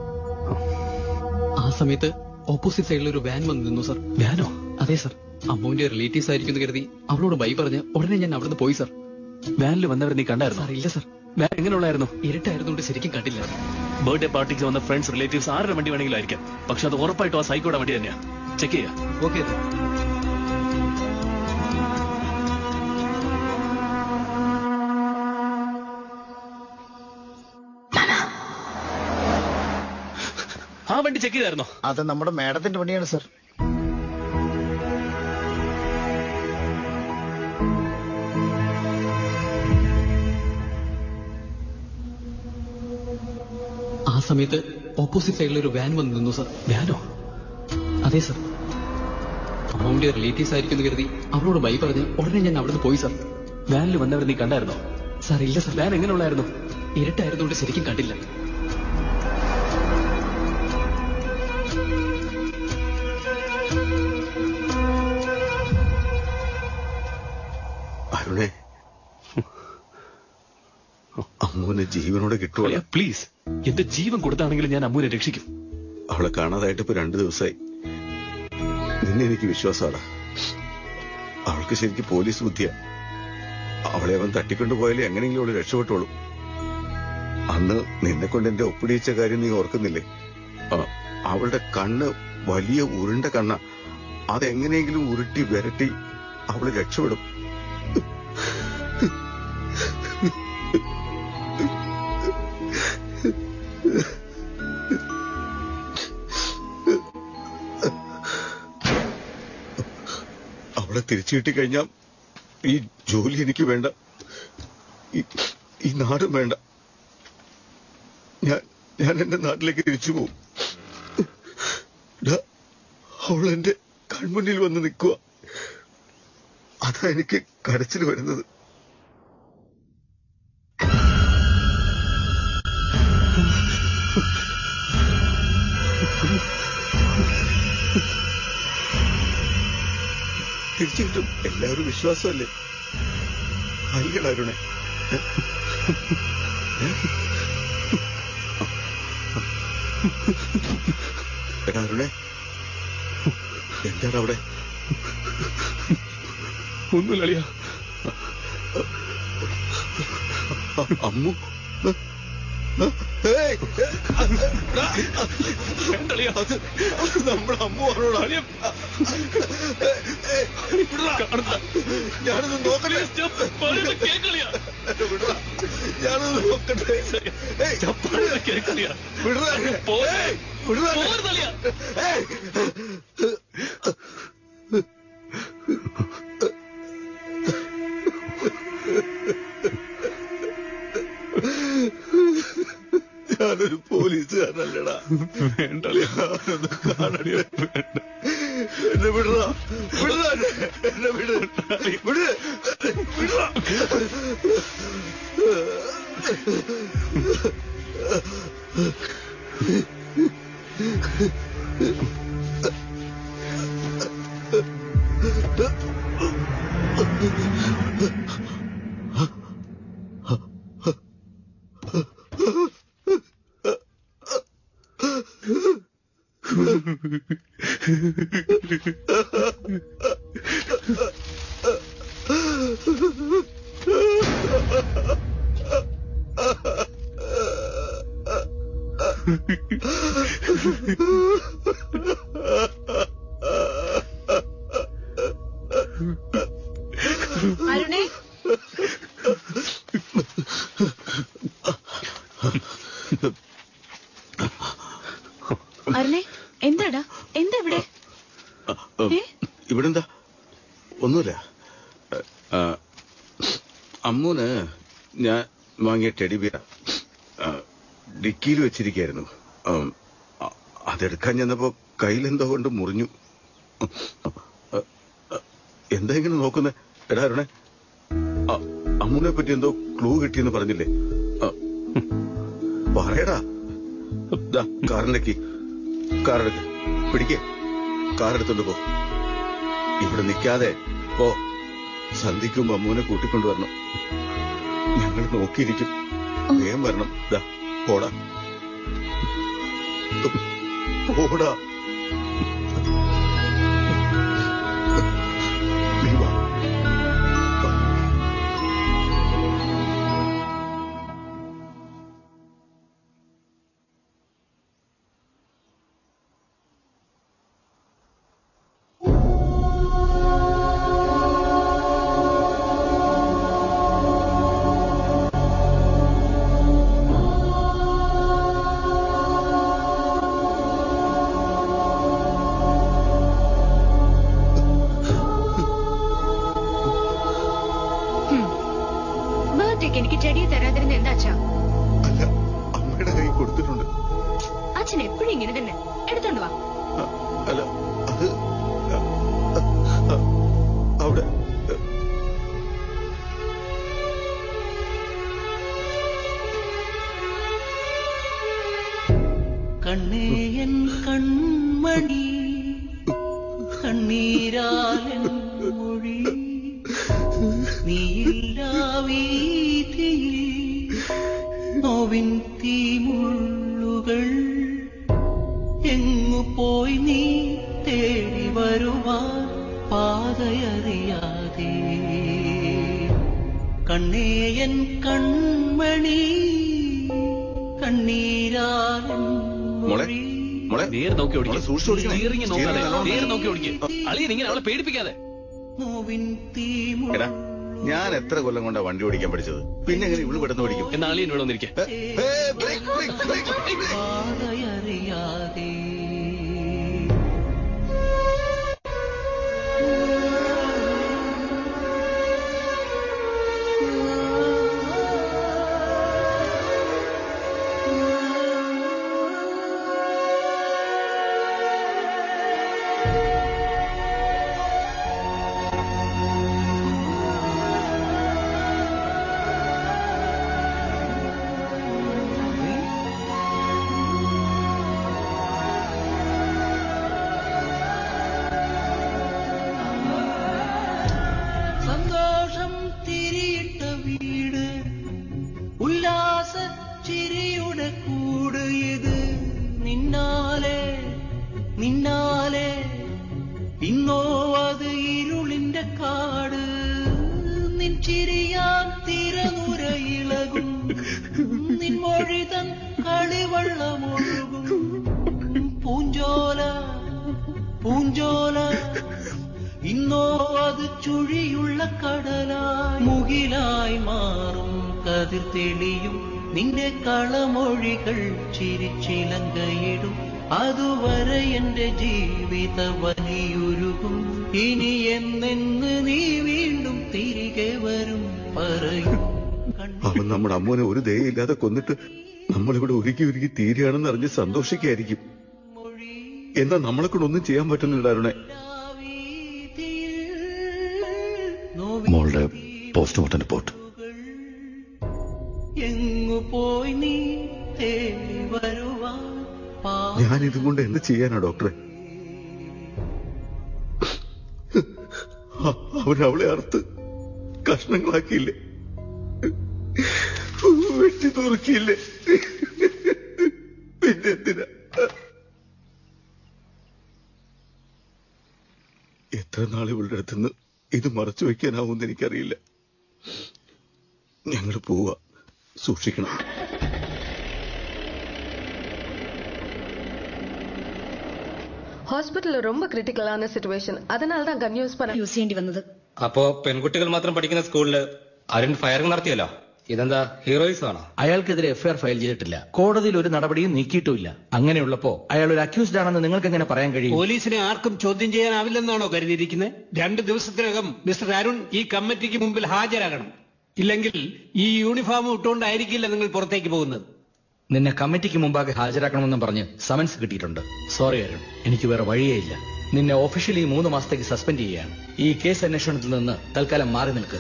ആ സമയത്ത് ഓപ്പോസിറ്റ് സൈഡിൽ ഒരു വാൻ വന്ന് നിന്നു സാർ വാനോ അതെ സാർ അമ്മുവിന്റെ റിലേറ്റീവ്സ് ആയിരിക്കും എന്ന് കരുതി അവളോട് ബൈ പറഞ്ഞ് ഉടനെ ഞാൻ അവിടുന്ന് പോയി സാർ വാനിൽ വന്നവർ നീ കണ്ടായിരുന്നു സാർ ഇല്ല സാർ വാൻ എങ്ങനെയുള്ളായിരുന്നു ഇരുട്ടായതുകൊണ്ട് ശരിക്കും കണ്ടില്ല ബർത്ത്ഡേ പാർട്ടിക്ക് വന്ന ഫ്രണ്ട്സ് റിലേറ്റീവ്സ് ആരുടെ വണ്ടി വേണമെങ്കിലും ആയിരിക്കാം പക്ഷെ അത് ഉറപ്പായിട്ടും ആ സൈക്കോയുടെ വണ്ടി തന്നെയാ ചെക്ക് ചെയ്യാം ഓക്കെ ആ വണ്ടി ചെക്ക് ചെയ്തായിരുന്നോ അത് നമ്മുടെ മാഡത്തിന്റെ പണിയാണ് സർ ആ സമയത്ത് ഓപ്പോസിറ്റ് സൈഡിൽ ഒരു വാൻ വന്ന് നിന്നു സാർ വാനോ അതെ സാർ അമ്മുവിന്റെ റിലേറ്റീവ്സ് ആയിരിക്കും എന്ന് കരുതി അവളോട് ബൈ പറഞ്ഞ് ഉടനെ ഞാൻ അവിടുന്ന് പോയി സാർ വാനിൽ വന്നവർ നീ കണ്ടായിരുന്നോ സാർ ഇല്ല സാർ വാൻ എങ്ങനെയുള്ളായിരുന്നു ഇരുട്ടായതുകൊണ്ട് ശരിക്കും കണ്ടില്ല അരുണേ അമ്മുവിനെ ജീവനോടെ കിട്ടുവോളെ പ്ലീസ് എന്റെ ജീവൻ കൊടുത്താണെങ്കിലും ഞാൻ അമ്മൂനെ രക്ഷിക്കും അവളെ കാണാതായിട്ട് ഇപ്പൊ രണ്ടു ദിവസമായി നിന്നെ എനിക്ക് വിശ്വാസമാണ് അവൾക്ക് ശരിക്കും പോലീസ് ബുദ്ധിയാ അവളെ അവൻ തട്ടിക്കൊണ്ടുപോയാലേ എങ്ങനെയെങ്കിലും അവള് രക്ഷപ്പെട്ടോളൂ അന്ന് നിന്നെ കൊണ്ട് എന്റെ ഒപ്പിടിയിച്ച കാര്യം നീ ഓർക്കുന്നില്ലേ ആ, അവളുടെ കണ്ണ് വലിയ ഉരുണ്ട കണ്ണ അതെങ്ങനെയെങ്കിലും ഉരുട്ടി വിരട്ടി അവള് രക്ഷപ്പെടും അവളെ തിരിച്ചു കിട്ടിക്കഴിഞ്ഞാൽ ഈ ജോലി എനിക്ക് വേണ്ട ഈ- ഈ നാടും വേണ്ട ഞാൻ ഞാൻ എന്റെ നാട്ടിലേക്ക് തിരിച്ചു പോകും ഡാ, അവൾ എന്റെ കൺമുന്നിൽ വന്ന് നിൽക്കുക അതാ എനിക്ക് കരച്ചിൽ വരുന്നത് തീർച്ചയായിട്ടും എല്ലാവരും വിശ്വാസമല്ലേ അയ്യട അരുണെ എടാ അരുണെ എന്താണ് അവിടെ ഒന്നുമില്ല അമ്മു നമ്മുടെ അമ്മുവാണോടാ ഞാനത് നോക്കട്ടെ വിടടാ. ഞാനത് നോക്കട്ടെ ഏയ്, വിടടാ. ഏയ്, വിടടാ. ഏയ്. പോലീസുകാരനല്ലടാ വേണ്ട കാണട്ടെ എന്നെ വിടറാ വിടറാ എന്നെ. എന്നെ വിട് വിട് വിടറാ അരുണേ അരുണേ എന്താടാ എന്താ ഇവിടെ ഏ? ഇവിടെന്താ ഒന്നുമില്ല ആ, അമ്മൂന് ഞാൻ വാങ്ങിയ ടെഡി ബിയർ ഡിക്കിയിൽ വെച്ചിരിക്കായിരുന്നു ഉം, അ- അതെടുക്കാൻ ചെന്നപ്പോ കയ്യിലെന്തോ കൊണ്ട് മുറിഞ്ഞു അ, അ, എന്താ ഇങ്ങനെ നോക്കുന്നേ എടാ അരുണേ അ- അമ്മൂനെ പറ്റി എന്തോ ക്ലൂ കിട്ടിയെന്ന് പറഞ്ഞില്ലേ അ, പറയടാ ദാ, കാറിന്റെ കീ കാറെടുക്ക് പിടിക്കേ കാറെടുത്തോണ്ട് പോ ഇവിടെ നിൽക്കാതെ പോ സന്ധിക്കുമ്പോ അമ്മൂനെ കൂട്ടിക്കൊണ്ടുവരണം ഞങ്ങൾ നോക്കിയിരിക്കും വേഗം വരണം ദാ പോടാ പോടാ നീ വാ. ബർത്ത്ഡേക്ക് എനിക്ക് ചെടിയെ തരാതിരുന്ന എന്താ അച്ഛാ അമ്മയുടെ കൈ കൊടുത്തിട്ടുണ്ട് അച്ഛൻ എപ്പോഴും ഇങ്ങനെ തന്നെ എടുത്തോണ്ട് വാ അല്ല അത് അ- അവിടെ കണ്ണേയൻ കൺമണി കണ്ണീരാലൻ മൊഴി നീയില്ലാ വീതിയിൽ നോവിൻ തീമുള്ളുകൾ എങ്ങു പോയി നീ തേടി വരുവാൻ പാതയറിയാതെ കണ്ണേയൻ കൺമണി കണ്ണീരാലൻ മോളെ മോളെ നേരെ നോക്കി ഓടിക്കും സൂക്ഷിച്ച് ഓടിക്കണേ. നേരെ നോക്കാതെ സ്റ്റീയറിംഗ് നല്ലോണം നേരെ നോക്കി ഓടിക്കും അളിയൻ ഇങ്ങനെ അവളെ പേടിപ്പിക്കാതെ എടാ ഞാൻ എത്ര കൊല്ലം കൊണ്ടാ വണ്ടി ഓടിക്കാൻ പഠിച്ചത് പിന്നെ എങ്ങനെ ഇവള് പെട്ടെന്ന് ഓടിക്കും എന്നാ അളിയൻ ഇവിടെ വന്നിരിക്കെ പാതയറിയാതെ സന്തോഷം തിരിയിട്ട വീട് ഉല്ലാസ ചിരിയുടെ കൂട് ഇത് നിന്നാലെ നിന്നാലെ ഇന്നോ അത് ഇരുളിന്റെ കാട് നിൻ ചിരിയാൻ തിരനുര ഇളകും നിൻ മൊഴിതൻ കളിവള്ളമൊഴുകും പൂഞ്ചോല പൂഞ്ചോല ഇന്നോ അത് ചുഴിയുള്ള കടലായി മുകിലായി മാറും കതിർ തെളിയും നിന്റെ കളമൊഴികൾ ചിരിച്ചിലങ്കയിടും അതുവരെ എന്റെ ജീവിത വലിയുരുകും ഇനി എന്നെന്ന് നീ വീണ്ടും തിരികെ വരും പറയും അവൻ നമ്മുടെ അമ്മൂനെ ഒരു ദയയില്ലാതെ കൊന്നിട്ട് നമ്മളിവിടെ ഒരുക്കി ഒരുക്കി തീരുകയാണെന്ന് അറിഞ്ഞ് സന്തോഷിക്കായിരിക്കും എന്താ നമ്മളെ കൊണ്ട് ഒന്നും ചെയ്യാൻ പറ്റുന്നില്ല അരുണെ മോളുടെ പോസ്റ്റ്മോർട്ടം റിപ്പോർട്ട് എങ്ങു പോയി നീ തേടി വരുവാൻ ഞാൻ ഇതും കൊണ്ട് എന്ത് ചെയ്യാനാ ഡോക്ടറെ അ- അവരവളെ അറുത്ത് കഷ്ണങ്ങളാക്കിയില്ലേ വെട്ടി തുറക്കിയില്ലേ പിന്നെന്തിനാ എത്ര നാൾ ഇവളുടെ അടുത്തുനിന്ന് ഇത് മറച്ചു വെക്കാനാവുമെന്ന് എനിക്കറിയില്ല ഞങ്ങൾ പോവാ സൂക്ഷിക്കണം ஹாஸ்பிட்டல்ல ரொம்ப கிரிட்டிக்கலான சுச்சுவேஷன் அதனால தான் கன் யூஸ் பண்ண യൂസ് ചെയ്യേണ്ടി വന്നത് അപ്പോ പെൺകുട്ടികൾ മാത്രം പഠിക്കുന്ന സ്കൂളില് അരുൺ ഫയറിംഗ് നടത്തിയല്ലോ ഇതെന്താ ഹീറോയിസം ആണോ അയാൾക്കെതിരെ എഫ്ഐആർ ഫയൽ ചെയ്തിട്ടില്ല കോടതിയിൽ ഒരു നടപടിയും നീക്കിയിട്ടുമില്ല അങ്ങനെയുള്ളപ്പോ അയാൾ ഒരു അക്യൂസ്ഡ് ആണെന്ന് നിങ്ങൾക്ക് എങ്ങനെ പറയാൻ കഴിയും പോലീസിനെ ആർക്കും ചോദ്യം ചെയ്യാനാവില്ലെന്നാണോ കരുതിയിരിക്കുന്നത് രണ്ട് ദിവസത്തിനകം മിസ്റ്റർ അരുൺ ഈ കമ്മിറ്റിക്ക് മുമ്പിൽ ഹാജരാകണം ഇല്ലെങ്കിൽ ഈ യൂണിഫോം ഇട്ടുകൊണ്ടായിരിക്കില്ല നിങ്ങൾ പുറത്തേക്ക് പോകുന്നത് നിന്നെ കമ്മിറ്റിക്ക് മുമ്പാകെ ഹാജരാക്കണമെന്നും പറഞ്ഞ് സമൻസ് കിട്ടിയിട്ടുണ്ട് സോറി അരുൺ എനിക്ക് വേറെ വഴിയേ ഇല്ല നിന്നെ ഒഫീഷ്യലി മൂന്ന് മാസത്തേക്ക് സസ്പെൻഡ് ചെയ്യുകയാണ് ഈ കേസ് അന്വേഷണത്തിൽ നിന്ന് തൽക്കാലം മാറി നിൽക്ക്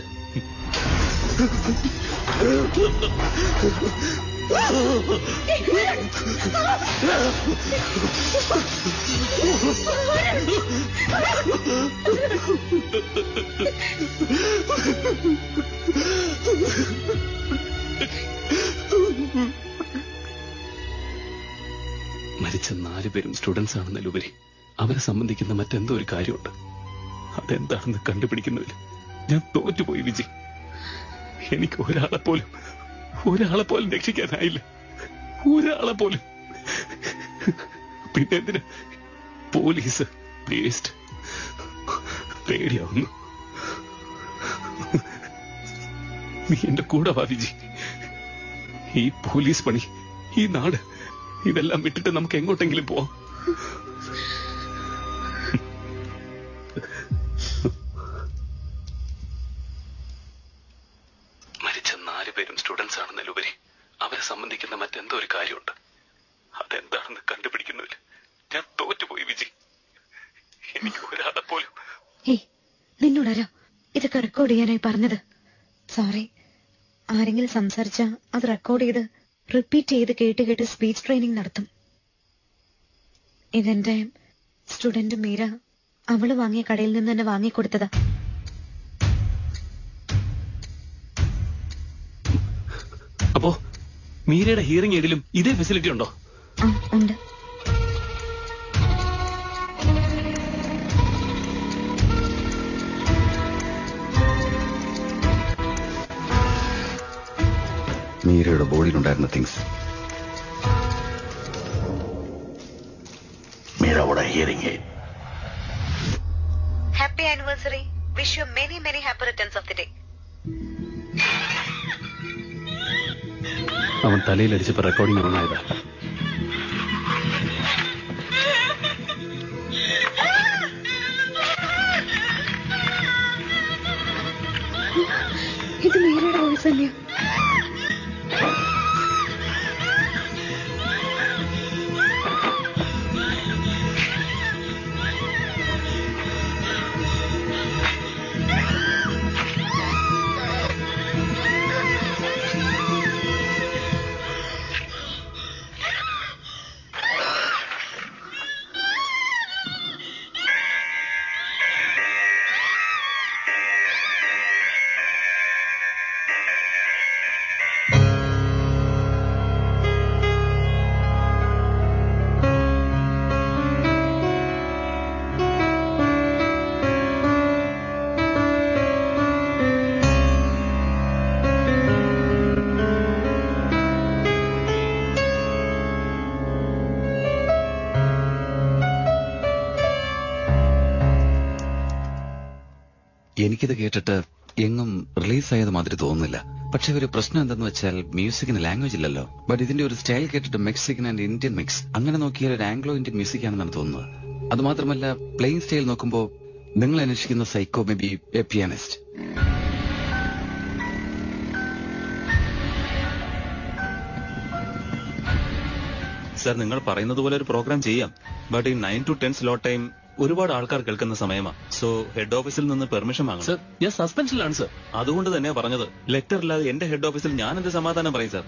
മരിച്ച നാല് പേരും സ്റ്റുഡൻസ് ആണെന്നതിലുപരി അവരെ സംബന്ധിക്കുന്ന മറ്റെന്തോ ഒരു കാര്യമുണ്ട് അതെന്താണെന്ന് കണ്ടുപിടിക്കുന്നതിൽ ഞാൻ തോറ്റുപോയി വിജയ് എനിക്ക് ഒരാളെ പോലും ഒരാളെ പോലും രക്ഷിക്കാനായില്ല ഒരാളെ പോലും പിന്നെ എന്തിന് പോലീസ് വേസ്റ്റ് പേടിയാവുന്നു നീ എന്റെ കൂടെ വാ വിജയ് ഈ പോലീസ് പണി ഈ നാട് ഇതെല്ലാം വിട്ടിട്ട് നമുക്ക് എങ്ങോട്ടെങ്കിലും പോവാം മരിച്ച നാല് പേരും സ്റ്റുഡൻസ് ആണെന്നതിലുപരി അവരെ സംബന്ധിക്കുന്ന മറ്റെന്തോ ഒരു കാര്യമുണ്ട് അതെന്താണെന്ന് കണ്ടുപിടിക്കുന്നതിൽ ഞാൻ തോറ്റുപോയി വിജയ് എനിക്ക് ഒരാളെ പോലും ഏയ് നിന്നോടാരോ ഇതൊക്കെ റെക്കോർഡ് ചെയ്യാനായി പറഞ്ഞത് സോറി ആരെങ്കിലും സംസാരിച്ച അത് റെക്കോർഡ് ചെയ്ത് റിപ്പീറ്റ് ചെയ്ത് കേട്ട് കേട്ട് സ്പീച്ച് ട്രെയിനിങ് നടത്തും ഇതെന്റെ സ്റ്റുഡന്റ് മീര അവള് വാങ്ങിയ കടയിൽ നിന്ന് തന്നെ വാങ്ങിക്കൊടുത്തതാ അപ്പോ മീരയുടെ ഹിയറിംഗ് എയ്ഡിലും ഇതേ ഫെസിലിറ്റി ഉണ്ടോ ആ ഉണ്ട് മീരയുടെ ബോഡിയിലുണ്ടായിരുന്ന തിങ്സ് മീര അവിടെ hearing aid happy anniversary wish you many many happy returns of the day അവൻ തലയിലടിച്ചപ്പോ റെക്കോർഡിംഗ് ഓൺ ആയതാ ഇത് മീരയുടെ വോയിസ് തന്നെയാ എനിക്കിത് കേട്ടിട്ട് എങ്ങും റിലീസ് ആയത് മാതിരി തോന്നുന്നില്ല പക്ഷെ ഒരു പ്രശ്നം എന്തെന്ന് വെച്ചാൽ മ്യൂസിക്കിന് ലാംഗ്വേജ് ഇല്ലല്ലോ ബട്ട് ഇതിന്റെ ഒരു സ്റ്റൈൽ കേട്ടിട്ട് മെക്സിക്കൻ ആൻഡ് ഇന്ത്യൻ മിക്സ് അങ്ങനെ നോക്കിയാൽ ഒരു ആംഗ്ലോ ഇന്ത്യൻ മ്യൂസിക് ആണെന്നാണ് തോന്നുന്നത് അതുമാത്രമല്ല പ്ലെയിൻ സ്റ്റൈൽ നോക്കുമ്പോൾ നിങ്ങൾ അന്വേഷിക്കുന്ന psycho may be a pianist sir നിങ്ങൾ പറയുന്നത് പോലെ ഒരു പ്രോഗ്രാം ചെയ്യാം ബട്ട് ഈ nine to ten slot time ഒരുപാട് ആൾക്കാർ കേൾക്കുന്ന സമയമാണ് സോ ഹെഡ് ഓഫീസിൽ നിന്ന് പെർമിഷൻ വാങ്ങണം സർ ഞാൻ സസ്പെൻഷനിലാണ് സർ അതുകൊണ്ട് തന്നെ പറഞ്ഞത് ലെറ്റർ ഇല്ലാതെ എന്റെ ഹെഡ് ഓഫീസിൽ ഞാൻ എന്ത് സമാധാനം പറയും സർ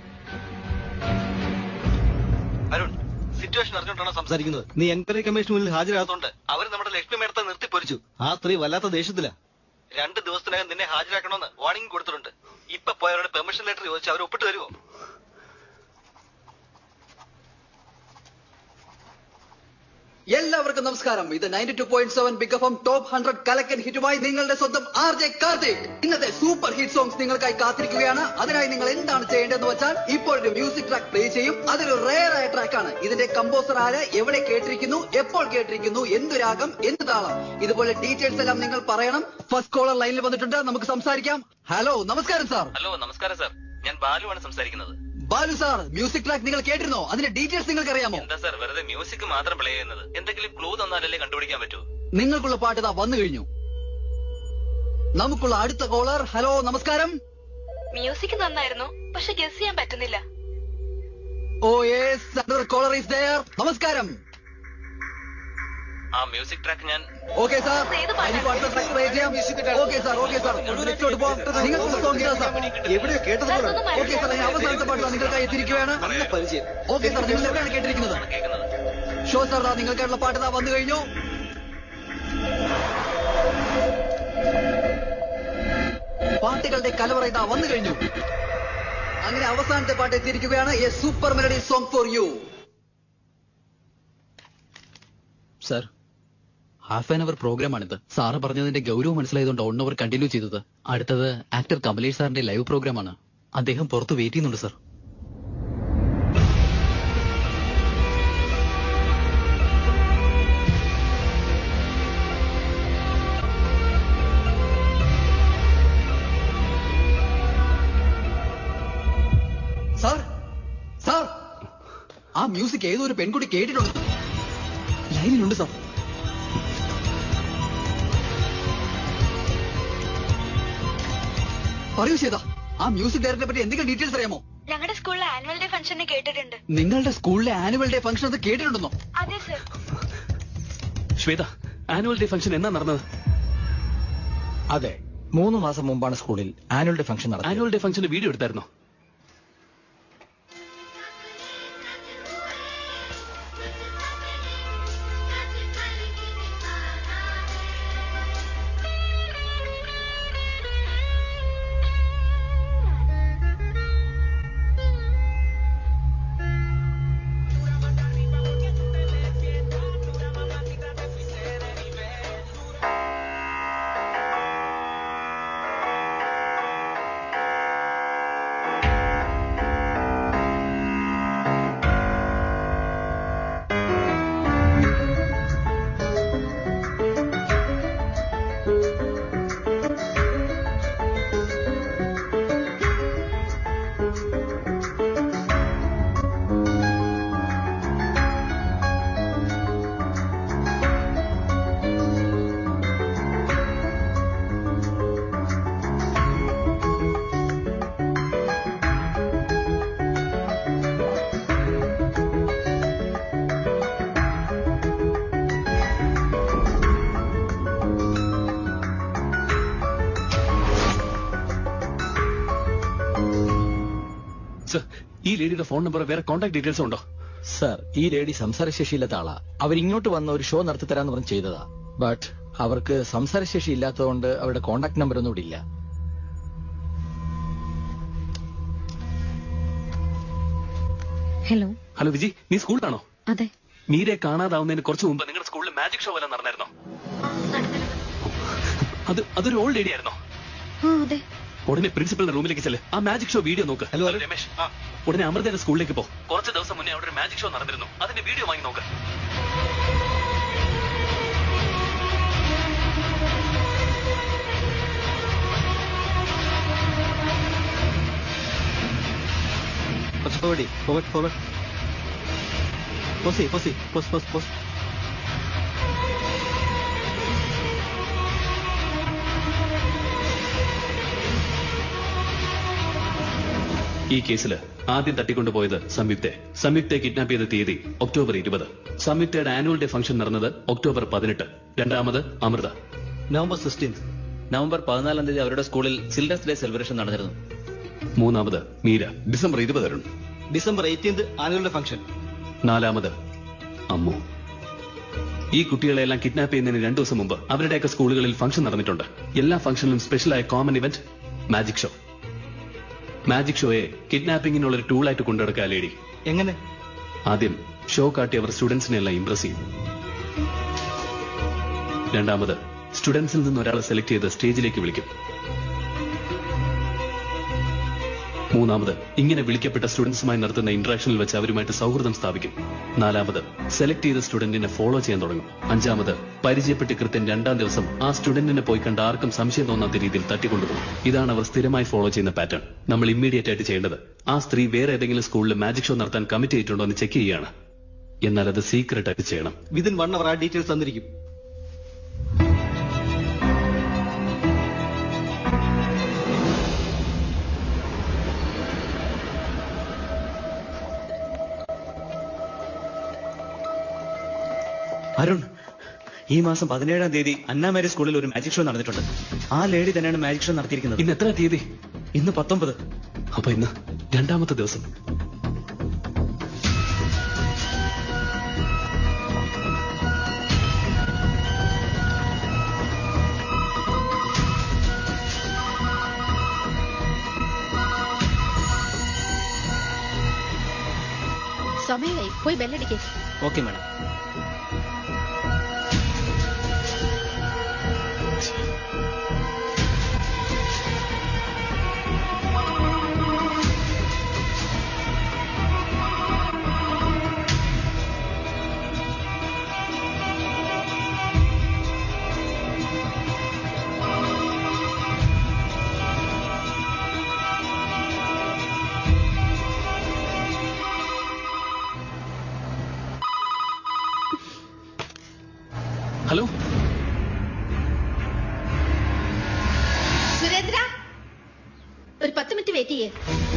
അരുൺ സിറ്റുവേഷൻ അറിഞ്ഞുകൊണ്ടാണ് സംസാരിക്കുന്നത് നീ എൻക്വയറി കമ്മീഷൻ മുന്നിൽ ഹാജരാകത്തോണ്ട് അവർ നമ്മുടെ ലക്ഷ്മി മേടത്തെ നിർത്തി പൊരിച്ചു ആ സ്ത്രീ വല്ലാത്ത ദേഷ്യത്തില രണ്ട് ദിവസത്തിനകം നിന്നെ ഹാജരാക്കണമെന്ന് വാർണിംഗ് കൊടുത്തിട്ടുണ്ട് ഇപ്പൊ പോയവരുടെ പെർമിഷൻ ലെറ്റർ ചോദിച്ചു അവർ ഒപ്പിട്ട് തരുമോ എല്ലാവർക്കും നമസ്കാരം ഇത് ninety two point seven big F top hundred കലക്കൻ ഹിറ്റുമായി നിങ്ങളുടെ സ്വന്തം ആർ ജെ കാർത്തിക് ഇന്നത്തെ സൂപ്പർ ഹിറ്റ് സോങ്സ് നിങ്ങൾക്കായി കാത്തിരിക്കുകയാണ് അതിനായി നിങ്ങൾ എന്താണ് ചെയ്യേണ്ടതെന്ന് വെച്ചാൽ ഇപ്പോൾ ഒരു മ്യൂസിക് ട്രാക്ക് പ്ലേ ചെയ്യും അതൊരു റെയർ ആയ ട്രാക്കാണ് ഇതിന്റെ കമ്പോസർ ആര് എവിടെ കേട്ടിരിക്കുന്നു എപ്പോൾ കേട്ടിരിക്കുന്നു എന്ത് രാഗം എന്ത് താളം ഇതുപോലെ ഡീറ്റെയിൽസ് എല്ലാം നിങ്ങൾ പറയണം ഫസ്റ്റ് കോളർ ലൈനിൽ വന്നിട്ടുണ്ട് നമുക്ക് സംസാരിക്കാം ഹലോ നമസ്കാരം സാർ ഹലോ നമസ്കാരം സർ ഞാൻ ബാലുവാണ് സംസാരിക്കുന്നത് ബാലു സാർ മ്യൂസിക് ട്രാക്ക് നിങ്ങൾ കേട്ടിരുന്നോ അതിന്റെ ഡീറ്റെയിൽസ് നിങ്ങൾക്ക് അറിയാമോ എന്താ സർ വെറുതെ മ്യൂസിക് മാത്രം പ്ലേ ചെയ്യുന്നത് എന്തെങ്കിലും ക്ലൂ തന്നാലല്ലേ കണ്ടുപിടിക്കാൻ പറ്റൂ നിങ്ങൾക്കുള്ള പാട്ട് ഇതാ വന്നു കഴിഞ്ഞു നമുക്കുള്ള അടുത്ത കോളർ ഹലോ നമസ്കാരം മ്യൂസിക് നന്നായിരുന്നു പക്ഷെ ഗസ് ചെയ്യാൻ പറ്റുന്നില്ല oh yes caller is there നമസ്കാരം ആ മ്യൂസിക് ട്രാക്ക് ഞാൻ ഓക്കെ സാർ എനിക്ക് അടുത്ത ട്രാക്ക് പ്ലേ ചെയ്യാം ഓക്കെ സാർ ഓക്കെ സാർ നെക്സ്റ്റോട്ട് പോവാം നിങ്ങൾക്കുള്ള സോങ് ഇതാ സാർ എവിടെയോ കേട്ടത് ഓക്കെ സാർ ഞാൻ അവസാനത്തെ പാട്ട് നിങ്ങൾക്കായി എത്തിയിരിക്കുകയാണ് പരിചയം ഓക്കെ സാർ നിങ്ങൾ എവിടെയാണ് കേട്ടിരിക്കുന്നത് ഷോ സാർ ദാ നിങ്ങൾക്കായിട്ടുള്ള പാട്ട് ഇതാ വന്നു കഴിഞ്ഞു പാട്ടുകളുടെ കലവറ ഇതാ വന്നു കഴിഞ്ഞു അങ്ങനെ അവസാനത്തെ പാട്ട് എത്തിയിരിക്കുകയാണ് a super melody song for you sir half an hour പ്രോഗ്രാമാണിത് സാറ് പറഞ്ഞതിന്റെ ഗൗരവം മനസ്സിലായതുകൊണ്ട് വൺ അവർ കണ്ടിന്യൂ ചെയ്തത് അടുത്തത് ആക്ടർ കമലേഷ് സാറിന്റെ ലൈവ് പ്രോഗ്രാമാണ് അദ്ദേഹം പുറത്ത് വെയിറ്റ് ചെയ്യുന്നുണ്ട് സർ സാർ സാർ ആ മ്യൂസിക് ഏതോ ഒരു പെൺകുട്ടി കേട്ടിട്ടുണ്ട് ലൈനിലുണ്ട് സാർ പറയൂ ശ്വേത ആ മ്യൂസിക് ഡയറക്ടറെ പറ്റി എന്തെങ്കിലും ഡീറ്റെയിൽസ് അറിയാമോ ഞങ്ങളുടെ സ്കൂളിലെ ആനുവൽ ഡേ ഫംഗ്ഷനെ കേട്ടിട്ടുണ്ട് നിങ്ങളുടെ സ്കൂളിലെ ആനുവൽ ഡേ ഫംഗ്ഷൻ അത് കേട്ടിട്ടുണ്ടെന്നോ അതെ sir Shweta annual day function എന്നാ നടന്നത് അതെ മൂന്ന് മാസം മുമ്പാണ് സ്കൂളിൽ ആനുവൽ ഡേ ഫംഗ്ഷൻ നടന്നത് ആനുവൽ ഡേ ഫംഗ്ഷന്റെ വീഡിയോ എടുത്തായിരുന്നോ സർ ഈ ലേഡിയുടെ ഫോൺ നമ്പർ വേറെ കോൺടാക്ട് ഡീറ്റെയിൽസ് ഉണ്ടോ സർ ഈ ലേഡി സംസാരശേഷിയില്ലാത്ത ആളാ അവരിങ്ങോട്ട് വന്ന് ഒരു ഷോ നടത്തി തരാന്ന് പറഞ്ഞ് ചെയ്തതാ ബട്ട് അവർക്ക് സംസാരശേഷി ഇല്ലാത്തതുകൊണ്ട് അവരുടെ കോണ്ടാക്ട് നമ്പർ ഒന്നും ഇവിടെ ഇല്ല ഹലോ ഹലോ വിജി നീ സ്കൂളിലാണോ അതെ മീരെ കാണാതാവുന്നതിന് കുറച്ച് മുമ്പ് നിങ്ങളുടെ സ്കൂളിൽ മാജിക് ഷോ വല്ലതും നടന്നായിരുന്നോ അത് അതൊരു ഓൾഡ് ലേഡി ആയിരുന്നോ ആ അതെ ഉടനെ പ്രിൻസിപ്പലിന്റെ റൂമിലേക്ക് ചെല്ല് ആ മാജിക് ഷോ വീഡിയോ നോക്ക് ഹലോ രമേശ് ഉടനെ അമൃതയുടെ സ്കൂളിലേക്ക് പോ കുറച്ച് ദിവസം മുന്നേ അവിടെ ഒരു മാജിക് ഷോ നടന്നിരുന്നു അതിന്റെ വീഡിയോ വാങ്ങി നോക്ക് കുറച്ച് forward forward forward pause pause pause pause pause ഈ കേസിൽ ആദ്യം തട്ടിക്കൊണ്ടുപോയത് സംയുക്തെ സംയുക്തെ കിഡ്നാപ്പ് ചെയ്ത തീയതി ഒക്ടോബർ ഇരുപത് സംയുക്തയുടെ ആനുവൽ ഡേ ഫംഗ്ഷൻ നടന്നത് ഒക്ടോബർ പതിനെട്ട് രണ്ടാമത് അമൃത നവംബർ സിക്സ്റ്റീൻ നവംബർ പതിനാലാം തീയതി അവരുടെ സ്കൂളിൽ ചിൽഡ്രൻസ് ഡേ സെലിബ്രേഷൻ നടന്നിരുന്നു മൂന്നാമത് മീര ഡിസംബർ ഇരുപത് Arun December eighteenth annual day function നാലാമത് അമ്മു ഈ കുട്ടികളെല്ലാം കിഡ്നാപ്പ് ചെയ്യുന്നതിന് രണ്ടു ദിവസം മുമ്പ് അവരുടെയൊക്കെ സ്കൂളുകളിൽ ഫംഗ്ഷൻ നടന്നിട്ടുണ്ട് എല്ലാ ഫംഗ്ഷനിലും സ്പെഷ്യലായ common event magic show magic ഷോയെ കിഡ്നാപ്പിംഗിനുള്ള ഒരു ടൂളായിട്ട് കൊണ്ടുനടക്കുക ലേഡി എങ്ങനെ ആദ്യം ഷോ കാട്ടി അവർ സ്റ്റുഡൻസിനെ എല്ലാം ഇംപ്രസ് ചെയ്യും രണ്ടാമത് സ്റ്റുഡൻസിൽ നിന്ന് ഒരാളെ സെലക്ട് ചെയ്ത് സ്റ്റേജിലേക്ക് വിളിക്കും മൂന്നാമത് ഇങ്ങനെ വിളിക്കപ്പെട്ട സ്റ്റുഡൻസുമായി നടത്തുന്ന ഇന്ററാക്ഷനിൽ വെച്ച് അവരുമായിട്ട് സൗഹൃദം സ്ഥാപിക്കും നാലാമത് സെലക്ട് ചെയ്ത സ്റ്റുഡന്റിനെ ഫോളോ ചെയ്യാൻ തുടങ്ങും അഞ്ചാമത് പരിചയപ്പെട്ട് കൃത്യം രണ്ടാം ദിവസം ആ സ്റ്റുഡന്റിനെ പോയി കണ്ട ആർക്കും സംശയം തോന്നാത്ത രീതിയിൽ തട്ടിക്കൊണ്ടുപോകും ഇതാണ് അവർ സ്ഥിരമായി ഫോളോ ചെയ്യുന്ന പാറ്റേൺ നമ്മൾ ഇമ്മീഡിയറ്റ് ആയിട്ട് ചെയ്യേണ്ടത് ആ സ്ത്രീ വേറെ ഏതെങ്കിലും സ്കൂളിൽ മാജിക് ഷോ നടത്താൻ കമ്മിറ്റ് ചെയ്തിട്ടുണ്ടോ എന്ന് ചെക്ക് ചെയ്യുകയാണ് എന്നാൽ അത് സീക്രട്ട് ആയിട്ട് ചെയ്യണം വിതിൻ വൺ അവർ ആ ഡീറ്റെയിൽസ് തന്നിരിക്കും അരുൺ ഈ മാസം പതിനേഴാം തീയതി അന്നാമേരി സ്കൂളിൽ ഒരു മാജിക് ഷോ നടന്നിട്ടുണ്ട് ആ ലേഡി തന്നെയാണ് മാജിക് ഷോ നടത്തിയിരിക്കുന്നത് ഇന്ന് എത്ര തീയതി ഇന്ന് പത്തൊമ്പത് അപ്പൊ ഇന്ന് രണ്ടാമത്തെ ദിവസം സമയമായി പോയി ബെല്ലടിക്കേ ഓക്കെ മാഡം ഹലോ സുരേന്ദ്ര ഒരു പത്ത് മിനിറ്റ് വെയിറ്റ് ചെയ്യേ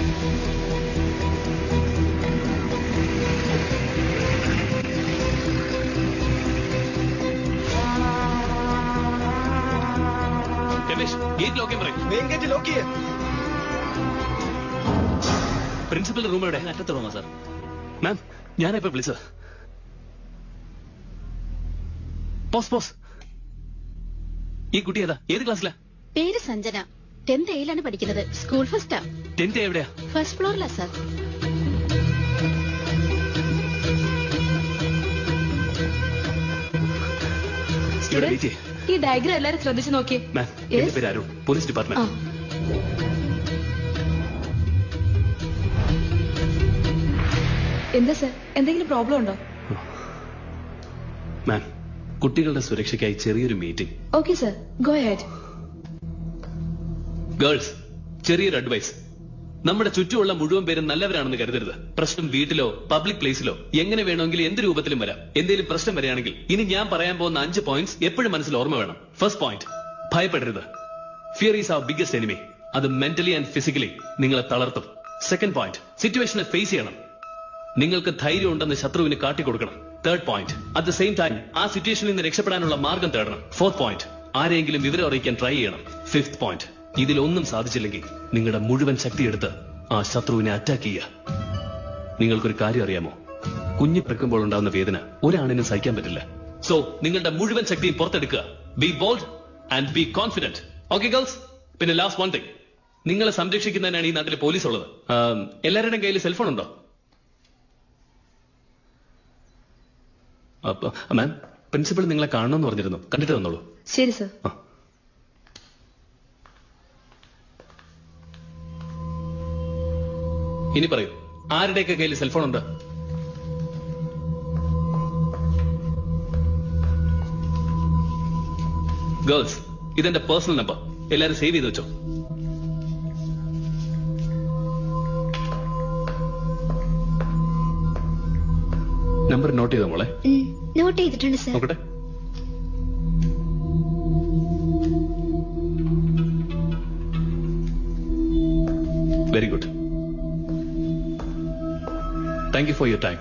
രമേശ് ഗേറ്റ് ലോക്ക് ചെയ്യാൻ പറയും മെയിൻ ഗേറ്റ് ലോക്ക് ചെയ്യേ പ്രിൻസിപ്പൽ റൂം എവിടെ അറ്റത്ത് റൂമാ സാർ മാം ഞാനിപ്പോ വിളിച്ചത് പോസ് പോസ് ഈ കുട്ടി ഏതാ ഏത് ക്ലാസ്സിലാ പേര് സഞ്ജന ടെൻത്ത് എയിലാണ് പഠിക്കുന്നത് സ്കൂൾ ഫസ്റ്റാ ടെൻത്ത് എവിടെയാ ഫസ്റ്റ് ഫ്ലോറിലാ സാർ ഇവിടെ വെയിറ്റ് ചെയ്യേ ഈ ഡയഗ്രം എല്ലാരും ശ്രദ്ധിച്ചു നോക്കിയേ മാം എന്റെ പേര് അരുൺ പോലീസ് ഡിപ്പാർട്ട്മെന്റ് എന്താ സർ എന്തെങ്കിലും പ്രോബ്ലം ഉണ്ടോ മാം കുട്ടികളുടെ സുരക്ഷയ്ക്കായി ചെറിയൊരു meeting okay sir go head girls ചെറിയൊരു അഡ്വൈസ് നമ്മുടെ ചുറ്റുമുള്ള മുഴുവൻ പേരും നല്ലവരാണെന്ന് കരുതരുത് പ്രശ്നം വീട്ടിലോ പബ്ലിക് പ്ലേസിലോ എങ്ങനെ വേണമെങ്കിലും എന്ത് രൂപത്തിലും വരാം എന്തെങ്കിലും പ്രശ്നം വരികയാണെങ്കിൽ ഇനി ഞാൻ പറയാൻ പോകുന്ന അഞ്ച് പോയിന്റ്സ് എപ്പോഴും മനസ്സിൽ ഓർമ്മ വേണം ഫസ്റ്റ് പോയിന്റ് ഭയപ്പെടരുത് fear is our biggest enemy അത് മെന്റലി ആൻഡ് ഫിസിക്കലി നിങ്ങളെ തളർത്തും സെക്കൻഡ് പോയിന്റ് സിറ്റുവേഷനെ ഫേസ് ചെയ്യണം നിങ്ങൾക്ക് ധൈര്യം ഉണ്ടെന്ന് ശത്രുവിന് കാട്ടിക്കൊടുക്കണം third point at the same time ആ സിറ്റുവേഷനിൽ നിന്ന് രക്ഷപ്പെടാനുള്ള മാർഗം തേടണം ഫോർത്ത് പോയിന്റ് ആരെങ്കിലും വിവരം അറിയിക്കാൻ ട്രൈ ചെയ്യണം ഫിഫ്ത് പോയിന്റ് ഇതിലൊന്നും സാധിച്ചില്ലെങ്കിൽ നിങ്ങളുടെ മുഴുവൻ ശക്തിയെടുത്ത് ആ ശത്രുവിനെ അറ്റാക്ക് ചെയ്യുക നിങ്ങൾക്കൊരു കാര്യം അറിയാമോ കുഞ്ഞു പിറക്കുമ്പോൾ ഉണ്ടാകുന്ന വേദന ഒരാണിനും സഹിക്കാൻ പറ്റില്ല സോ നിങ്ങളുടെ മുഴുവൻ ശക്തിയും പുറത്തെടുക്കുക be bold and be confident okay girls പിന്നെ ലാസ്റ്റ് വൺ തിങ് നിങ്ങളെ സംരക്ഷിക്കുന്നതിനാണ് ഈ നാട്ടിൽ പോലീസ് ഉള്ളത് ആം, എല്ലാവരുടെയും കയ്യിൽ സെൽഫോൺ ഉണ്ടോ അപ്പൊ മാം പ്രിൻസിപ്പൾ നിങ്ങളെ കാണണമെന്ന് പറഞ്ഞിരുന്നു കണ്ടിട്ട് തന്നോളൂ ശരി സർ ഇനി പറയൂ ആരുടെയൊക്കെ കയ്യിൽ സെൽഫോൺ ഉണ്ട് ഗേൾസ് ഇതെന്റെ പേഴ്സണൽ നമ്പർ എല്ലാരും സേവ് ചെയ്ത് വെച്ചോ നമ്പർ നോട്ട് ചെയ്തോ മോളെ നോട്ട് ചെയ്തിട്ടുണ്ട് സർ നോക്കട്ടെ very good thank you for your time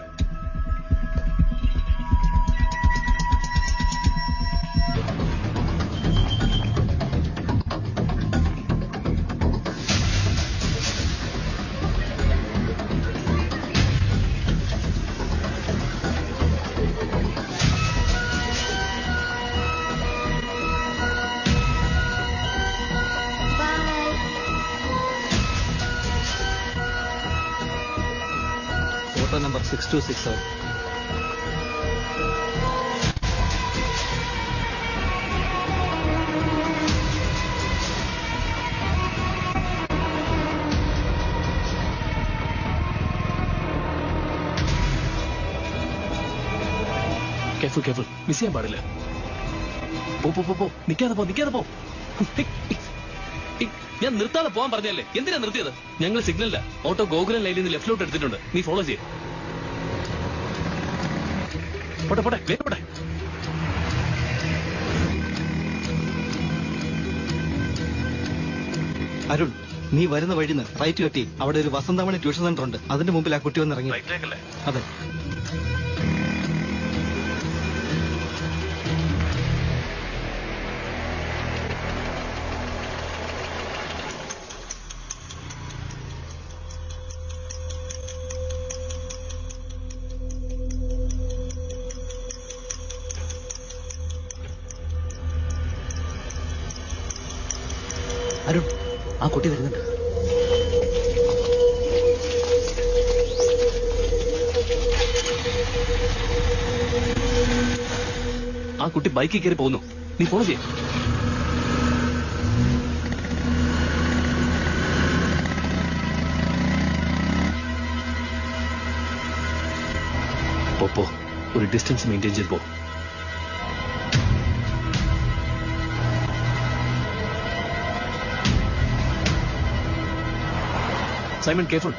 photo number six two six seven careful careful miss ചെയ്യാൻ പാടില്ല പോ പോ പോ പോ നിക്കാതെ പോ നിക്കാതെ പോ ഹിക്, ഹിക്, ഹിക്. ഞാൻ നിർത്താതെ പോകാൻ പറഞ്ഞല്ലേ എന്തിനാ നിർത്തിയത് ഞങ്ങൾ സിഗ്നലില്ല ഓട്ടോ ഗോകുലം ലൈനിൽ നിന്ന് ലെഫ്റ്റിലോട്ട് എടുത്തിട്ടുണ്ട് നീ ഫോളോ ചെയ്യ പോട്ടെ പോട്ടെ വേഗം പോട്ടെ അരുൺ നീ വരുന്ന വഴിന്ന് റൈറ്റ് കെട്ടി അവിടെ ഒരു വസന്തമണി ട്യൂഷൻ സെന്റർ ഉണ്ട് അതിന്റെ മുമ്പിൽ ആ കുട്ടി വന്ന് ഇറങ്ങി അതെ അരുൺ ആ കുട്ടി വരുന്നുണ്ട് ആ കുട്ടി ബൈക്കിൽ കയറി പോകുന്നു നീ ഫോളോ ചെയ്യ പോ, പോ ഒരു ഡിസ്റ്റൻസ് മെയിൻറ്റെയിൻ ചെയ്ത് പോ സൈമൺ കെയർഫുൾ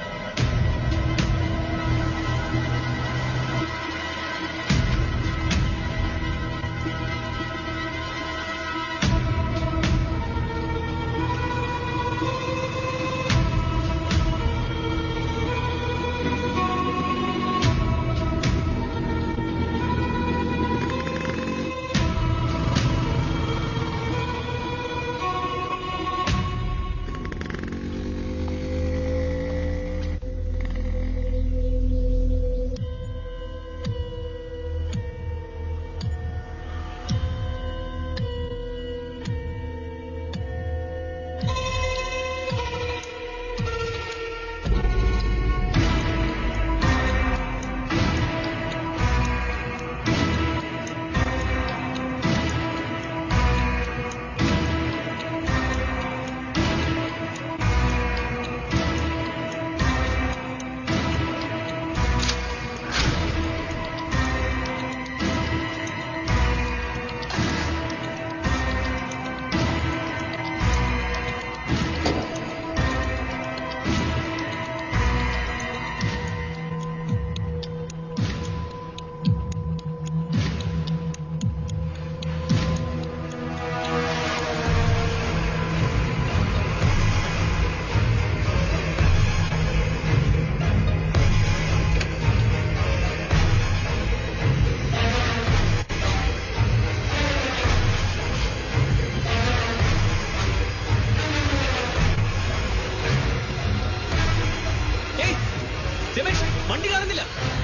ഏയ്, രമേശ് വണ്ടി കാണുന്നില്ല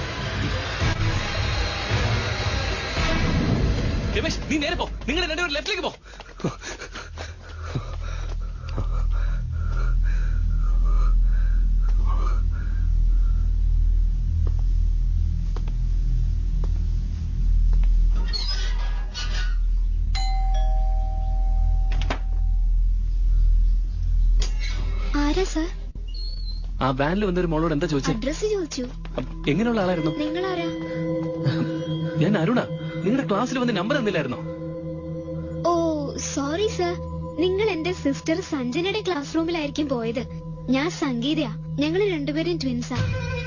രമേശ് നീ നേരെ പോ നിങ്ങൾ രണ്ടുപേരും ലെഫ്റ്റിലേക്ക് പോ ആരാ സർ ആ വാനിൽ വന്നൊരു മോളോട് എന്താ ചോദിച്ചത് അഡ്രസ് ചോദിച്ചു എങ്ങനെയുള്ള ആളായിരുന്നു നിങ്ങളാരാ ഞാൻ അരുണ നിങ്ങളുടെ ക്ലാസ്സിൽ വന്ന് നമ്പർ തന്നില്ലായിരുന്നോ ഓ സോറി സർ നിങ്ങൾ എന്റെ സിസ്റ്റർ സഞ്ജനയുടെ ക്ലാസ് റൂമിലായിരിക്കും പോയത് ഞാൻ സംഗീതയാ ഞങ്ങൾ രണ്ടുപേരും ട്വിൻസാ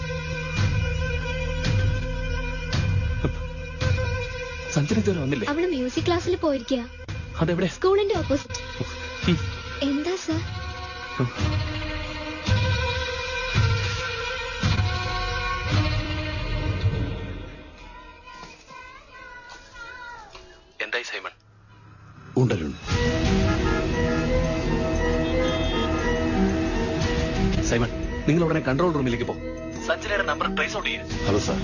സഞ്ജന ഇതുവരെ വന്നില്ലേ അവള് മ്യൂസിക് ക്ലാസ്സിൽ പോയിരിക്കുക അതെവിടെ സ്കൂളിന്റെ ഓപ്പോസിറ്റ് എന്താ സർ സൈമൺ ഉണ്ടരുൺ സൈമൺ നിങ്ങൾ ഉടനെ കൺട്രോൾ റൂമിലേക്ക് പോ സഞ്ജനയുടെ നമ്പർ ട്രേസ് ഔട്ട് ചെയ്യും ഹലോ സാർ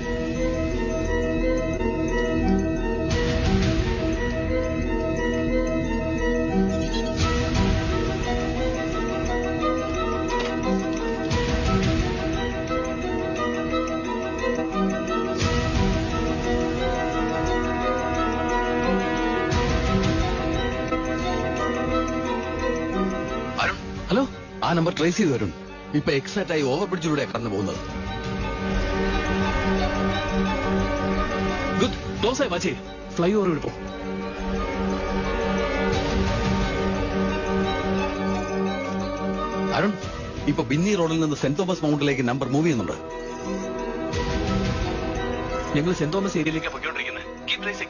അരുൺ ഹലോ ആ നമ്പർ ട്രേസ് ചെയ്ത് വരും ഇപ്പൊ എക്സാക്ട് ആയി ഓവർ ബ്രിഡ്ജിലൂടെ കടന്നു പോകുന്നത് ഗുഡ് ക്ലോസ് ആയി വാച്ചേ ഫ്ലൈ ഓവർ വിടുപ്പോ അരുൺ ഇപ്പൊ ബിന്നി റോഡിൽ നിന്ന് സെന്റ് തോമസ് മൗണ്ടിലേക്ക് നമ്പർ മൂവ് ചെയ്യുന്നുണ്ട് ഞങ്ങൾ സെന്റ് തോമസ് ഏരിയയിലേക്ക് പോയിക്കൊണ്ടിരിക്കുന്നത് കീപ് ട്രേസിംഗ്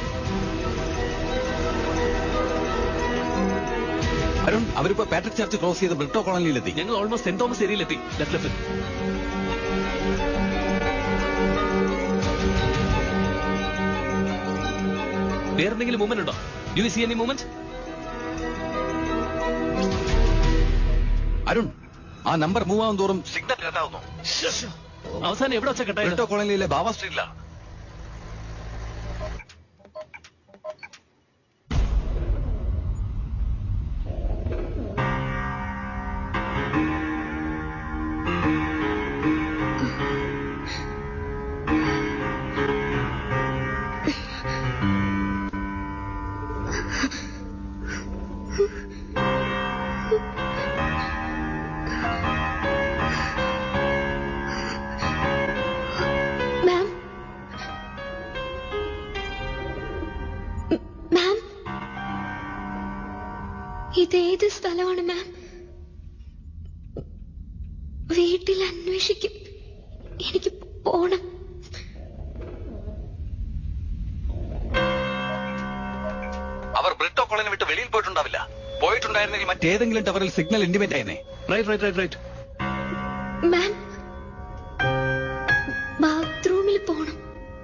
അരുൺ അവരിപ്പോ പാട്രിക് ചർച്ച് ക്രോസ് ചെയ്ത് ബ്രിട്ടോ കോളനിയിലെത്തി ഞങ്ങൾ almost saint Thomas ഏരിയയിലെത്തി left left വേറെന്തെങ്കിലും മൂവ്മെന്റ് ഉണ്ടോ U C any movement Arun ആ നമ്പർ മൂവ് ആവും തോറും സിഗ്നൽ കട്ടാവുന്നു അവസാനം എവിടെ വെച്ച കട്ടായത് ബ്രിട്ടോ കോളനിയിലെ ബാബ സ്ട്രീറ്റിലാണ് മാം മാം ഇതേത് സ്ഥലമാണ് മാം വീട്ടിൽ അന്വേഷിക്കും എനിക്ക് പോണം അവർ ബ്രിട്ടോ കോളനി വിട്ട് വെളിയിൽ പോയിട്ടുണ്ടാവില്ല പോയിട്ടുണ്ടായിരുന്നെങ്കിൽ മറ്റേതെങ്കിലും ടവറിൽ സിഗ്നൽ ഇന്റിമേറ്റ് ആയിരുന്നേ right right right right ma'am ബാത്റൂമിൽ പോണം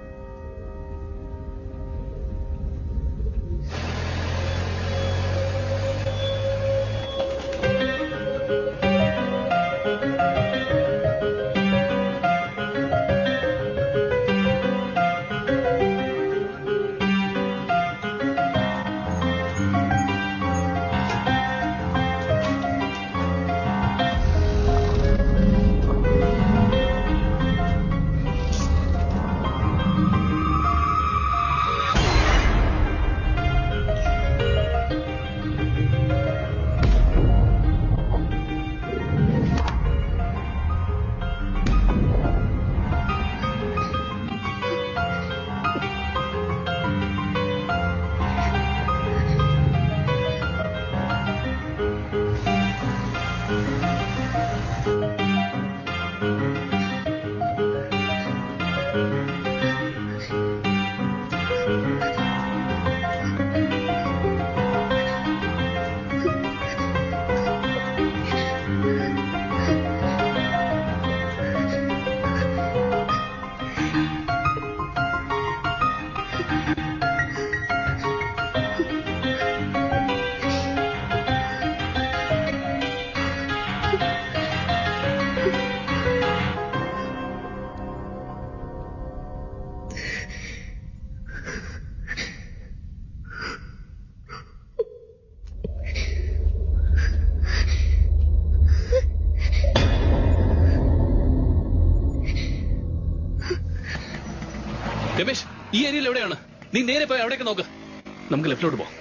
രമേശ് ഈ ഏരിയയിൽ എവിടെയാണ് നീ നേരെ പോയി അവിടേക്ക് നോക്ക് നമുക്ക് ലെഫ്റ്റിലോട്ട് പോവാം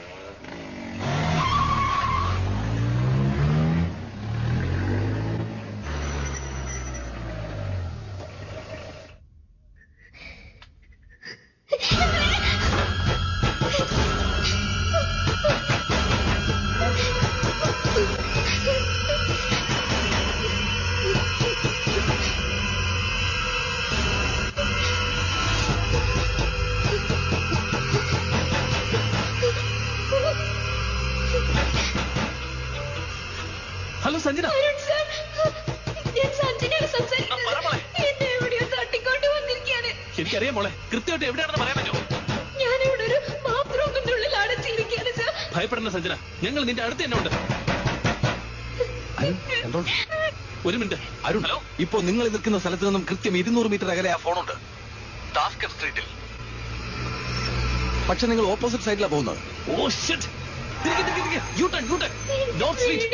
ഹലോ സഞ്ജന അരുൺ സർ, ഞാൻ സഞ്ജനയാണ് സംസാരിക്കുന്നത്. എന്നെ എവിടെയോ തട്ടിക്കൊണ്ട് വന്നിരിക്കുകയാണ്. എനിക്കറിയാം മോളെ കൃത്യമായിട്ട് എവിടെയാണെന്ന് പറയാൻ പറ്റുമോ ഞാനിവിടെ ഒരു ബാത്റൂമിൽ ഭയപ്പെടേണ്ട സഞ്ജന ഞങ്ങൾ നിന്റെ അടുത്ത് തന്നെ ഉണ്ട് ഒരു മിനിറ്റ് അരുൺ ഇപ്പോ നിങ്ങൾ നിൽക്കുന്ന സ്ഥലത്ത് നിന്നും കൃത്യം ഇരുന്നൂറ് മീറ്റർ അകലെ ആ ഫോണുണ്ട് ടാസ്കർ സ്ട്രീറ്റിൽ പക്ഷെ നിങ്ങൾ ഓപ്പോസിറ്റ് സൈഡിലാണ് പോകുന്നത് ഓ ഷിറ്റ് തിരികെ തിരികെ തിരികെ U turn U turn north street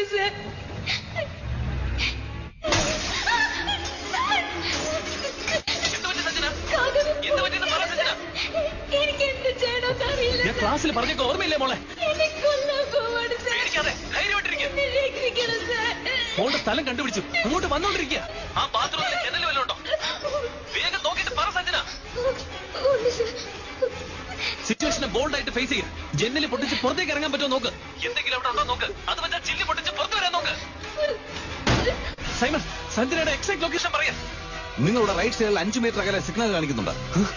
എനിക്ക് എന്ത് ചെയ്യണമെന്ന് അറിയില്ല ഞാൻ ക്ലാസ്സിൽ പറഞ്ഞൊക്കെ ഓർമ്മയില്ലേ മോളെ എന്നെ കൊല്ലാൻ പോവാണ് സാർ പേടിക്കാതെ ധൈര്യമായിട്ടിരിക്കുക എന്നെ രക്ഷിക്കണം സാർ മോളുടെ സ്ഥലം കണ്ടുപിടിച്ചു അങ്ങോട്ട് വന്നോണ്ടിരിക്കുക ആ ബാത്റൂമിൽ ജനൽ വല്ലതും ഉണ്ടോ വേഗം നോക്കിയിട്ട് പറ സഞ്ജന ഉണ്ട് സാർ സിറ്റുവേഷനെ ബോൾഡ് ആയിട്ട് ഫേസ് ചെയ്യുക ജനലിൽ പൊട്ടിച്ച് പുറത്തേക്ക് ഇറങ്ങാൻ പറ്റുമോ നോക്ക് എന്തെങ്കിലും അവിടെ ഉണ്ടോ നോക്ക് അത് വെച്ചാൽ ചില്ലി പൊട്ടിച്ച് പുറത്തു വരാൻ നോക്ക് സൈമൺ സഞ്ജനയുടെ എക്സാക്ട് ലൊക്കേഷൻ പറയാം നിങ്ങളുടെ റൈറ്റ് സൈഡിൽ അഞ്ചു മീറ്റർ അകലെ സിഗ്നൽ കാണിക്കുന്നുണ്ട്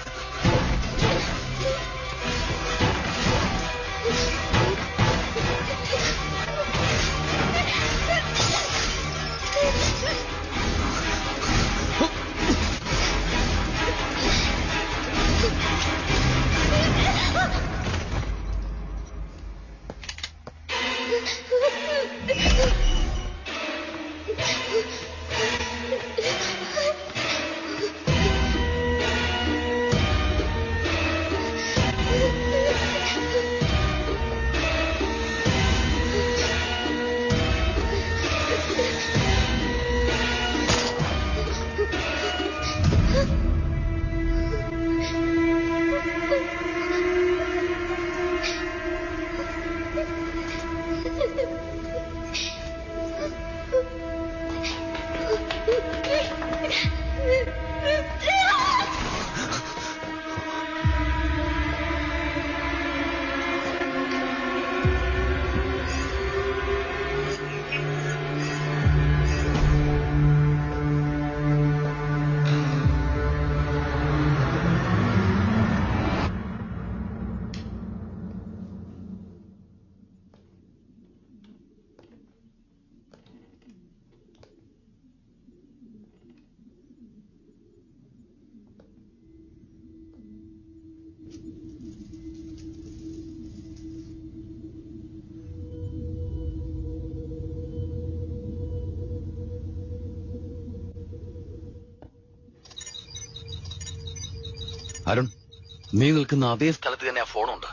അരുൺ നീ നിൽക്കുന്ന അതേ സ്ഥലത്ത് തന്നെ ആ ഫോണുണ്ട്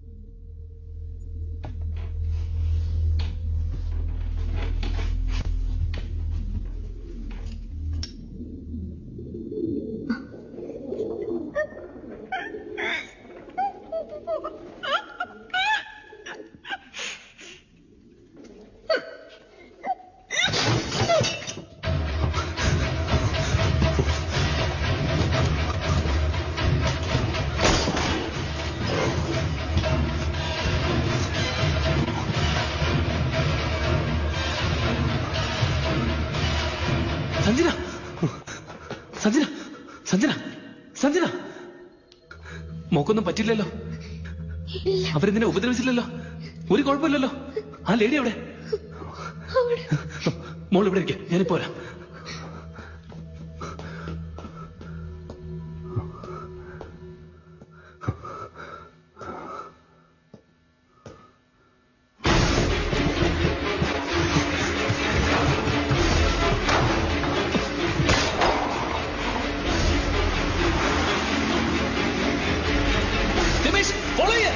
സഞ്ജന സഞ്ജന സഞ്ജന സഞ്ജന മോക്കൊന്നും പറ്റില്ലല്ലോ അവരെന്തിനെ ഉപദ്രവിച്ചില്ലല്ലോ ഒരു കുഴപ്പമില്ലല്ലോ ആ ലേഡി എവിടെ മോൾ ഇവിടെ ഇരിക്കുക ഞാനിപ്പോ വരാം രമേശ് ഫോളോ ചെയ്യ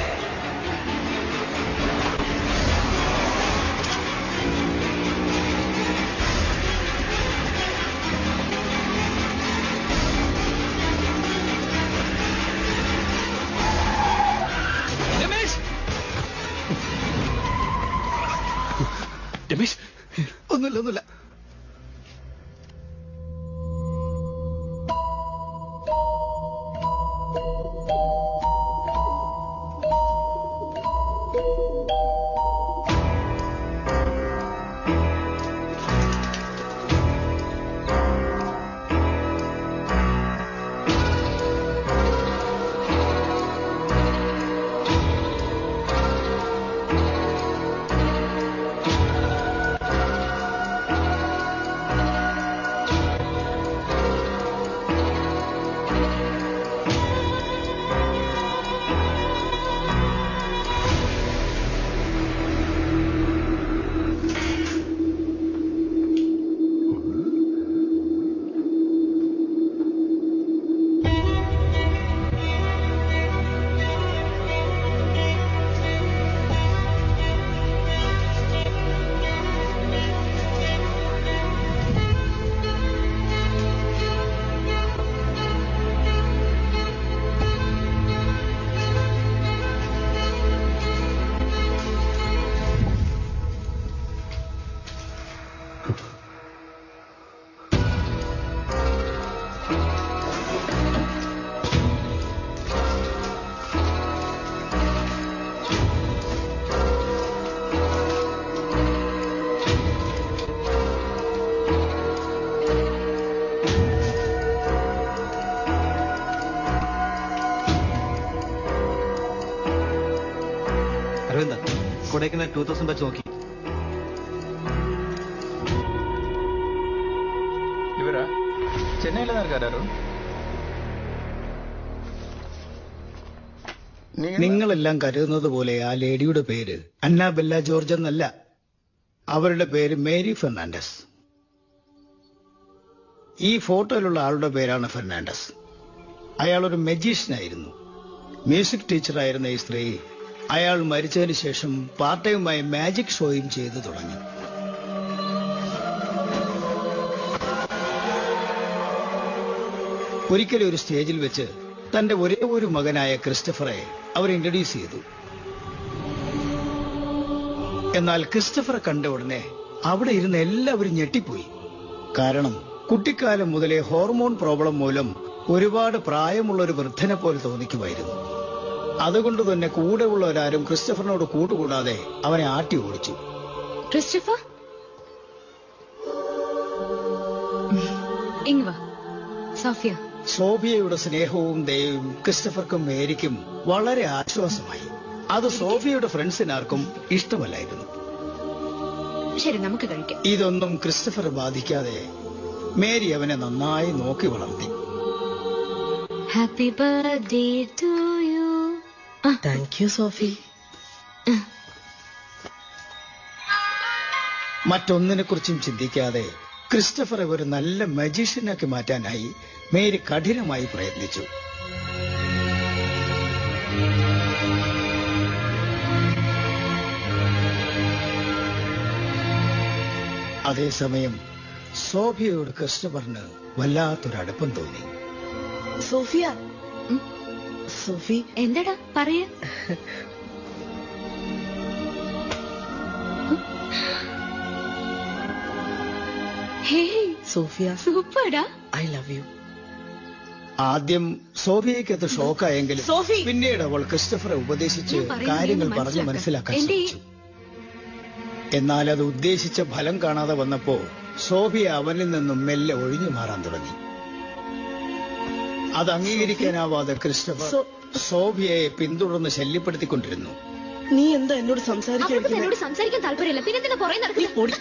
രമേശ് രമേശ് ഒന്നുമില്ല ഒന്നുമില്ല ആ പറയുന്നത് കൊടൈക്കനാൽ ടൂ തൗസൻഡ് വെച്ച് നോക്കി ഇവരാ ചെന്നൈയിലെ നിൽക്കാരോ നിങ്ങളെല്ലാം കരുതുന്നത് പോലെ ആ ലേഡിയുടെ പേര് അന്നാബെല്ല ജോർജ് എന്നല്ല അവരുടെ പേര് മേരി ഫെർണാണ്ടസ് ഈ ഫോട്ടോയിലുള്ള ആളുടെ പേരാണ് ഫെർണാണ്ടസ് അയാൾ ഒരു മെജീഷ്യനായിരുന്നു മ്യൂസിക് ടീച്ചറായിരുന്ന ഈ സ്ത്രീ അയാൾ മരിച്ചതിന് ശേഷം പാർട്ട് ടൈമായി മാജിക് ഷോയും ചെയ്തു തുടങ്ങി ഒരിക്കലും ഒരു സ്റ്റേജിൽ വെച്ച് തന്റെ ഒരേ ഒരു മകനായ ക്രിസ്റ്റഫറെ അവർ ഇൻട്രൊഡ്യൂസ് ചെയ്തു എന്നാൽ ക്രിസ്റ്റഫറെ കണ്ട ഉടനെ അവിടെ ഇരുന്ന് എല്ലാവരും ഞെട്ടിപ്പോയി കാരണം കുട്ടിക്കാലം മുതലേ ഹോർമോൺ പ്രോബ്ലം മൂലം ഒരുപാട് പ്രായമുള്ള ഒരു വൃദ്ധനെ പോലെ തോന്നിക്കുമായിരുന്നു അതുകൊണ്ട് തന്നെ കൂടെയുള്ളവരാരും ക്രിസ്റ്റഫറിനോട് കൂട്ടുകൂടാതെ അവനെ ആട്ടി ഓടിച്ചു ക്രിസ്റ്റഫർ ഇങ്ങ് വാ സോഫിയ സോഫിയയുടെ സ്നേഹവും ദയവും ക്രിസ്റ്റഫർക്കും മേരിക്കും വളരെ ആശ്വാസമായി അത് സോഫിയയുടെ ഫ്രണ്ട്സിനാർക്കും ഇഷ്ടമല്ലായിരുന്നു ശരി നമുക്ക് കഴിക്കാം ഇതൊന്നും ക്രിസ്റ്റഫറെ ബാധിക്കാതെ മേരി അവനെ നന്നായി നോക്കി വളർത്തി happy birthday to you thank you Sophie മറ്റൊന്നിനെ കുറിച്ചും ചിന്തിക്കാതെ ക്രിസ്റ്റഫറെ ഒരു നല്ല മജീഷ്യനാക്കി മാറ്റാനായി മേരി കഠിനമായി പ്രയത്നിച്ചു അതേസമയം സോഫിയയോട് ക്രിസ്റ്റഫറിന് വല്ലാത്തൊരു അടുപ്പം തോന്നി സോഫിയ സോഫി എന്തടാ പറയ സോഫിയ സൂപ്പർടാ ഐ ലവ് യു ആദ്യം സോഫിയയ്ക്ക് അത് ഷോക്കായെങ്കിലും പിന്നീട് അവൾ ക്രിസ്റ്റഫറെ ഉപദേശിച്ച് ഞാൻ പറയുന്നത് കാര്യങ്ങൾ നീ പറഞ്ഞു മനസ്സിലാക്ക്. മനസ്സിലാക്കാൻ എന്റെ ഈ- ശ്രമിച്ചു എന്നാൽ അത് ഉദ്ദേശിച്ച ഫലം കാണാതെ വന്നപ്പോ സോഫിയ അവനിൽ നിന്നും മെല്ലെ ഒഴിഞ്ഞു മാറാൻ തുടങ്ങി അത് അംഗീകരിക്കാനാവാതെ ക്രിസ്റ്റഫർ സോഫിയയെ പിന്തുടർന്ന് ശല്യപ്പെടുത്തിക്കൊണ്ടിരുന്നു നീ എന്താ എന്നോട് അവൾക്ക് സംസാരിക്കാൻ എന്നോട് സംസാരിക്കാൻ താല്പര്യമില്ല പിന്നെ എന്തിനാ പുറകെ നടക്കുന്നത്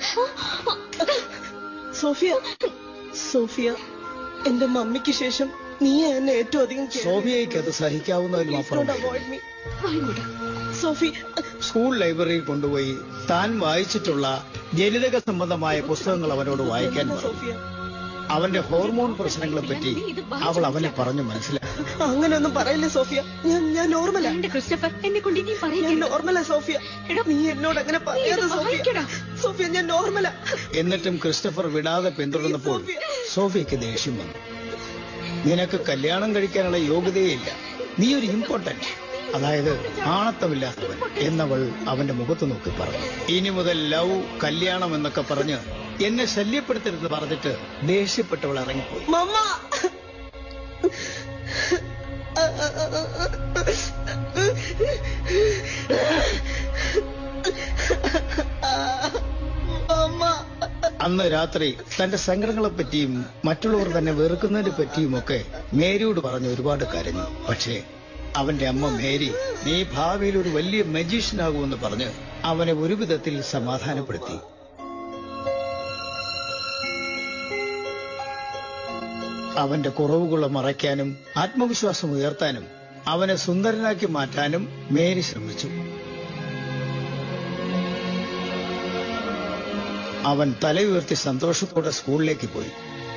സോഫിയ സോഫിയ എന്റെ മമ്മിക്ക് ശേഷം നീ എന്നെ ഏറ്റവും അധികം care സോഫിയയ്ക്ക് അത് സഹിക്കാവുന്നതിലും Please don't അപ്പുറം avoid me. സോഫി സ്കൂൾ ലൈബ്രറിയിൽ കൊണ്ടുപോയി താൻ വായിച്ചിട്ടുള്ള ജനിതക സംബന്ധമായ പുസ്തകങ്ങൾ അവനോട് വായിക്കാൻ പറഞ്ഞു സോഫിയ അവന്റെ ഹോർമോൺ പ്രശ്നങ്ങളെ പറ്റി അവൾ അവനെ പറഞ്ഞു മനസ്സിലാക്കി അങ്ങനെയൊന്നും പറയില്ലേ സോഫിയ ഞാൻ ഞാൻ നോർമലാ ക്രിസ്റ്റഫർ എന്നെ കൊണ്ട് ഇനി ഞാൻ നോർമലാ സോഫിയ നീ എന്നോട് അങ്ങനെ പറയാതെ സോഫിയ സോഫിയ ഞാൻ നോർമലാ എന്നിട്ടും ക്രിസ്റ്റഫർ വിടാതെ പിന്തുടർന്നപ്പോൾ സോഫിയക്ക് ദേഷ്യം വന്നു നിനക്ക് കല്യാണം കഴിക്കാനുള്ള യോഗ്യതയില്ല നീ ഒരു ഇമ്പോർട്ടന്റ് അതായത് ആണത്തമില്ലാത്തവൻ എന്നവൾ അവന്റെ മുഖത്ത് നോക്കി പറഞ്ഞു ഇനി മുതൽ ലവ് കല്യാണം എന്നൊക്കെ പറഞ്ഞ് എന്നെ ശല്യപ്പെടുത്തരുത് പറഞ്ഞിട്ട് ദേഷ്യപ്പെട്ടവൾ ഇറങ്ങിപ്പോയി മമ്മ അമ്മ അന്ന് രാത്രി തന്റെ സങ്കടങ്ങളെ പറ്റിയും മറ്റുള്ളവർ തന്നെ വെറുക്കുന്നതിനെ പറ്റിയും ഒക്കെ മേരിയോട് പറഞ്ഞ് ഒരുപാട് കരഞ്ഞു പക്ഷേ അവന്റെ അമ്മ മേരി നീ ഭാവിയിൽ ഒരു വലിയ മജീഷ്യനാകുമെന്ന് പറഞ്ഞ് അവനെ ഒരു വിധത്തിൽ സമാധാനപ്പെടുത്തി അവന്റെ കുറവുകളെ മറയ്ക്കാനും ആത്മവിശ്വാസം ഉയർത്താനും അവനെ സുന്ദരനാക്കി മാറ്റാനും മേരി ശ്രമിച്ചു അവൻ തലയുയർത്തി സന്തോഷത്തോടെ സ്കൂളിലേക്ക് പോയി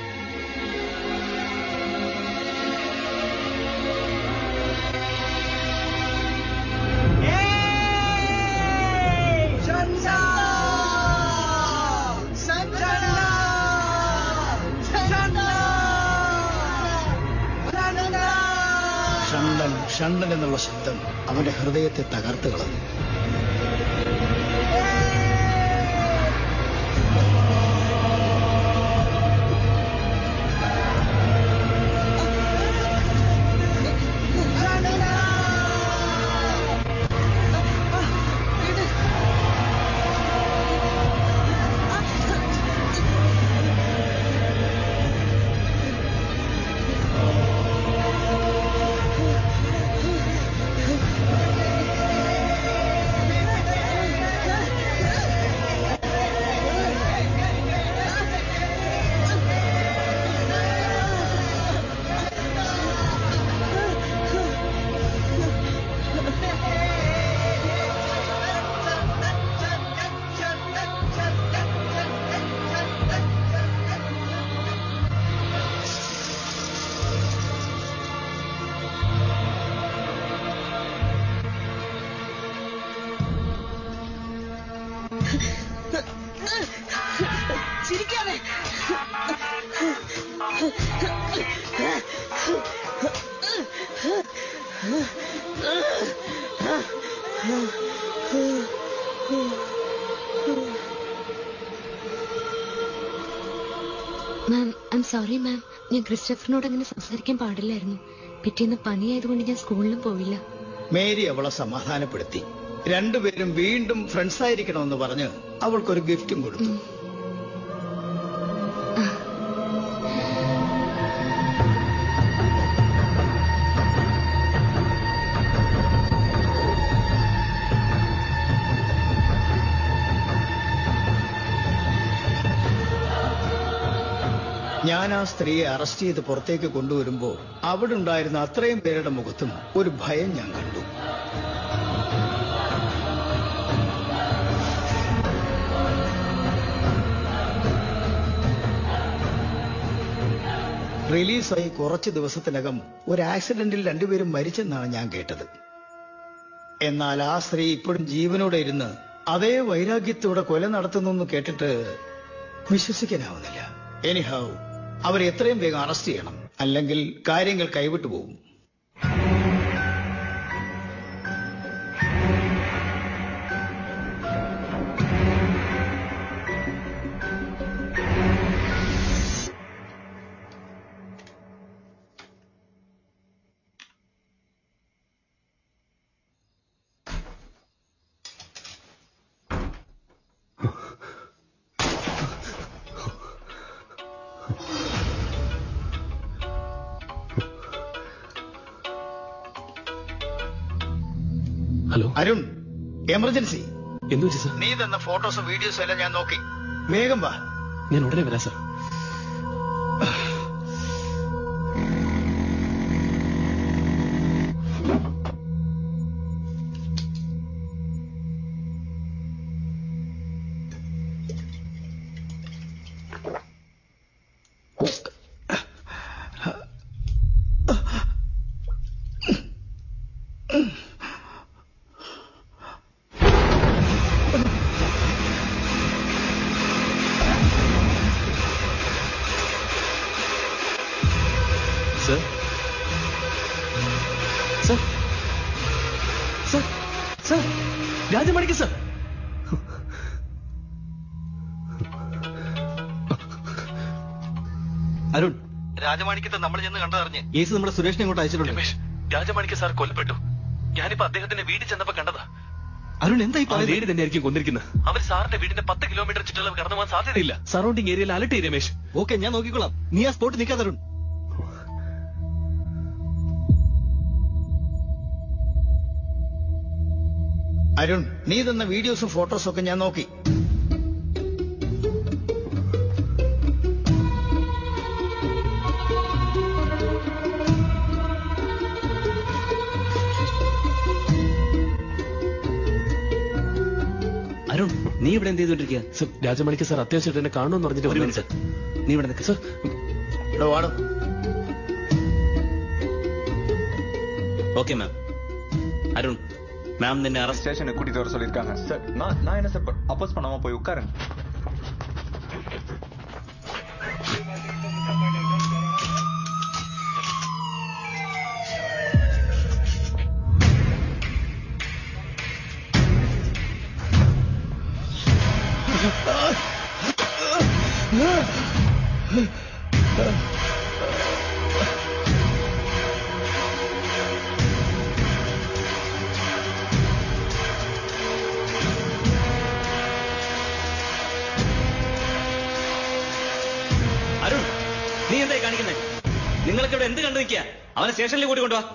ഷണ്ടൻ ഷണ്ടൻ എന്നുള്ള ശബ്ദം അവന്റെ ഹൃദയത്തെ തകർത്ത് കളഞ്ഞു ma'am I am sorry ma'am ഞാൻ ക്രിസ്റ്റഫറിനോട് അങ്ങനെ സംസാരിക്കാൻ പാടില്ലായിരുന്നു പിറ്റേന്ന് പനിയായതുകൊണ്ട് ഞാൻ സ്കൂളിലും പോയില്ല മേരി അവളെ സമാധാനപ്പെടുത്തി രണ്ടുപേരും വീണ്ടും ഫ്രണ്ട്സ് ആയിരിക്കണമെന്ന് പറഞ്ഞ് അവൾക്കൊരു ഗിഫ്റ്റും കൊടുത്തു ഞാൻ ആ സ്ത്രീയെ അറസ്റ്റ് ചെയ്ത് പുറത്തേക്ക് കൊണ്ടുവരുമ്പോൾ അവിടെ ഉണ്ടായിരുന്ന അത്രയും പേരുടെ മുഖത്തും ഒരു ഭയം ഞാൻ കണ്ടു റിലീസായി കുറച്ച് ദിവസത്തിനകം ഒരു ആക്സിഡന്റിൽ രണ്ടുപേരും മരിച്ചെന്നാണ് ഞാൻ കേട്ടത് എന്നാൽ ആ സ്ത്രീ ഇപ്പോഴും ജീവനോടെ ഇരുന്ന് അതേ വൈരാഗ്യത്തോടെ കൊല നടത്തുന്നു കേട്ടിട്ട് വിശ്വസിക്കാനാവുന്നില്ല എനിഹാവ് അവരെ എത്രയും വേഗം അറസ്റ്റ് ചെയ്യണം അല്ലെങ്കിൽ കാര്യങ്ങൾ കൈവിട്ടു പോകും ഹലോ അരുൺ എമർജൻസി എന്തു വെച്ചു സാർ നീ തന്ന ഫോട്ടോസും വീഡിയോസും എല്ലാം ഞാൻ നോക്കി വേഗം വാ ഞാൻ ഉടനെ വരാം sir sir sir sir sir Rajamanikka sir Arun രാജമാണിക്കത്തെ നമ്മൾ ചെന്ന് കണ്ടതറിഞ്ഞ് ഏസ് നമ്മുടെ സുരേഷിനെ ഇങ്ങോട്ട് അയച്ചിട്ടുണ്ട് രമേശ് രാജമാണിക്ക സാർ കൊല്ലപ്പെട്ടു ഞാനിപ്പോ അദ്ദേഹത്തിന്റെ വീട്ടിൽ ചെന്നപ്പോ കണ്ടതാ അരുൺ എന്താ ഈ ആ ലേഡി തന്നെയായിരിക്കും കൊന്നിരിക്കുന്നത് അവർ സാറിന്റെ വീടിന്റെ പത്ത് കിലോമീറ്റർ ചുറ്റളവ് കടന്നു പോകാൻ സാധ്യതയില്ല സറൗണ്ടിങ് ഏരിയയിൽ അലട്ടി രമേശ് ഓക്കെ ഞാൻ നോക്കിക്കോളാം നീ ആ സ്പോട്ട് നിൽക്കാതെ അരുൺ അരുൺ നീ തന്ന വീഡിയോസും ഫോട്ടോസും ഒക്കെ ഞാൻ നോക്കി അരുൺ നീ ഇവിടെ എന്ത് ചെയ്തോണ്ടിരിക്കുക സർ രാജമാണിക്ക സാർ അത്യാവശ്യമായിട്ട് എന്നെ കാണുമെന്ന് പറഞ്ഞിട്ട് ഒരു വന്നതാണ് മിനിറ്റ് നീ ഇവിടെ നിൽക്ക് സർ ഇവിടെ വാടും ஓகே மேம் அருண் மேம் நின்ன அரஸ்ட் ஸ்டேஷனுக்கு கூட்டிட்டு வர சொல்லிருக்காங்க சார் நான் நான் என்ன சார் அப்போஸ் பண்ணாம போய் உட்காருங்க അരുൺ നീ എന്തായി കാണിക്കുന്നേ നിങ്ങൾക്ക് ഇവിടെ എന്ത് കണ്ടു നിൽക്കുക അവനെ സ്റ്റേഷനിൽ കൂട്ടി കൊണ്ടുവാ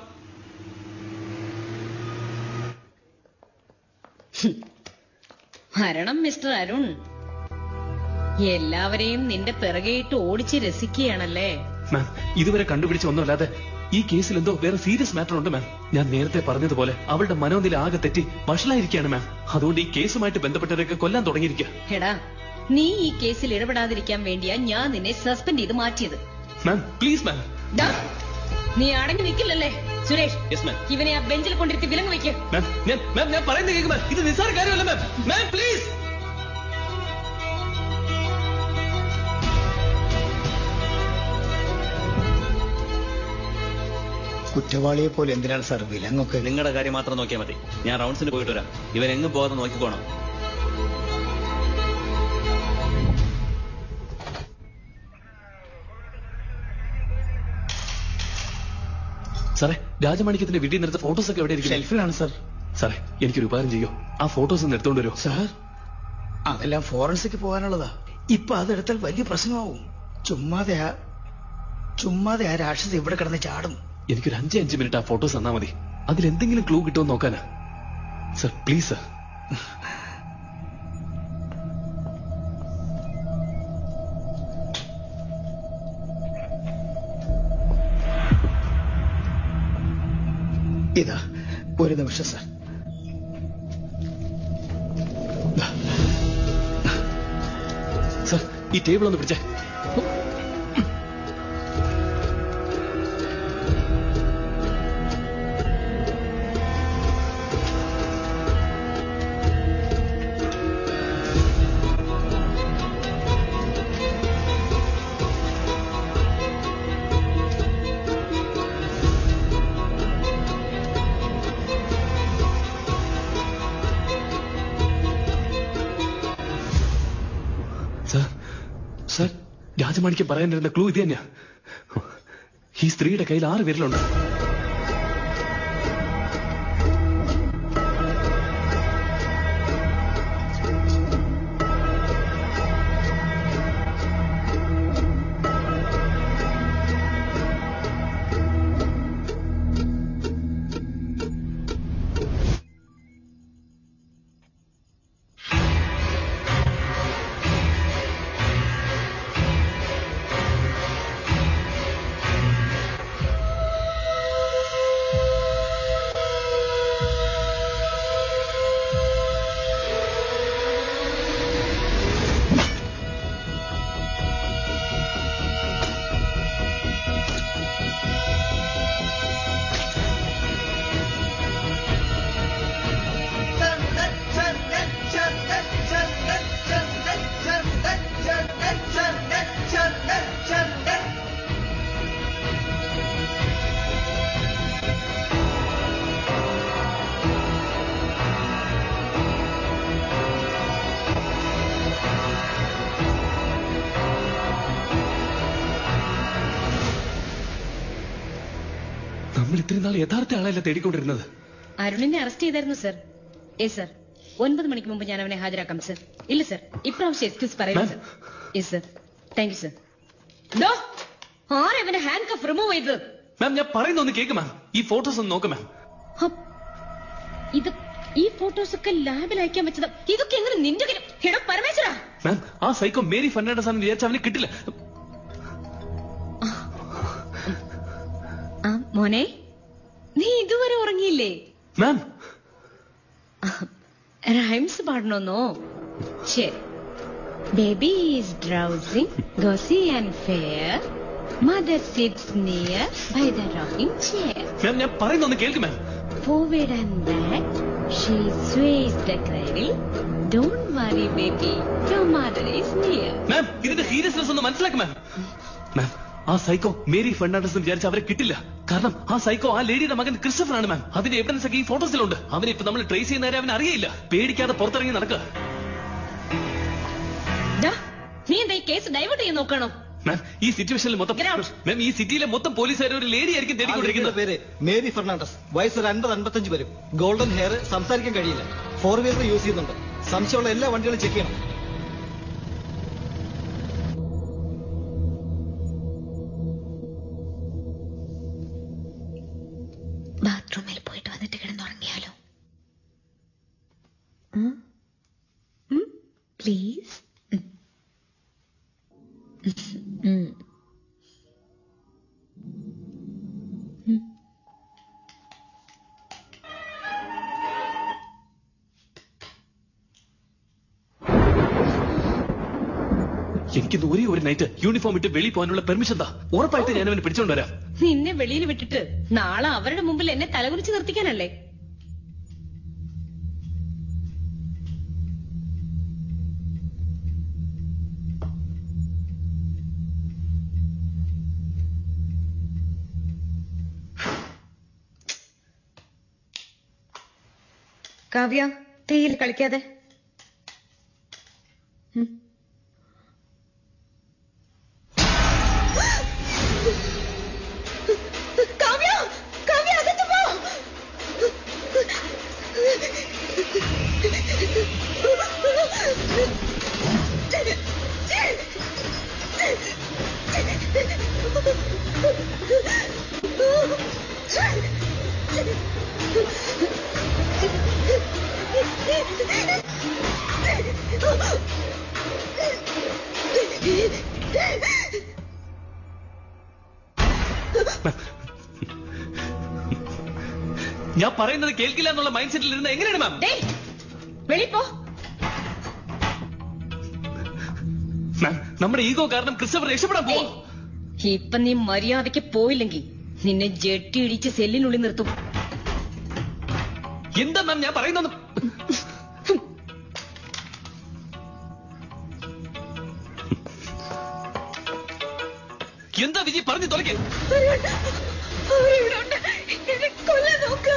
മരണം മിസ്റ്റർ അരുൺ എല്ലാവരെയും നിന്റെ പിറകെയിട്ട് ഓടിച്ച് രസിക്കുകയാണല്ലേ മാം ഇതുവരെ കണ്ടുപിടിച്ച ഒന്നുമല്ലാതെ ഈ കേസിൽ എന്തോ വേറെ സീരിയസ് മാറ്റർ ഉണ്ട് മാം ഞാൻ നേരത്തെ പറഞ്ഞതുപോലെ അവളുടെ മനോനില ആകെ തെറ്റി വഷളായിരിക്കുകയാണ് മാം അതുകൊണ്ട് ഈ കേസുമായിട്ട് ബന്ധപ്പെട്ടവരൊക്കെ കൊല്ലാൻ തുടങ്ങിയിരിക്കുക എടാ നീ ഈ കേസിൽ ഇടപെടാതിരിക്കാൻ വേണ്ടിയാ ഞാൻ നിന്നെ സസ്പെൻഡ് ചെയ്ത് മാറ്റിയത് മാം പ്ലീസ് മാം ദാ, നീ അടങ്ങി നിൽക്കില്ലല്ലേ സുരേഷ് യെസ് മാം ഇവനെ ആ ബെഞ്ചിൽ കൊണ്ടിരുത്തി വിലങ്ങ് വെക്ക് മാം ഞാൻ മാം ഞാൻ പറയുന്നത് കേൾക്കും മാം ഇത് നിസ്സാര കാര്യമല്ല മാം മാം പ്ലീസ് കുറ്റവാളിയെ പോലെ എന്തിനാണ് സാർ വിലങ്ങൊക്കെ നിങ്ങളുടെ കാര്യം മാത്രം നോക്കിയാൽ മതി ഞാൻ റൗണ്ട്സിന് പോയിട്ട് വരാം ഇവൻ എങ്ങും പോകാതെ നോക്കിക്കോണം സാറേ രാജമാണിക്യത്തിന്റെ വീട്ടിൽ നിന്നെടുത്ത ഫോട്ടോസ് ഒക്കെ എവിടെ ഷെൽഫിലാണ് സാർ സാറേ എനിക്കൊരു ഉപകാരം ചെയ്യോ ആ ഫോട്ടോസ് ഒന്ന് എടുത്തോണ്ട് വരുമോ സാർ അതെല്ലാം ഫോറൻസിക്ക് പോകാനുള്ളതാ ഇപ്പൊ അതെടുത്താൽ വലിയ പ്രശ്നമാവും ചുമ്മാതെ ആ ചുമ്മാതെ ആ രാക്ഷസ് ഇവിടെ കിടന്ന് ചാടും എനിക്കൊരു അഞ്ച് അഞ്ച് മിനിറ്റ് ആ ഫോട്ടോസ് തന്നാ മതി അതിൽ എന്തെങ്കിലും ക്ലൂ കിട്ടുമോ നോക്കാനാ സർ പ്ലീസ് സർ ഇതാ ഒരു നിമിഷം സാർ സർ ഈ ടേബിൾ ഒന്ന് പിടിച്ചേ സർ സർ രാജമാണിക്യം പറയാനിരുന്ന ക്ലൂ ഇത് തന്നെയാ ഈ സ്ത്രീയുടെ കയ്യിൽ ആറ് വിരലുണ്ട് നമ്മൾ ഇത്രയും നാൾ യഥാർത്ഥ ആളല്ല തേടിക്കൊണ്ടിരുന്നത് അരുണിനെ അറസ്റ്റ് ചെയ്തായിരുന്നു സർ ഏ സർ ഒൻപത് മണിക്ക് മുമ്പ് ഞാൻ അവനെ ഹാജരാക്കാം സർ ഇല്ല സർ ഇപ്രാവശ്യം എക്സ്ക്യൂസ് പറയരുത് sir yes sir thank you sir ഡോ ആരവനെ ഹാൻഡ് കഫ് റിമൂവ് ചെയ്തത് മാം ഞാൻ പറയുന്ന ഒന്ന് കേക്ക് മാം ഈ ഫോട്ടോസ് ഒന്ന് നോക്ക് മാം ഇത് ഈ ഫോട്ടോസ് ഒക്കെ ലാബിൽ അയക്കാൻ വെച്ചത് ഇതൊക്കെ എങ്ങനെ നിന്റെ കയ്യിൽ എടോ പരമേശ്വര മാം ആ സൈക്കോ മേരി ഫെർണാണ്ടസ് ആണെന്ന് വിചാരിച്ച അവന് കിട്ടില്ല ആ മോനെ നീ ഇതുവരെ ഉറങ്ങിയില്ലേ മാം റൈംസ് പാടണമെന്നോ ശരി baby is drowsing cosy and fair mother sits near by the rocking chair ma'am ഞാൻ പറയുന്ന ഒന്ന് കേൾക്ക് മാം Forward and back, she sways the cradle. Don't worry, baby, your mother is near. മാം ഇതിന്റെ സീരിയസ്നെസ് ഒന്ന് മനസ്സിലാക്ക് മാം മാം ആ സൈക്കോ മേരി ഫെർണാണ്ടസ് എന്ന് വിചാരിച്ച അവരെ കിട്ടില്ല കാരണം ആ സൈക്കോ ആ ലേഡിയുടെ മകൻ ക്രിസ്റ്റഫർ ആണ് മാം അതിന്റെ എവിഡൻസ് ഒക്കെ ഈ ഫോട്ടോസിലുണ്ട് അവനെ ഇപ്പൊ നമ്മൾ ട്രേസ് ചെയ്യുന്നവരെ അവൻ അറിയില്ല പേടിക്കാതെ പുറത്തിറങ്ങി നടക്കുക ദാ, നീ എന്താ ഈ കേസ് ഡൈവേർട്ട് ചെയ്യാൻ നോക്കണോ മാം ഈ സിറ്റുവേഷനിൽ മൊത്തം മാം ഈ സിറ്റിയിലെ മൊത്തം പോലീസുകാരെ ഒരു ലേഡി ആയിരിക്കും ആ തേടിക്കൊണ്ടിരിക്കുന്നത് പേര് മേരി ഫെർണാണ്ടസ് വയസ്സ് ഒരു അൻപത് അൻപത്തഞ്ച് വരും ഗോൾഡൻ ഹെയർ സംസാരിക്കാൻ കഴിയില്ല ഫോർ വീലർ യൂസ് ചെയ്യുന്നുണ്ട് സംശയമുള്ള എല്ലാ വണ്ടികളും ചെക്ക് ചെയ്യണം ബാത്റൂമിൽ പോയിട്ട് വന്നിട്ട് കിടന്നുറങ്ങിയാലോ പ്ലീസ് എനിക്കിന്ന് ഒരേ ഒരു നൈറ്റ് യൂണിഫോം ഇട്ട് വെളിയിൽ പോകാനുള്ള പെർമിഷൻ താ ഉറപ്പായിട്ട് ഞാൻ അവനെ പിടിച്ചോണ്ട് വരാം നിന്നെ വെളിയിൽ വിട്ടിട്ട് നാളെ അവരുടെ മുമ്പിൽ എന്നെ തലകുറിച്ച് നിർത്തിക്കാനല്ലേ കാവ്യ തീയിൽ കളിക്കാതെ ഉം. കാവ്യ കാവ്യ അകത്ത് പോ ഞാൻ പറയുന്നത് കേൾക്കില്ല എന്നുള്ള മൈൻഡ് സെറ്റിൽ ഇരുന്ന് എങ്ങനെയാണ് മാം വെളിപ്പോ മാം നമ്മുടെ ഈഗോ കാരണം ക്രിസ്റ്റഫർ രക്ഷപ്പെടാൻ പോവാ ഇപ്പൊ നീ മര്യാദയ്ക്ക് പോയില്ലെങ്കിൽ നിന്നെ ജെട്ടി ഇടിച്ച് സെല്ലിനുള്ളിൽ നിർത്തും എന്താ മാം ഞാൻ പറയുന്നത് എന്താ വിജി പറഞ്ഞു തുറക്കേ അവരിവിടെ ഉണ്ട് എന്നെ കൊല്ലാൻ നോക്കുക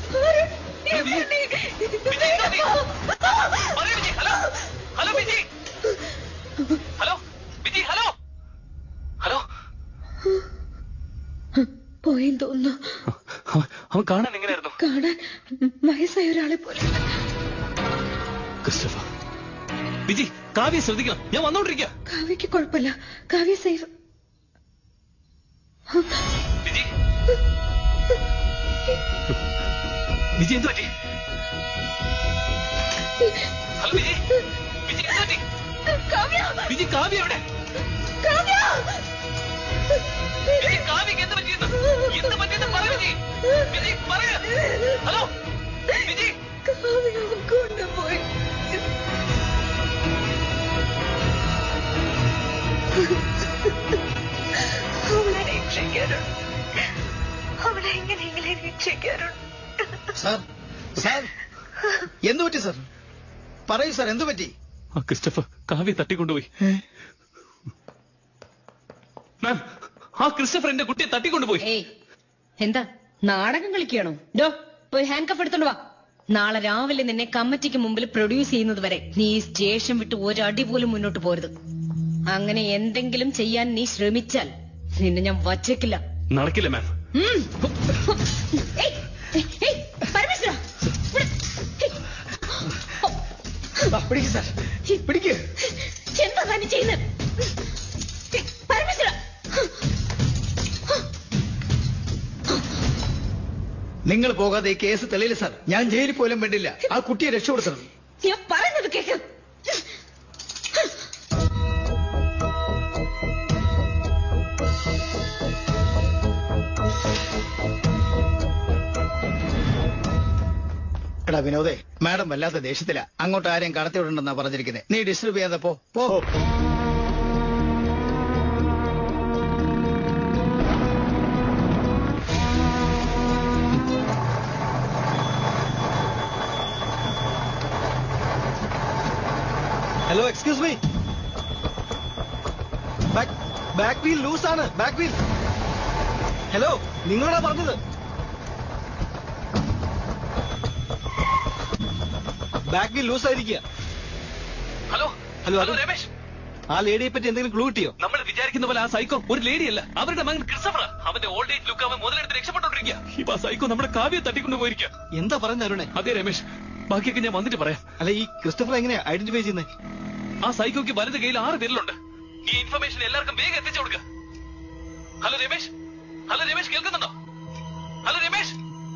hello Viji hello Viji hello hello പോയെന്ന് തോന്നുന്നു അവൻ കാണാൻ എങ്ങനെയായിരുന്നു കാണാൻ വയസ്സായ ഒരാളെ പോലെ ക്രിസ്റ്റഫർ വിജി കാവ്യ ശ്രദ്ധിക്കണം ഞാൻ വന്നോണ്ടിരിക്കുക കാവ്യക്ക് കുഴപ്പമില്ല കാവ്യ സേഫ് വിജി എന്ത് പറ്റി ഹലോ വിജി വിജി എന്ത് പറ്റി കാവ്യ വിജി കാവ്യ എവിടെ കാവ്യ വിജി കാവ്യക്ക് എന്ത് പറ്റിയെന്ന് എന്ത് പറ്റിയെന്ന് പറ വിജി വിജി പറയ ഹലോ വിജി കാവ്യ കൊണ്ടുപോയി അവളെ രക്ഷിക്കാനുണ്ട് അവളെ എങ്ങനെയെങ്കിലും രക്ഷിക്കാനുണ്ട് സാർ സാർ എന്തു പറ്റി സാർ പറയൂ സാർ എന്തു പറ്റി ആ ക്രിസ്റ്റഫർ കാവ്യ തട്ടിക്കൊണ്ടുപോയി മാം ആ ക്രിസ്റ്റഫർ എന്റെ കുട്ടിയെ തട്ടിക്കൊണ്ടുപോയി ഏയ് എന്താ നാടകം കളിക്കുകയാണോ ഡോ പോയി ഹാൻഡ് കഫ് എടുത്തോണ്ട് വാ നാളെ രാവിലെ നിന്നെ കമ്മിറ്റിക്ക് മുമ്പിൽ പ്രൊഡ്യൂസ് ചെയ്യുന്നത് വരെ നീ ഈ സ്റ്റേഷൻ വിട്ട് ഒരടി പോലും മുന്നോട്ട് പോരുത് അങ്ങനെ എന്തെങ്കിലും ചെയ്യാൻ നീ ശ്രമിച്ചാൽ നിന്നെ ഞാൻ വച്ചേക്കില്ല നടക്കില്ല മാം ഉം. ഏയ്, ഏയ്, ഏയ്, പരമേശ്വരാ, ഇവിടെ. പിടിക്ക് സാർ പിടിക്ക് എന്താ താൻ ചെയ്യുന്നത് പരമേശ്വര നിങ്ങൾ പോകാതെ ഈ കേസ് തെളിയില്ല സാർ ഞാൻ ജയിലിൽ പോലും വേണ്ടില്ല ആ കുട്ടിയെ രക്ഷപ്പെടുത്തണം ഞാൻ പറയുന്നത് കേക്ക് എടാ വിനോദേ മാഡം വല്ലാത്ത ദേഷ്യത്തില അങ്ങോട്ട് ആരെയും കടത്തിവിടണ്ടെന്നാ പറഞ്ഞിരിക്കുന്നത് നീ ഡിസ്റ്റർബ് ചെയ്യാതെ പോ പോ hello excuse me back wheel loose ആണ് ബാക്ക് വീൽ ഹലോ നിങ്ങളോടാ പറഞ്ഞത് ബാക്ക് വീൽ ലൂസ് ആയിരിക്കുക ഹലോ ഹലോ ഹലോ രമേശ് ആ ലേഡിയെ പറ്റി എന്തെങ്കിലും ക്ലൂ കിട്ടിയോ നമ്മൾ വിചാരിക്കുന്ന പോലെ ആ സൈക്കോ ഒരു ലേഡിയല്ല അവരുടെ മകൻ ക്രിസ്റ്റഫർ അവന്റെ ഓൾഡ് ഏജ് ലുക്ക് അവൻ മുതലെടുത്ത് രക്ഷപ്പെട്ടോണ്ടിരിക്കുക ഇപ്പൊ ആ സൈക്കോ നമ്മുടെ കാവ്യെ തട്ടിക്കൊണ്ടു പോയിരിക്കുക എന്താ പറയുന്നത് അരുണെ അതെ രമേശ് ബാക്കിയൊക്കെ ഞാൻ വന്നിട്ട് പറയാം അല്ല ഈ ക്രിസ്റ്റഫർ എങ്ങനെയാ ഐഡന്റിഫൈ ചെയ്യുന്നത് ആ സൈക്കോക്ക് വലത് കയ്യിൽ ആറ് വിരലുണ്ട് ഈ ഇൻഫർമേഷൻ എല്ലാവർക്കും വേഗം എത്തിച്ചു കൊടുക്കുക ഹലോ രമേശ് ഹലോ രമേശ് കേൾക്കുന്നുണ്ടോ hello Ramesh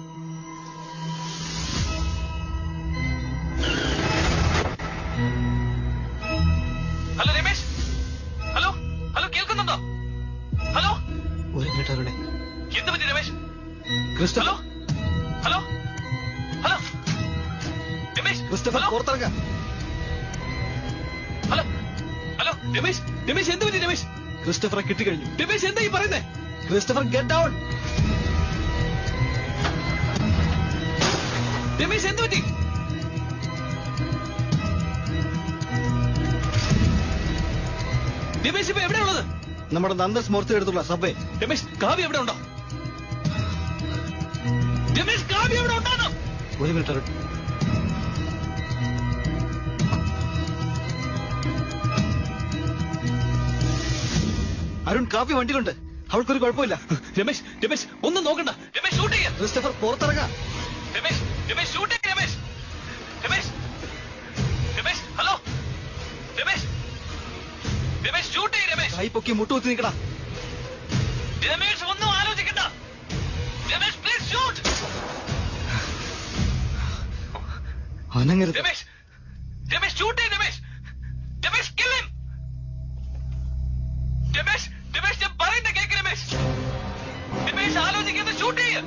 hello Ramesh hello hello കേൾക്കുന്നുണ്ടോ ഹലോ ഒരു മിനിറ്റ് അരുണെ എന്ത് പറ്റി Ramesh Christopher hello hello Ramesh Christopher പുറത്തിറങ്ങാം ഹലോ ഹലോ രമേശ് രമേശ് എന്ത് പറ്റി രമേശ് ക്രിസ്റ്റഫറെ കിട്ടിക്കഴിഞ്ഞു രമേശ് എന്താ ഈ പറയുന്നേ ക്രിസ്റ്റഫർ ഗെറ്റ് ഡൗൺ രമേശ് എന്ത് പറ്റി രമേശ് ഇപ്പൊ എവിടെ ഉള്ളത് നമ്മുടെ നന്ദസ് മൂർത്തി എടുത്തുള്ള സബ്വേ രമേശ് കാവ്യ എവിടെ ഉണ്ടോ രമേശ് കാവ്യ എവിടെ ഉണ്ടോ ഒരു മിനിറ്റ് അരുൺ അരുൺ കാപ്പി വണ്ടിയിലുണ്ട് അവൾക്കൊരു കുഴപ്പമില്ല രമേശ് രമേശ് ഒന്നും നോക്കണ്ട രമേശ് ഷൂട്ട് ചെയ്യ ക്രിസ്റ്റഫർ പുറത്തിറങ്ങാം രമേശ് രമേശ് ഷൂട്ട് ചെയ്യ രമേശ് രമേശ് രമേശ് ഹലോ രമേശ് രമേശ് ഷൂട്ട് ചെയ്യ രമേശ് കൈ പൊക്കി മുട്ടുകുത്തി നിൽക്കടാ രമേശ് ഒന്നും ആലോചിക്കണ്ട രമേശ് പ്ലീസ് ഷൂട്ട് അനങ്ങരുത് രമേശ് രമേശ് ഷൂട്ട് ചെയ്യ രമേശ് രമേശ് kill him രമേശ് രമേശ് ഞാൻ പറയുന്ന കേക്ക് രമേശ് രമേശ് ആലോചിക്കാതെ ഷൂട്ട് ചെയ്യ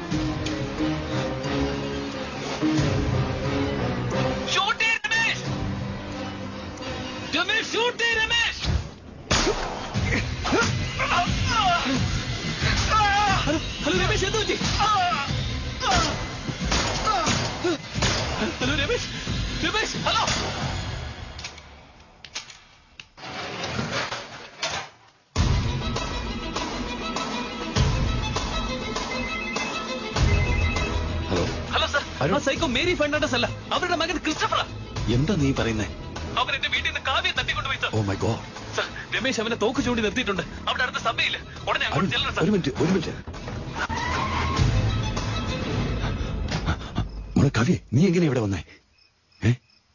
ഷൂട്ട് ചെയ്യ രമേശ് രമേശ് ഷൂട്ട് ചെയ്യ രമേശ് ഹലോ ഹലോ രമേശ് എന്ത് പറ്റി hello Ramesh Ramesh hello hello hello sir ആ സൈക്കോ മേരി ഫെർണാണ്ടസ് അല്ല അവരുടെ മകൻ ക്രിസ്റ്റഫറാ എന്താ നീ പറയുന്നേ അവൻ എന്റെ വീട്ടിൽ നിന്ന് കാവ്യെ തട്ടിക്കൊണ്ടുപോയി sir oh my God sir Ramesh അവനെ തോക്ക് ചൂണ്ടി നിർത്തിയിട്ടുണ്ട് അവിടെ അടുത്ത സഭയില്ല ഉടനെ അങ്ങോട്ട് ചെല്ലണം സർ ഒരു മിനിറ്റ് ഒരു മിനിറ്റ് മോളെ കവി നീ എങ്ങനെ ഇവിടെ വന്നേ ഏ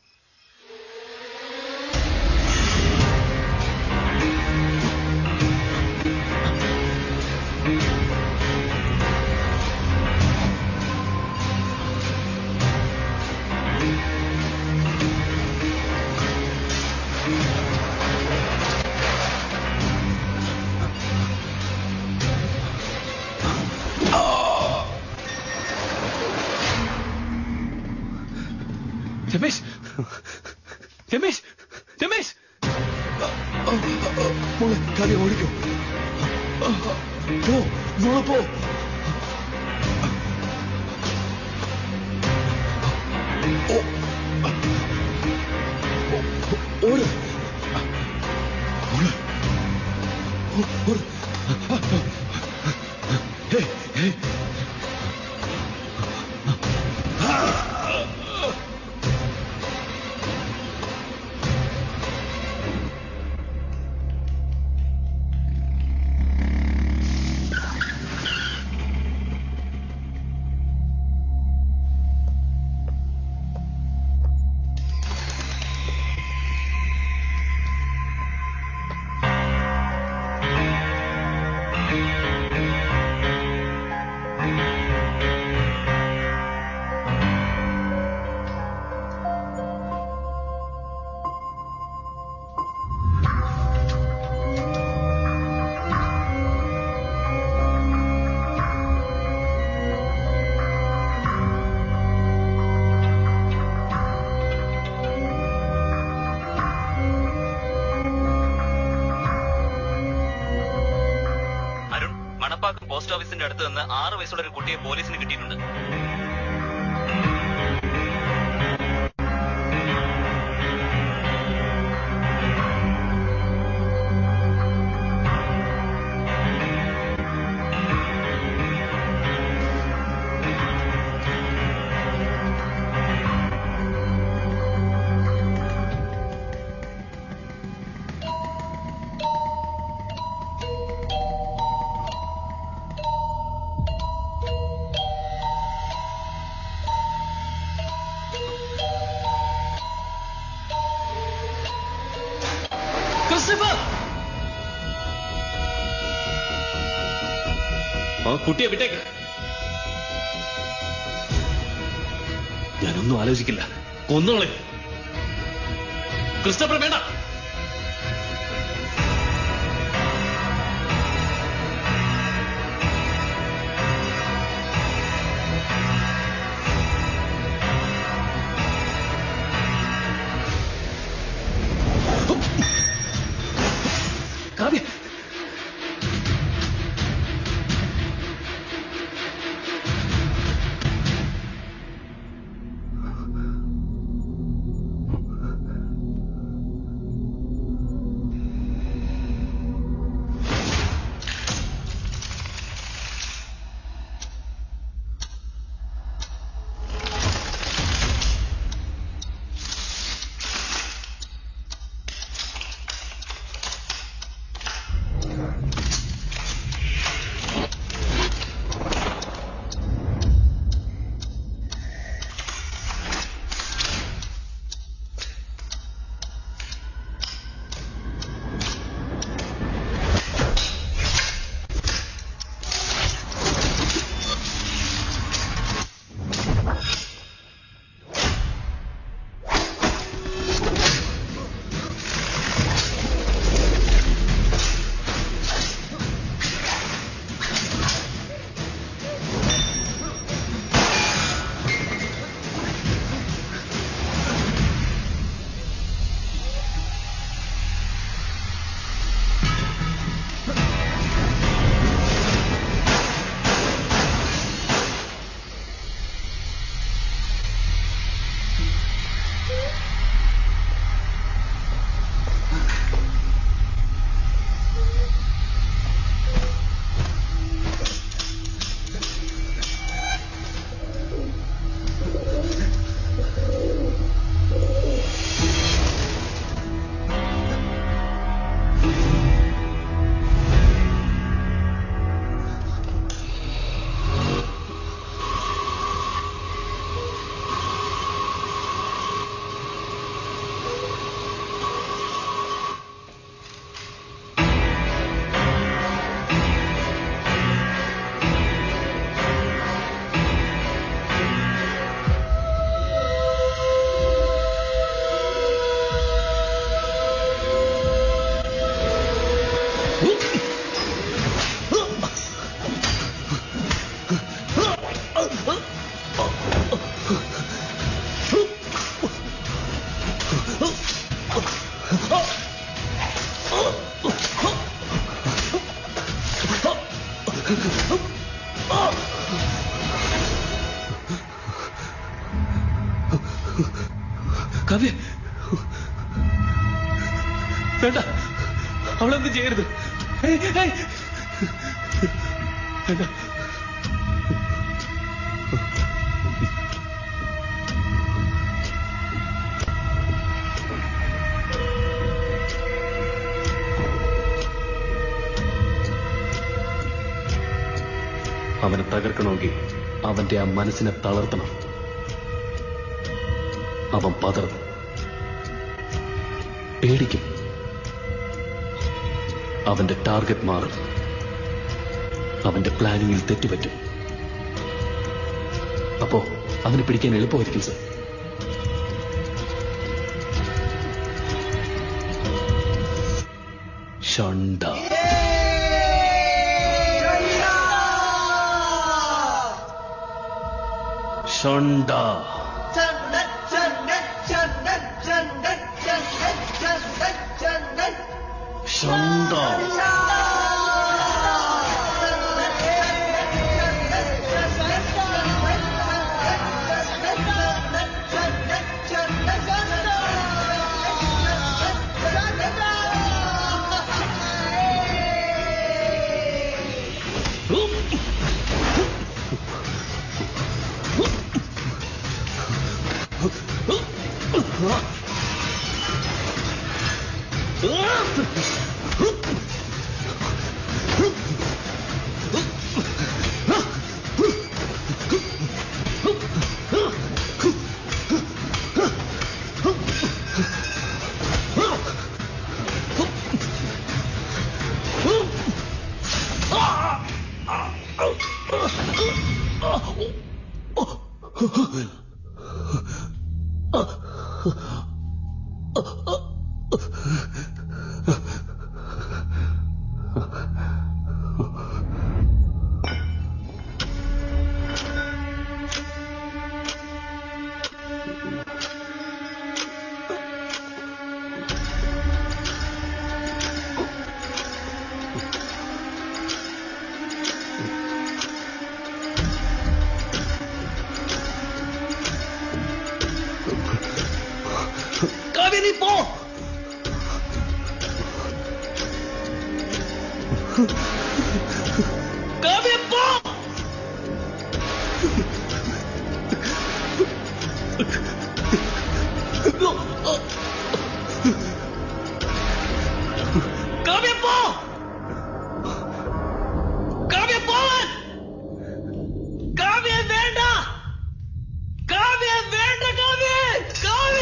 രമേശ് രമേശ് രമേശ് മോളെ കവി ഓടിക്കോ പോ മോളെ പോ ഓ. ഓട് മോളെ ഓ- ഓട് ഹേ ഹേ അരുൺ മണപ്പാക്കം പോസ്റ്റ് ഓഫീസിന്റെ അടുത്ത് നിന്ന് ആറ് വയസ്സുള്ള ഒരു കുട്ടിയെ പോലീസിന് കിട്ടിയിട്ടുണ്ട് ക്രിസ്റ്റഫർ ആ കുട്ടിയെ വിട്ടേക്ക് ഞാനൊന്നും ആലോചിക്കില്ല കൊന്നുകളെ ക്രിസ്റ്റഫർ വേണ്ട കാവ്യ കവ്യ വേണ്ട അവളെന്ത് ചെയ്യരുത് ഏയ്, ഏയ്. വേണ്ട അവനെ തകർക്കണമെങ്കിൽ അവന്റെ ആ മനസ്സിനെ തളർത്തണം അവൻ പതറും പേടിക്കും അവന്റെ ടാർഗറ്റ് മാറും അവന്റെ പ്ലാനിങ്ങിൽ തെറ്റുപറ്റും അപ്പോ അവനെ പിടിക്കാൻ എളുപ്പമായിരിക്കും സർ ഷണ്ട ഷണ്ട ഷണ്ട കാവ്യ നീ പോ കാവ്യ പോ കാവ്യ പോ കാവ്യ പോവാൻ കാവ്യ വേണ്ട കാവ്യ വേണ്ട കാവ്യ കാവ്യ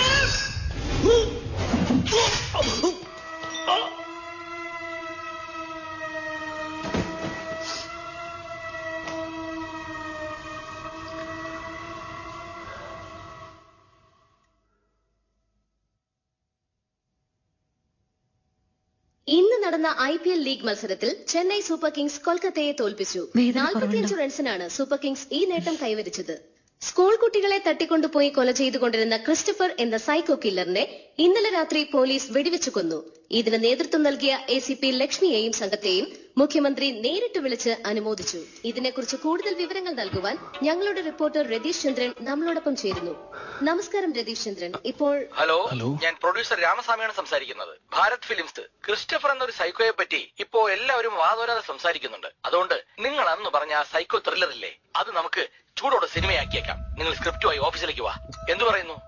ഇന്ന് നടന്ന ഐ പി എൽ ലീഗ് മത്സരത്തിൽ ചെന്നൈ സൂപ്പർ കിങ്സ് കൊൽക്കത്തയെ തോൽപ്പിച്ചു വേദന നാൽപ്പത്തിയഞ്ച് റൺസിനാണ് സൂപ്പർ കിങ്സ് ഈ നേട്ടം കൈവരിച്ചത് സ്കൂൾ കുട്ടികളെ തട്ടിക്കൊണ്ടുപോയി കൊല ചെയ്തുകൊണ്ടിരുന്ന ക്രിസ്റ്റഫർ എന്ന സൈക്കോ കില്ലറിനെ ഇന്നലെ രാത്രി പോലീസ് വെടിവെച്ചു കൊന്നു ഇതിന് നേതൃത്വം നൽകിയ എ സി പി ലക്ഷ്മിയെയും സംഘത്തെയും മുഖ്യമന്ത്രി നേരിട്ട് വിളിച്ച് അനുമോദിച്ചു ഇതിനെക്കുറിച്ച് കൂടുതൽ വിവരങ്ങൾ നൽകുവാൻ ഞങ്ങളുടെ റിപ്പോർട്ടർ രതീഷ് ചന്ദ്രൻ നമ്മളോടൊപ്പം ചേരുന്നു നമസ്കാരം രതീഷ് ചന്ദ്രൻ ഇപ്പോൾ ഹലോ ഞാൻ പ്രൊഡ്യൂസർ രാമസ്വാമിയാണ് സംസാരിക്കുന്നത് ഭാരത് ഫിലിംസ് ക്രിസ്റ്റഫർ എന്നൊരു സൈക്കോയെ പറ്റി ഇപ്പോ എല്ലാവരും വാതോരാതെ സംസാരിക്കുന്നുണ്ട് അതുകൊണ്ട് നിങ്ങൾ അന്ന് പറഞ്ഞ ആ സൈക്കോ ത്രില്ലർ ഇല്ലേ അത് നമുക്ക് ചൂടോടെ സിനിമയാക്കിയേക്കാം നിങ്ങൾ സ്ക്രിപ്റ്റുമായി ഓഫീസിലേക്ക് വാ എന്തു പറയുന്നു